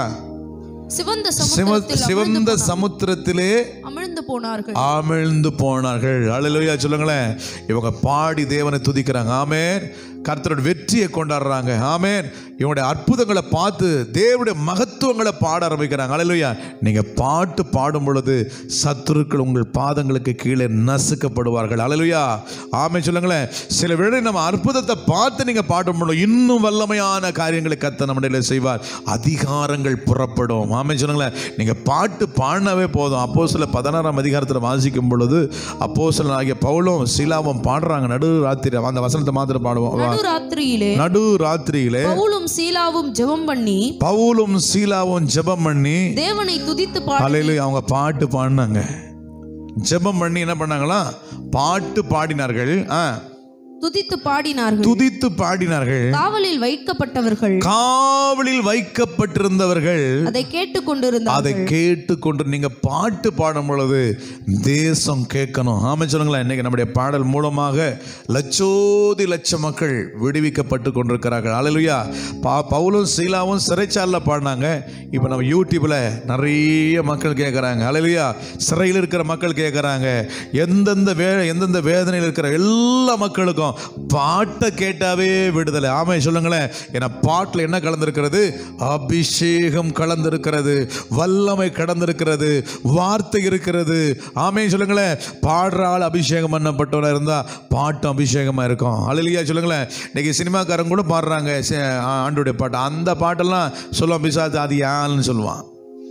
சிவந்த சிவ சமுத்திரத்தில் சிவந்த சமுத்திரத்திலே அமிழ்ந்து போனார்கள் ஆமிழ்ந்து போனார்கள் அழலுயா சொல்லுங்களேன் இவங்க பாடி தேவனை துதிக்கிறாங்க ஆமென் கர்த்தரோட வெற்றியை கொண்டாடுறாங்க ஆமென் இவங்களுடைய அற்புதங்களை பார்த்து தேவனுடைய மகத்துவங்களை பாட ஆரம்பிக்கிறாங்க அழலுயா நீங்க பாட்டு பாடும் பொழுது சத்துருக்கள் உங்கள் பாதங்களுக்கு கீழே நசுக்கப்படுவார்கள் அழலுயா ஆமே சொல்லுங்களேன் சில வேளை நம்ம அற்புதத்தை பார்த்து நீங்க பாடும் பொழுது இன்னும் வல்லமையான காரியங்களை கத்த நம்மிடையில செய்வார் அதிகாரங்கள் புறப்படும் ஆமே சொல்லுங்களேன் நீங்க பாட்டு பாடினாவே போதும் அப்போ சில பதினாறாம் அதிகாரத்தில் வாசிக்கும் பொழுது அப்போ ஆகிய பவுலும் சீலாவும் பாடுறாங்க நடு ராத்திரி அந்த வசனத்தை மாத்திரம் பாடுவோம் நடு ராத்திரியிலே நடு ராத்திரியிலே பவுலும் சீலாவும் ஜெபம் பண்ணி பவுலும் சீலாவும் ஜெபம் பண்ணி தேவனை துதித்து பாடி காலையில அவங்க பாட்டு பாடினாங்க ஜெபம் பண்ணி என்ன பண்ணாங்களா பாட்டு பாடினார்கள் ஆ துதித்து பாடினார்கள் துதித்து பாடினார்கள் காவலில் வைக்கப்பட்டவர்கள் காவலில் வைக்கப்பட்டிருந்தவர்கள் அதை கேட்டுக்கொண்டிருந்தார்கள் அதை கேட்டு கொண்டு நீங்க பாட்டு பாடும் பொழுது தேசம் கேட்கணும் ஆமா சொல்லுங்களேன் இன்னைக்கு நம்முடைய பாடல் மூலமாக லட்சோதி லட்ச மக்கள் விடுவிக்கப்பட்டு கொண்டிருக்கிறார்கள் அலையிலுயா பா பவுலும் சீலாவும் சிறைச்சாலில் பாடினாங்க இப்போ நம்ம யூடியூப்ல நிறைய மக்கள் கேட்குறாங்க அலையிலுயா சிறையில் இருக்கிற மக்கள் கேட்குறாங்க எந்தெந்த வே எந்தெந்த வேதனையில் இருக்கிற எல்லா மக்களுக்கும் பாட்டை கேட்டாவே விடுதலை ஆமை சொல்லுங்களேன் ஏன்னா பாட்டில் என்ன கலந்திருக்கிறது அபிஷேகம் கலந்திருக்கிறது வல்லமை கடந்திருக்கிறது வார்த்தை இருக்கிறது ஆமே சொல்லுங்களேன் பாடுற ஆள் அபிஷேகம் பண்ணப்பட்டவனா இருந்தா பாட்டு அபிஷேகமா இருக்கும் அழலியா சொல்லுங்களேன் இன்னைக்கு சினிமாக்காரங்க கூட பாடுறாங்க சே- ஆண்டுடைய பாட்டு அந்த பாட்டெல்லாம் சொல்லுவான் பிசாசு அது யான்னு சொல்லுவான்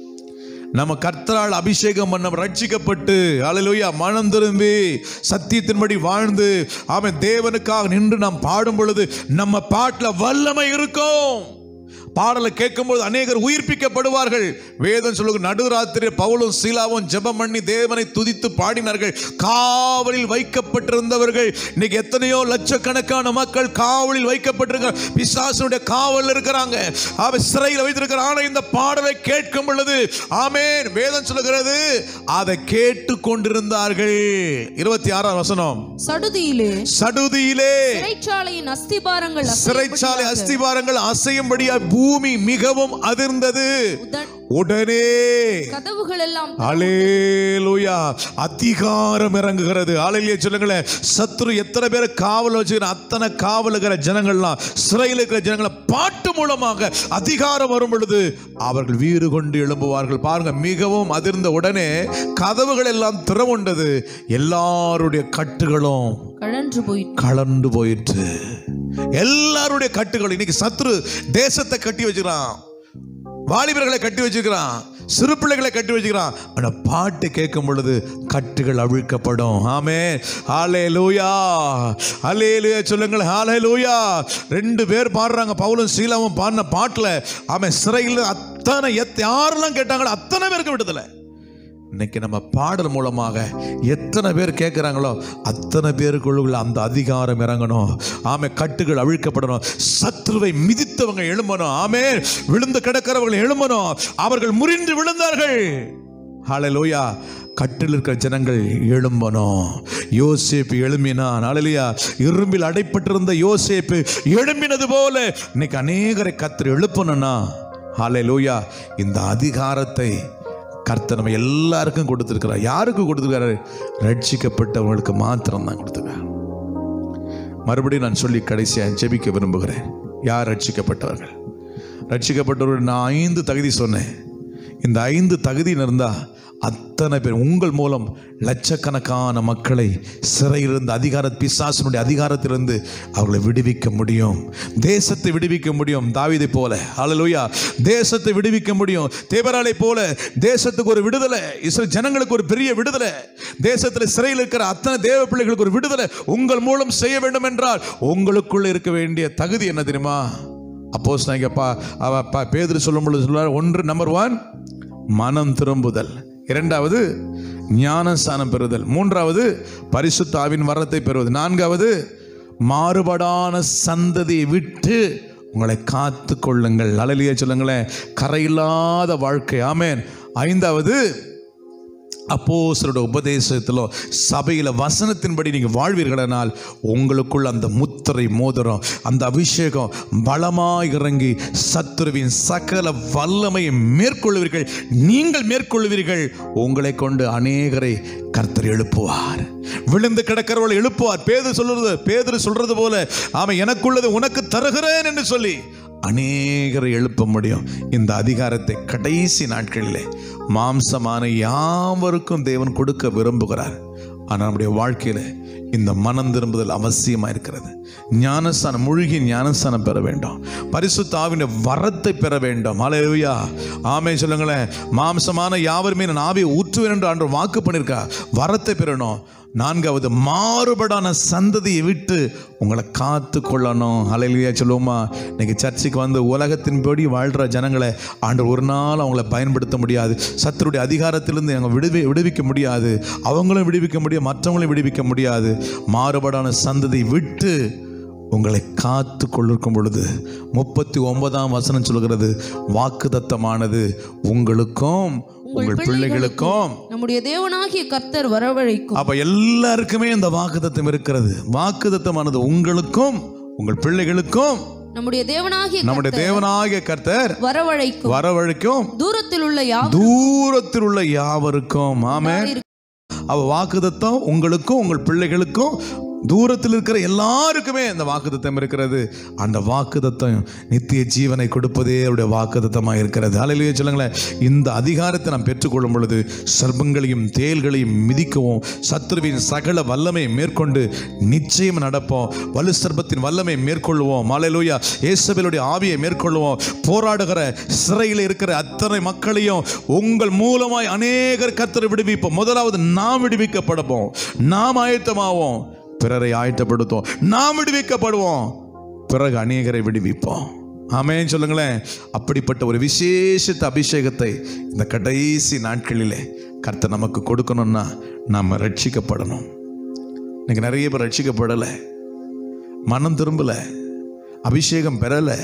நம்ம கர்த்தரால் அபிஷேகம் பண்ண ரட்சிக்கப்பட்டு அலலுயா மனம் திரும்பி சத்தியத்தின்படி வாழ்ந்து அவன் தேவனுக்காக நின்று நாம் பாடும் பொழுது நம்ம பாட்டில் வல்லமை இருக்கும் பாடலை கேட்கும்போது அநேகர் உயிர்ப்பிக்கப்படுவார்கள் வேதம் சொல்லுங்க நடுராத்திரி பவுலும் சீலாவும் ஜெபம் பண்ணி தேவனை துதித்து பாடினார்கள் காவலில் வைக்கப்பட்டிருந்தவர்கள் இன்னைக்கு எத்தனையோ லட்சக்கணக்கான மக்கள் காவலில் வைக்கப்பட்டிருக்க பிசாசனுடைய காவல் இருக்கிறாங்க அவன் சிறையில் வைத்திருக்கிற ஆனா இந்த பாடலை கேட்கும் பொழுது ஆமென் வேதம் சொல்லுகிறது அதை கேட்டு கொண்டிருந்தார்கள் இருபத்தி ஆறாம் வசனம் சடுதியிலே சடுதியிலே சிறைச்சாலையின் அஸ்திபாரங்கள் சிறைச்சாலை அஸ்திவாரங்கள் அசையும்படியா பூமி மிகவும் அதிர்ந்தது உடன் உடனே கதவுகள் எல்லாம் அலேலுயா அதிகாரம் இறங்குகிறது ஆலையிலே சொல்லுங்களேன் சத்ரு எத்தனை பேரை காவல் வச்சுக்கிற அத்தனை காவல் இருக்கிற ஜனங்கள்லாம் சிறையில் இருக்கிற ஜனங்களை பாட்டு மூலமாக அதிகாரம் வரும் பொழுது அவர்கள் வீறு கொண்டு எழும்புவார்கள் பாருங்க மிகவும் அதிர்ந்த உடனே கதவுகள் எல்லாம் திறவுண்டது எல்லாருடைய கட்டுகளும் கழன்று போயிற்று கலந்து போயிற்று எல்லாருடைய கட்டுகள் இன்னைக்கு சத்ரு தேசத்தை கட்டி வச்சுக்கிறான் வாலிபர்களை கட்டி வச்சுக்கிறான் சிறு பிள்ளைகளை கட்டி வச்சுக்கிறான் ஆனா பாட்டு கேட்கும் பொழுது கட்டுகள் அவிழ்க்கப்படும் ஆமே ஹாலே லூயா ஹலே லூயா சொல்லுங்கள் ஹாலே லூயா ரெண்டு பேர் பாடுறாங்க பவுலும் சீலாவும் பாடின பாட்டுல அவன் சிறையில் அத்தனை எத் யாரெல்லாம் கேட்டாங்களோ அத்தனை பேருக்கு விடுதலை இன்னைக்கு நம்ம பாடல் மூலமாக எத்தனை பேர் கேட்குறாங்களோ அத்தனை பேருக்குள்ள அந்த அதிகாரம் இறங்கணும் ஆமே கட்டுகள் அவிழ்க்கப்படணும் சத்ருவை மிதித்தவங்க எழும்பணும் ஆமே விழுந்து கிடக்கிறவங்க எழும்பணும் அவர்கள் முறிந்து விழுந்தார்கள் ஹalleluya கட்டில் இருக்கிற ஜனங்கள் எழும்பணும் யோசேப்பு எழும்பினான் ஹalleluya இரும்பில் அடைப்பட்டிருந்த யோசேப்பு எழும்பினது போல இன்னைக்கு அநேகரை கத்தர் எழுப்பணும்னா ஹalleluya இந்த அதிகாரத்தை கர்த்தர் நம்ம எல்லாருக்கும் கொடுத்துருக்கிறார் யாருக்கு கொடுத்துருக்காரு ரட்சிக்கப்பட்டவங்களுக்கு மாத்திரம் தான் கொடுத்துருக்காரு மறுபடியும் நான் சொல்லி கடைசியாக ஜெபிக்க விரும்புகிறேன் யார் ரட்சிக்கப்பட்டவர்கள் ரட்சிக்கப்பட்டவர்கள் நான் ஐந்து தகுதி சொன்னேன் இந்த ஐந்து தகுதி இருந்தால் அத்தனை பேர் உங்கள் மூலம் லட்சக்கணக்கான மக்களை சிறையிலிருந்து அதிகார பிசாசனுடைய அதிகாரத்திலிருந்து அவர்களை விடுவிக்க முடியும் தேசத்தை விடுவிக்க முடியும் தாவீதை போல ஹalleluya தேசத்தை விடுவிக்க முடியும் தேவராலை போல தேசத்துக்கு ஒரு விடுதலை இஸ்ரேல் ஜனங்களுக்கு ஒரு பெரிய விடுதலை தேசத்தில் சிறையில் இருக்கிற அத்தனை தேவ பிள்ளைகளுக்கு ஒரு விடுதலை உங்கள் மூலம் செய்ய வேண்டும் என்றால் உங்களுக்குள்ள இருக்க வேண்டிய தகுதி என்ன தெரியுமா அப்போஸ் பா அவ பா பேதுரு சொல்லும் பொழுது சொல்றார் ஒன்று நம்பர் ஒன் மனம் திரும்புதல் இரண்டாவது ஞானஸ்தானம் பெறுதல் மூன்றாவது பரிசுத்தாவின் வரத்தை பெறுவது நான்காவது மாறுபாடான சந்ததியை விட்டு உங்களை காத்து கொள்ளுங்கள் அழலிய சொல்லுங்களேன் கரையில்லாத வாழ்க்கை ஆமேன் ஐந்தாவது அப்போஸ்தலரோட உபதேசத்திலோ சபையில் வசனத்தின்படி நீங்கள் வாழ்வீர்களானால் உங்களுக்குள் அந்த முத்திரை மோதிரம் அந்த அபிஷேகம் பலமாய் இறங்கி சத்துருவின் சகல வல்லமையை மேற்கொள்வீர்கள் நீங்கள் மேற்கொள்வீர்கள் உங்களை கொண்டு அநேகரை கர்த்தர் எழுப்புவார் விழுந்து கிடக்கிறவளை எழுப்புவார் பேது சொல்றது பேதுரு சொல்றது போல அவன் எனக்குள்ளது உனக்கு தருகிறேன் என்று சொல்லி அநேகரை எழுப்ப முடியும் இந்த அதிகாரத்தை கடைசி நாட்களிலே மாம்சமான யாவருக்கும் தேவன் கொடுக்க விரும்புகிறார் ஆனால் நம்முடைய வாழ்க்கையில இந்த மனம் திரும்புதல் அவசியமா இருக்கிறது ஞானஸ்தானம் மூழ்கி ஞானஸ்தானம் பெற வேண்டும் பரிசுத்த ஆவின வரத்தை பெற வேண்டும் அலையா ஆமே சொல்லுங்களேன் மாம்சமான யாவருமே நான் ஆவியை ஊற்றுவேன் என்று ஆண்டு வாக்கு பண்ணியிருக்கா வரத்தை பெறணும் நான்காவது மாறுபடான சந்ததியை விட்டு உங்களை காத்து கொள்ளணும் அலையிலேயே சொல்லுவோமா இன்னைக்கு சர்ச்சுக்கு வந்து உலகத்தின்படி வாழ்கிற ஜனங்களை ஆண்டு ஒரு நாள் அவங்கள பயன்படுத்த முடியாது சத்தருடைய அதிகாரத்திலிருந்து அவங்க விடுவி விடுவிக்க முடியாது அவங்களும் விடுவிக்க முடியாது மற்றவங்களையும் விடுவிக்க முடியாது மாறுபடான சந்ததியை விட்டு உங்களை காத்து கொள்ளிருக்கும் பொழுது முப்பத்தி ஒன்பதாம் வசனம் சொல்கிறது வாக்குதத்தமானது உங்களுக்கும் உங்கள் பிள்ளைகளுக்கும் நம்முடைய தேவனாகிய கர்த்தர் வரவழைக்கும் அப்ப எல்லாருக்குமே இந்த வாக்குதத்தம் இருக்கிறது வாக்குதத்தமானது உங்களுக்கும் உங்கள் பிள்ளைகளுக்கும் நம்முடைய தேவனாகிய நம்முடைய தேவனாகிய கர்த்தர் வரவழைக்கும் வரவழைக்கும் தூரத்தில் உள்ள யாவர் தூரத்தில் உள்ள யாவருக்கும் ஆமே அவ வாக்குதத்தம் உங்களுக்கும் உங்கள் பிள்ளைகளுக்கும் தூரத்தில் இருக்கிற எல்லாருக்குமே அந்த வாக்குத்தத்தம் இருக்கிறது அந்த வாக்குத்தத்தம் நித்திய ஜீவனை கொடுப்பதே அவருடைய வாக்குத்தத்தமாக இருக்கிறது அலையிலேயே சொல்லுங்களேன் இந்த அதிகாரத்தை நாம் பெற்றுக்கொள்ளும் பொழுது சர்ப்பங்களையும் தேள்களையும் மிதிக்கவும் சத்ருவின் சகல வல்லமை மேற்கொண்டு நிச்சயம் நடப்போம் வலு சர்ப்பத்தின் வல்லமை மேற்கொள்வோம் மலையிலூயா இயேசுவினுடைய ஆவியை மேற்கொள்வோம் போராடுகிற சிறையில் இருக்கிற அத்தனை மக்களையும் உங்கள் மூலமாய் அநேகர் கத்தரை விடுவிப்போம் முதலாவது நாம் விடுவிக்கப்படுவோம் நாம் ஆயத்தமாவோம் பிறரை ஆயத்தப்படுத்துவோம் நாம் விடுவிக்கப்படுவோம் பிறகு அநேகரை விடுவிப்போம் ஆமென் சொல்லுங்களேன் அப்படிப்பட்ட ஒரு விசேஷத்த அபிஷேகத்தை இந்த கடைசி நாட்களிலே கர்த்தர் நமக்கு கொடுக்கணும்னா நாம் ரட்சிக்கப்படணும் இன்னைக்கு நிறைய பேர் ரட்சிக்கப்படலை மனம் திரும்பல அபிஷேகம் பெறலை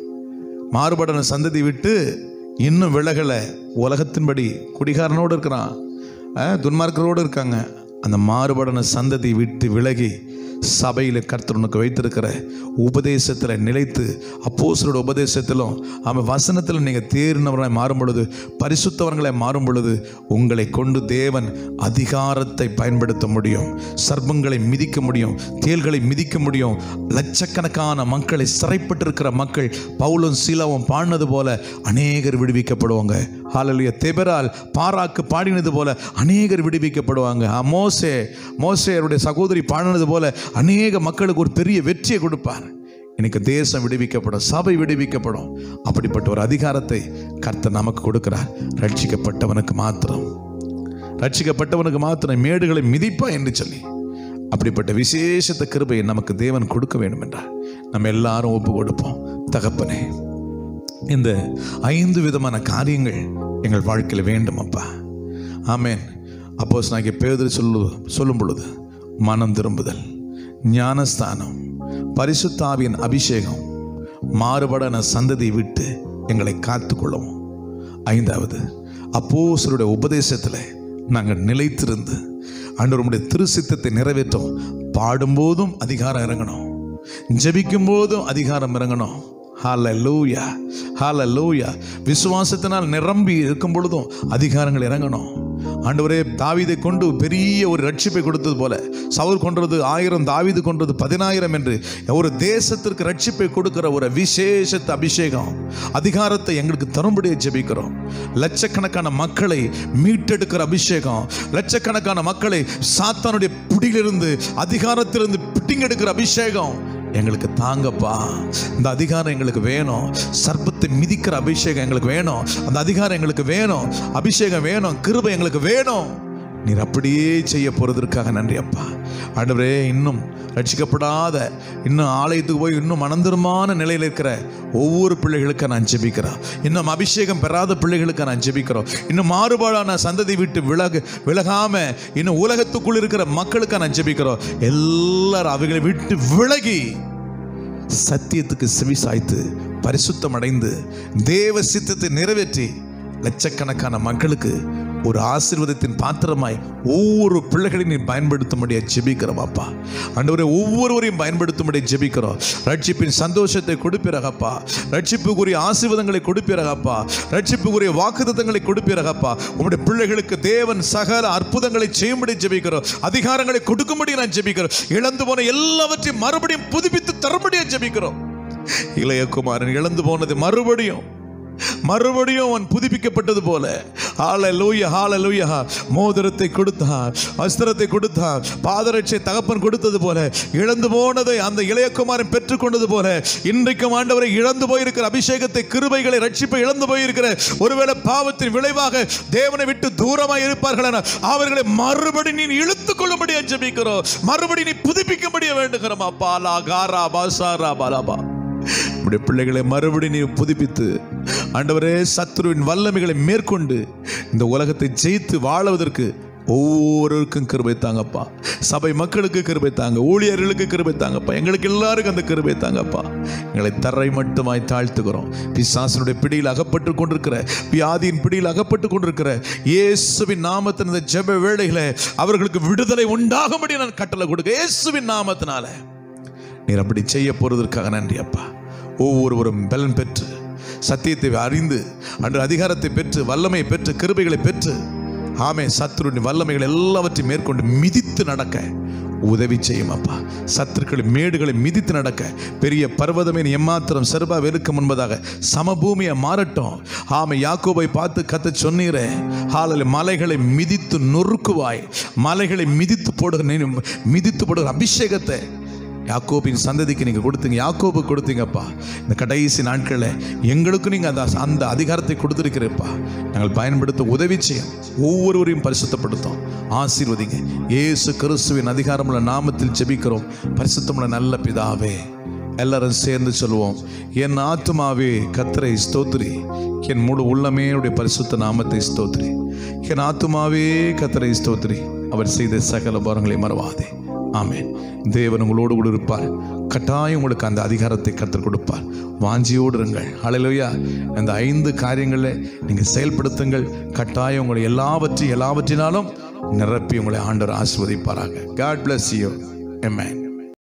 மாறுபடன சந்ததி விட்டு இன்னும் விலகலை உலகத்தின்படி குடிகாரனோடு இருக்கிறான் அஹ், துன்மார்க்கரோடு இருக்காங்க அந்த மாறுபடன சந்ததி விட்டு விலகி சபையில் கர்த்தர் உனக்கு வைத்திருக்கிற உபதேசத்தில் நிலைத்து அப்போஸ்தலரோட உபதேசத்திலும் அவன் வசனத்தில் நீங்கள் தேறினவர்களாய் மாறும் பொழுது பரிசுத்தவர்களாய் மாறும் பொழுது உங்களை கொண்டு தேவன் அதிகாரத்தை பயன்படுத்த முடியும் சர்ப்பங்களை மிதிக்க முடியும் தேள்களை மிதிக்க முடியும் லட்சக்கணக்கான மக்களை சிறைப்பட்டிருக்கிற மக்கள் பவுலும் சீலாவும் பாடினது போல அநேகர் விடுவிக்கப்படுவாங்க ஹalleluya தெபரால் பாராக்கு பாடினது போல அநேகர் விடுவிக்கப்படுவாங்க ஆ, மோசே மோசேயருடைய சகோதரி பாடினது போல அநேக மக்களுக்கு ஒரு பெரிய வெற்றியை கொடுப்பார் இன்னைக்கு தேசம் விடுவிக்கப்படும் சபை விடுவிக்கப்படும் அப்படிப்பட்ட ஒரு அதிகாரத்தை கர்த்தர் நமக்கு கொடுக்கிறார் ரட்சிக்கப்பட்டவனுக்கு மாத்திரம் ரட்சிக்கப்பட்டவனுக்கு மாத்திரம் மேடுகளை மிதிப்பா என்று சொல்லி அப்படிப்பட்ட விசேஷத்த கிருபையை நமக்கு தேவன் கொடுக்க வேண்டும் என்றார் நம்ம எல்லாரும் ஒப்பு கொடுப்போம் தகப்பனே இந்த ஐந்து விதமான காரியங்கள் எங்கள் வாழ்க்கையில் வேண்டும் அப்பா ஆமேன் அப்போஸ் நாங்கள் பேதர் சொல்லு சொல்லும் பொழுது மனம் திரும்புதல் ஞானஸ்தானம் பரிசுத்தாவியின் அபிஷேகம் மாறுபடான சந்ததியை விட்டு எங்களை காத்துக்கொள்ளவும் ஐந்தாவது அப்போஸ்தலருடைய உபதேசத்தில் நாங்கள் நிலைத்திருந்து ஆண்டவருடைய திருசித்தத்தை நிறைவேற்றும் பாடும்போதும் அதிகாரம் இறங்கணும் ஜெபிக்கும் போதும் அதிகாரம் இறங்கணும் ஹalleluya ஹalleluya விசுவாசத்தினால் நிரம்பி இருக்கும் பொழுதும் அதிகாரங்கள் இறங்கணும் ஆண்டவரே தாவீதை கொண்டு பெரிய ஒரு ரட்சிப்பை கொடுத்தது போல சவுல் கொன்றது ஆயிரம் தாவீது கொன்றது பதினாயிரம் என்று ஒரு தேசத்திற்கு ரட்சிப்பை கொடுக்கிற ஒரு விசேஷத்த அபிஷேகம் அதிகாரத்தை எங்களுக்கு தரும்படியே ஜெபிக்கிறோம் லட்சக்கணக்கான மக்களை மீட்டெடுக்கிற அபிஷேகம் லட்சக்கணக்கான மக்களை சாத்தானுடைய பிடியிலிருந்து அதிகாரத்திலிருந்து பிட்டிங்கெடுக்கிற அபிஷேகம் எங்களுக்கு தாங்கப்பா இந்த அதிகாரம் எங்களுக்கு வேணும் சர்ப்பத்தை மிதிக்கிற அபிஷேகம் எங்களுக்கு வேணும் அந்த அதிகாரம் எங்களுக்கு வேணும் அபிஷேகம் வேணும் கிருபை எங்களுக்கு வேணும் நீர் அப்படியே செய்ய போறதற்காக நன்றி அப்பா ஆண்டவரே இன்னும் ரட்சிக்கப்படாத இன்னும் ஆலயத்துக்கு போய் இன்னும் மனந்திரமான நிலையில் இருக்கிற ஒவ்வொரு பிள்ளைகளுக்கு நான் ஜெபிக்கிறேன் இன்னும் அபிஷேகம் பெறாத பிள்ளைகளுக்கு நான் ஜெபிக்கிறோம் இன்னும் மாறுபாடான சந்ததி விட்டு விலகு விலகாம இன்னும் உலகத்துக்குள் இருக்கிற மக்களுக்கு நான் ஜெபிக்கிறோம் எல்லாரும் அவைகளை விட்டு விலகி சத்தியத்துக்கு செவி சாய்த்து பரிசுத்தம் அடைந்து தேவ சித்தத்தை நிறைவேற்றி லட்சக்கணக்கான மக்களுக்கு ஒரு ஆசீர்வாதத்தின் பாத்திரமாய் ஒவ்வொரு பிள்ளைகளையும் நீ பயன்படுத்தும்படியா ஜெபிக்கிறோம் அப்பா ஆண்டவரே ஒவ்வொருவரையும் பயன்படுத்தும்படி ஜெபிக்கிறோம் ரட்சிப்பின் சந்தோஷத்தை கொடுப்பீரகப்பா ரட்சிப்புக்குரிய ஆசீர்வாதங்களை கொடுப்பீரகப்பா ரட்சிப்புக்குரிய வாக்குத்தத்தங்களை கொடுப்பீரகப்பா உங்களுடைய பிள்ளைகளுக்கு தேவன் சகல அற்புதங்களை செய்யும்படி ஜெபிக்கிறோம் அதிகாரங்களை கொடுக்கும்படி நான் ஜெபிக்கிறோம் இழந்து போன எல்லாவற்றையும் மறுபடியும் புதுப்பித்து தரும்படியா ஜெபிக்கிறோம் இளையகுமாரன் இழந்து போனது மறுபடியும் மறுபடியும் அவன் புதுப்பிக்கப்பட்டது போல ஹalleluya ஹalleluya மோதிரத்தை கொடுத்தார் வஸ்திரத்தை கொடுத்தார் பாதரட்சை தகப்பன் கொடுத்தது போல இழந்து போனதை அந்த இளையகுமாரன் பெற்றுக்கொண்டது போல இன்றைக்கும் ஆண்டவரை இழந்து போயிருக்கிற அபிஷேகத்தை கிருபைகளை ரட்சிப்பை இழந்து போயிருக்கிற ஒருவேளை பாவத்தின் விளைவாக தேவனை விட்டு தூரமாக இருப்பார்கள் என அவர்களை மறுபடி நீ இழுத்துக் கொள்ளும்படியா ஜெபிக்கிறோம் மறுபடி நீ புதுப்பிக்கும்படியா வேண்டுகிறோம் அப்பா லா காரா பாசாரா பாலாபா உடைய பிள்ளைகளை மறுபடி நீ புதுப்பித்து ஆண்டவரே சத்துருவின் வல்லமைகளை மேற்கொண்டு இந்த உலகத்தை ஜெயித்து வாழுவதற்கு ஒவ்வொருவருக்கும் கிருபை தாங்கப்பா சபை மக்களுக்கு கிருபை தாங்க ஊழியர்களுக்கு கிருபை தாங்கப்பா எங்களுக்கு எல்லாருக்கும் அந்த கிருபை தாங்கப்பா எங்களை தரை மட்டுமாய் தாழ்த்துகிறோம் பிசாசனுடைய பிடியில் அகப்பட்டு கொண்டிருக்கிற வியாதியின் பிடியில் அகப்பட்டு கொண்டிருக்கிற இயேசுவின் நாமத்தின் இந்த ஜெப வேளையில அவர்களுக்கு விடுதலை உண்டாகும்படி நான் கட்டளை கொடுக்க இயேசுவின் நாமத்தினால நீர் அப்படி செய்ய போறதற்காக நன்றி அப்பா ஒவ்வொருவரும் பலன் பெற்று சத்தியத்தை அறிந்து அன்று அதிகாரத்தை பெற்று வல்லமை பெற்று கிருபைகளை பெற்று ஆமே சத்துருவின் வல்லமைகள் எல்லாவற்றையும் மேற்கொண்டு மிதித்து நடக்க உதவி செய்யும் அப்பா சத்துருக்களின் மேடுகளை மிதித்து நடக்க பெரிய பர்வதமே நீ எம்மாத்திரம் செருபா வெறுக்க முன்பதாக சமபூமியை மாறட்டும் ஆமை யாக்கோபை பார்த்து கத்த சொன்னீரே ஹாலில் மலைகளை மிதித்து நொறுக்குவாய் மலைகளை மிதித்து போடுகிற நீ மிதித்து போடுகிற அபிஷேகத்தை யாக்கோபின் சந்ததிக்கு நீங்கள் கொடுத்தீங்க யாக்கோபு கொடுத்தீங்கப்பா இந்த கடைசி நாட்களில் எங்களுக்கும் நீங்கள் அந்த அந்த அதிகாரத்தை கொடுத்துருக்கிறப்பா நாங்கள் பயன்படுத்த உதவி செய்யும் ஒவ்வொருவரையும் பரிசுத்தப்படுத்தும் ஆசீர்வதிங்க இயேசு கிறிஸ்துவின் அதிகாரமுள்ள நாமத்தில் ஜெபிக்கிறோம் பரிசுத்தமுள்ள நல்ல பிதாவே எல்லாரும் சேர்ந்து சொல்லுவோம் என் ஆத்துமாவே கத்தரை ஸ்தோத்ரி என் முழு உள்ளமே உடைய பரிசுத்த நாமத்தை ஸ்தோத்ரி என் ஆத்துமாவே கத்தரை ஸ்தோத்ரி அவர் செய்த சகல பாரங்களை மறவாதே ஆமென் தேவன் உங்களோடு கூட இருப்பார் கட்டாயம் உங்களுக்கு அந்த அதிகாரத்தை கற்றுக் கொடுப்பார் வாஞ்சியோடு இருங்கள் ஹalleluya அந்த ஐந்து காரியங்களை நீங்கள் செயல்படுத்துங்கள் கட்டாயம் உங்களை எல்லாவற்றையும் எல்லாவற்றினாலும் நிரப்பி உங்களை ஆண்டவர் ஆசிர்வதிப்பாராக காட் bless you amen